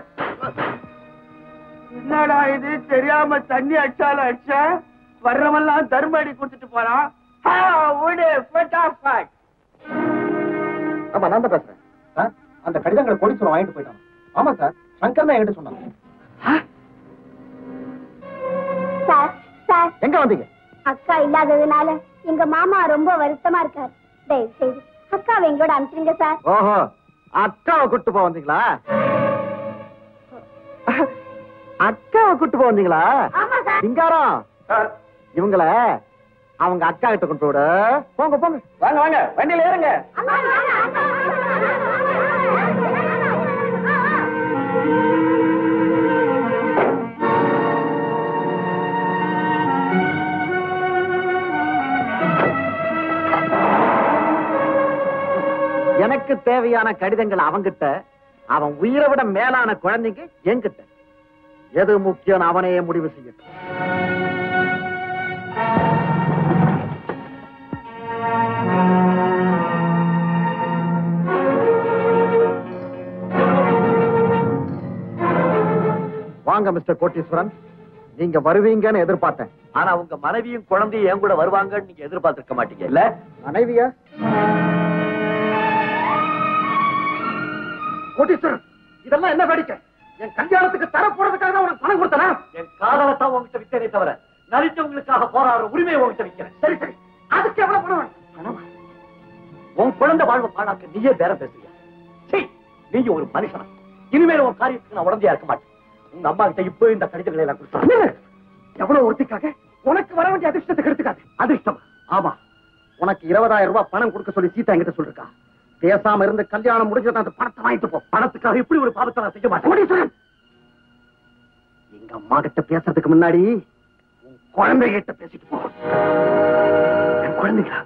என்னடா இது தெரியாம தண்ணி அடிச்சாலும் அடிச்ச வர்றவெல்லாம் தர்ம அடி கொடுத்துட்டு போறான் ஆ, விடு பட்டாபட் ஆமா நான் தான் பேசுறேன் சார் அந்த கடிதங்களை கோடீஸ்வரன் வாங்கிட்டு போயிட்டான் ஆமா சார் சங்கர் தான் என்கிட்ட சொன்னாங்க சார் சார் எங்க வந்தீங்க அக்கா இல்லாததுனால எங்க மாமா ரொம்ப வருத்தமா இருக்காரு தயவு செய்து அக்காவை எங்களோட அனுப்பிச்சிருங்க சார் ஓஹோ அக்காவை கூட்டு போக வந்தீங்களா அக்காவை கூட்டு போக வந்தீங்களா ஆமா சார் சிங்காரம் இவங்கள அவங்க அக்கா கிட்ட கொண்டு விட போங்க போங்க வாங்க வாங்க வண்டியில ஏறுங்க எனக்கு தேவையான கடிதங்கள் அவங்கிட்ட அவன் உயிரை விட மேலான குழந்தைங்க என்கிட்ட எது முக்கியம் அவனே முடிவு செய்யட்டும் வாங்க மிஸ்டர் கோட்டீஸ்வரன் நீங்க வருவீங்கன்னு எதிர்பார்த்தேன் ஆனா உங்க மனைவியும் குழந்தையும் என் கூட வருவாங்கன்னு நீங்க எதிர்பார்த்திருக்க மாட்டீங்க இல்ல மனைவியா கோட்டீஸ்வரன் இதெல்லாம் என்ன வேடிக்கை என் கல்யாணத்துக்கு தர போறதுக்காக தான் உனக்கு பணம் கொடுத்தனா என் காதலை தான் உங்ககிட்ட வித்தனே தவிர நரிச்சவங்களுக்காக போராடுற உரிமையை உங்ககிட்ட விக்கிறேன் சரி சரி அதுக்கு எவ்வளவு பணம் வேணும்? பணமா? உன் குழந்தை வாழ்வு பாழாக்க நீயே பேரம் பேசுறியா சீ நீ ஒரு மனுஷனா இனிமேல் உன் காரியத்துக்கு நான் உடந்தையா இருக்க மாட்டேன் உங்க அம்மா கிட்ட இப்போ இந்த கடிதங்களை எல்லாம் கொடுத்தா நில்லு. எவ்வளவு ஒருத்திக்காக உனக்கு வர வேண்டிய அதிர்ஷ்டத்தை கெடுத்துக்காது அதிர்ஷ்டம் ஆமா உனக்கு இருபதாயிரம் ரூபாய் பணம் கொடுக்க சொல்லி சீதா என்கிட்ட சொல்லிருக்கா பேசாம இருந்து கல்யாணம் முடிஞ்சது அந்த பணத்தை வாங்கிட்டு போ பணத்துக்காக இப்படி ஒரு பாவத்தை நான் செய்ய மாட்டேன் கோடீஸ்வரன் எங்க அம்மா கிட்ட பேசுறதுக்கு முன்னாடி உன் குழந்தை கிட்ட பேசிட்டு போ என் குழந்தைங்களா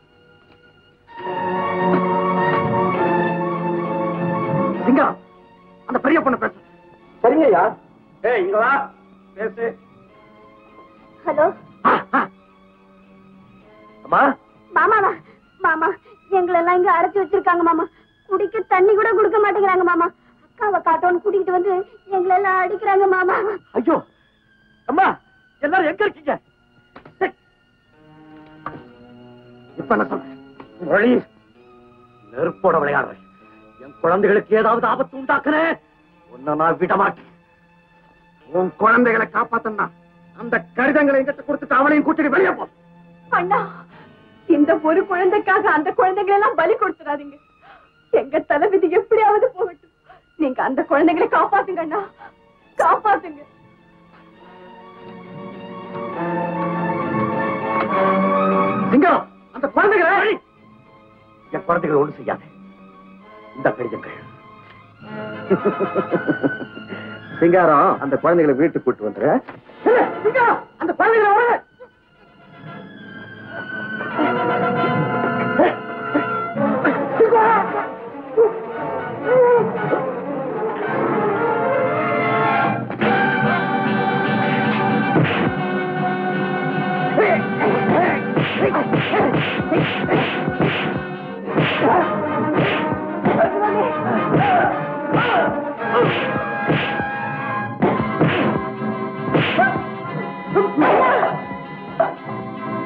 சிங்கம் அந்த பெரிய பொண்ணு பேசு சரிங்க ஐயா ஏய் இங்க வா பேசு ஹலோ அம்மா மாமாவா மாமா எங்களை எல்லாம் இங்க அடைச்சு வச்சிருக்காங்க மாமா குடிக்க தண்ணி கூட கொடுக்க மாட்டேங்கிறாங்க மாமா அக்காவை காட்டோன்னு கூட்டிட்டு வந்து எங்களை எல்லாம் அடிக்கிறாங்க மாமா ஐயோ அம்மா எல்லாரும் எங்க இருக்கீங்க இப்ப என்ன சொல்றேன் மொழி நெருப்போட விளையாடுறேன் என் குழந்தைகளுக்கு ஏதாவது ஆபத்து உண்டாக்குறேன் உன்னை நான் விட மாட்டேன் உன் குழந்தைகளை காப்பாத்தனா அந்த கடிதங்களை எங்கிட்ட கொடுத்துட்டு அவளையும் கூட்டிட்டு வெளியே போ அண்ணா இந்த ஒரு குழந்தைக்காக அந்த குழந்தைகளை எல்லாம் பலி கொடுத்துடாதீங்க எங்க தலைவிதி எப்படியாவது போகட்டும் நீங்க அந்த குழந்தைகளை காப்பாத்துங்க அண்ணா காப்பாத்துங்க சிங்கம் அந்த குழந்தைகளை என் குழந்தைகள் ஒண்ணு செய்யாத இந்த கடிதங்கள் சிங்காரம் அந்த குழந்தைகளை வீட்டுக்கு கூட்டு வந்துரு சிங்காரம் அந்த குழந்தைகளை விடு. சிங்கம்!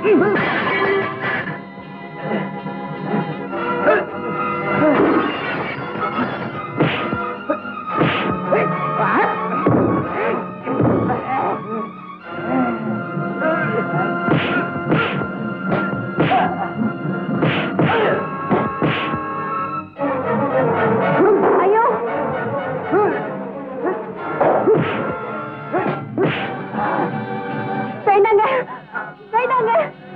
ஐயோ வேண்டாங்க வேண்டாங்க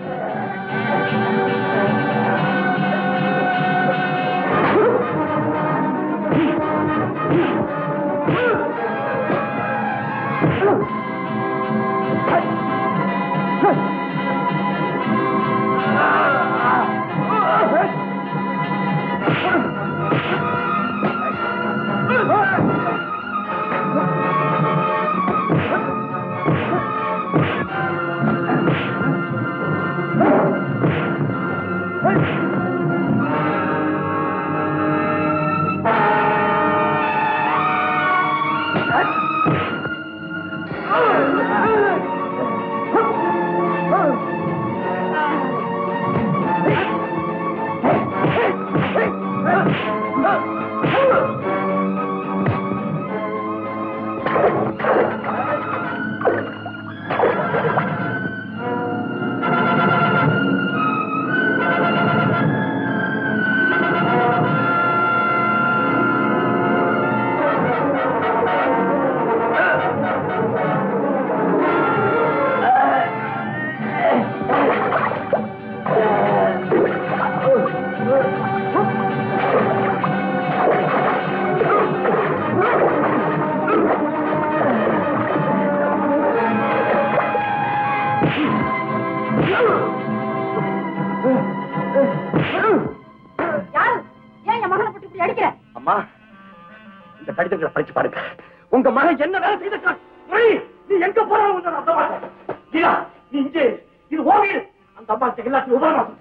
யாரு ஏன் என் மகனை போட்டு இப்படி அடிக்கிற அம்மா இந்த கடிதங்களை படிச்சு பாருங்க உங்க மகன் என்ன வேலை செய்திருக்கான் மணி நீ எங்க போறாலும் வந்து நான் சொல்ல மாட்டேன். கீதா, நீ இங்கே இரு. இது ஓ வீடு அந்த அம்மா எல்லாத்தையும் உபகாரம்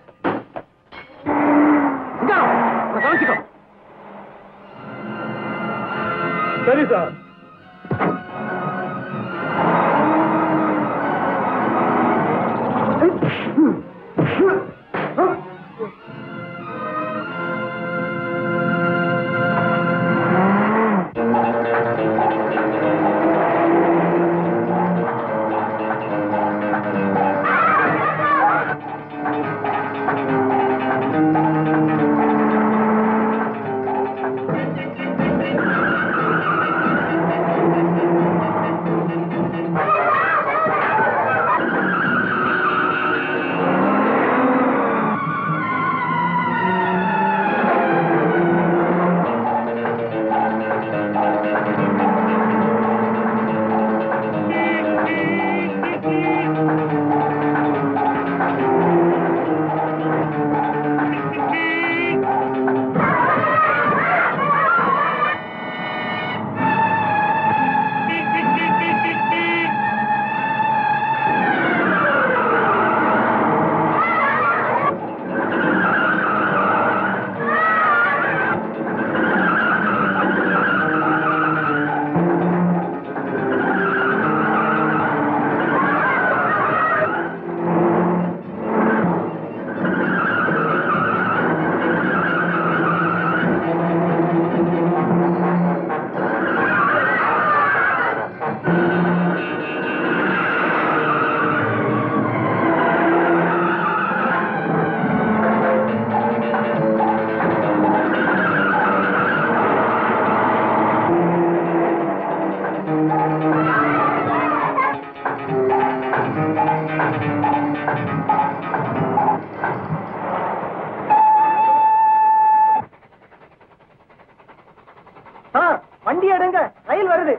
கவனிச்சுக்கோ சரி சார் சார் வண்டி எடுங்க ரயில் வருது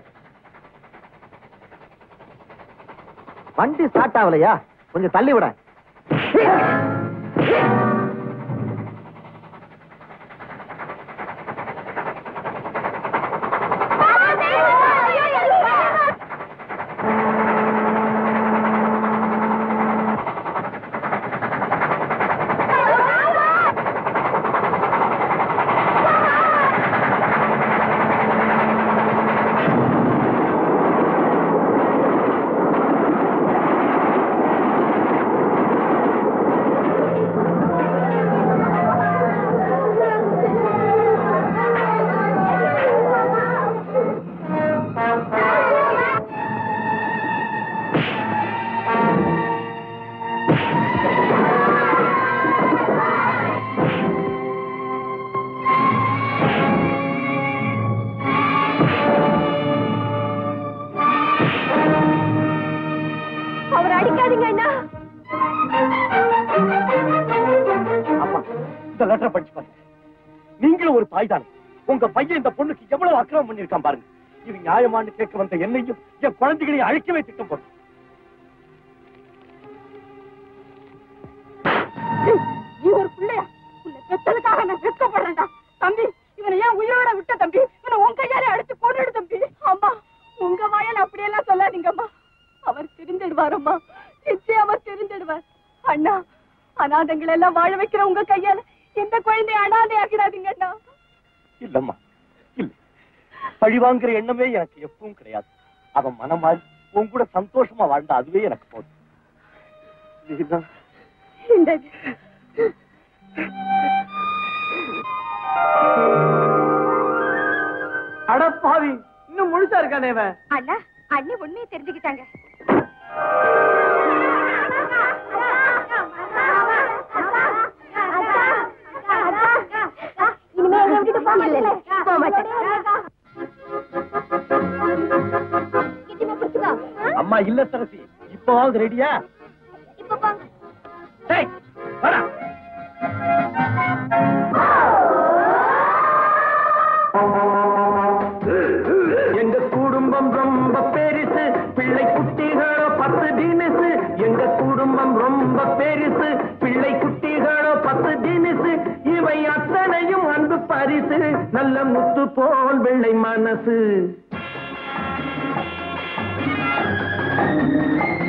வண்டி ஸ்டார்ட் ஆகலையா கொஞ்சம் தள்ளி விட ஆ சொல்லாதீங்க அண்ணா அம்மா இந்த லெட்டரை படிச்சு பாருங்க நீங்களும் ஒரு தாய் தானே உங்க பையன் இந்த பொண்ணுக்கு எவ்வளவு அக்கிரமம் பண்ணிருக்கான் பாருங்க இது நியாயமான்னு கேட்க வந்த என்னையும் என் குழந்தைகளையும் அழிக்கவே திட்டம் போட்டு நீ ஒரு பிள்ளையா உன்னை பெத்ததுக்காக நான் வெட்கப்படுறேன்டா தம்பி இவனை ஏன் உயிரோட விட்ட தம்பி இவனை உன் கையாலே அடிச்சு போட்டுடு தம்பி அம்மா உங்க வாயால அப்படியெல்லாம் சொல்லாதீங்கம்மா அவர் திருந்திடுவாரம்மா நிச்சயம் அவர் திருந்திடுவார் அண்ணா அனாதைங்களை எல்லாம் வாழ வைக்கிற உங்க கையால எந்த குழந்தைய அனாதை ஆக்கிடாதீங்க அண்ணா இல்லம்மா இல்ல பழிவாங்குற எண்ணமே எனக்கு எப்பவும் கிடையாது அவன் மனமாறி உன் கூட சந்தோஷமா வாழ்ந்தா அதுவே எனக்கு போதும் இதுதான் இந்த அடப்பாவி இன்னும் முழுசா இருக்கானே இவன் அண்ணா அண்ணி உண்மையை தெரிஞ்சுக்கிட்டாங்க இனிமே என்னை விட்டுட்டு போக மாட்டேன். போக மாட்டேன். கிட்டிமே பிடிச்சுக்கோ. ஆ? அம்மா இல்ல சரசி இப்பவாவது ரெடியா இப்ப போங்க. டேய், வாடா. எங்க குடும்பம் ரொம்ப பெருசு பிள்ளை குட்டிகளோ பத்து தினசு எங்க குடும்பம் ரொம்ப பெருசு பிள்ளை குட்டிகளோ பத்து தினசு இவை அத்தனையும் அன்பு பரிசு நல்ல முத்து போல் வெள்ளை மனசு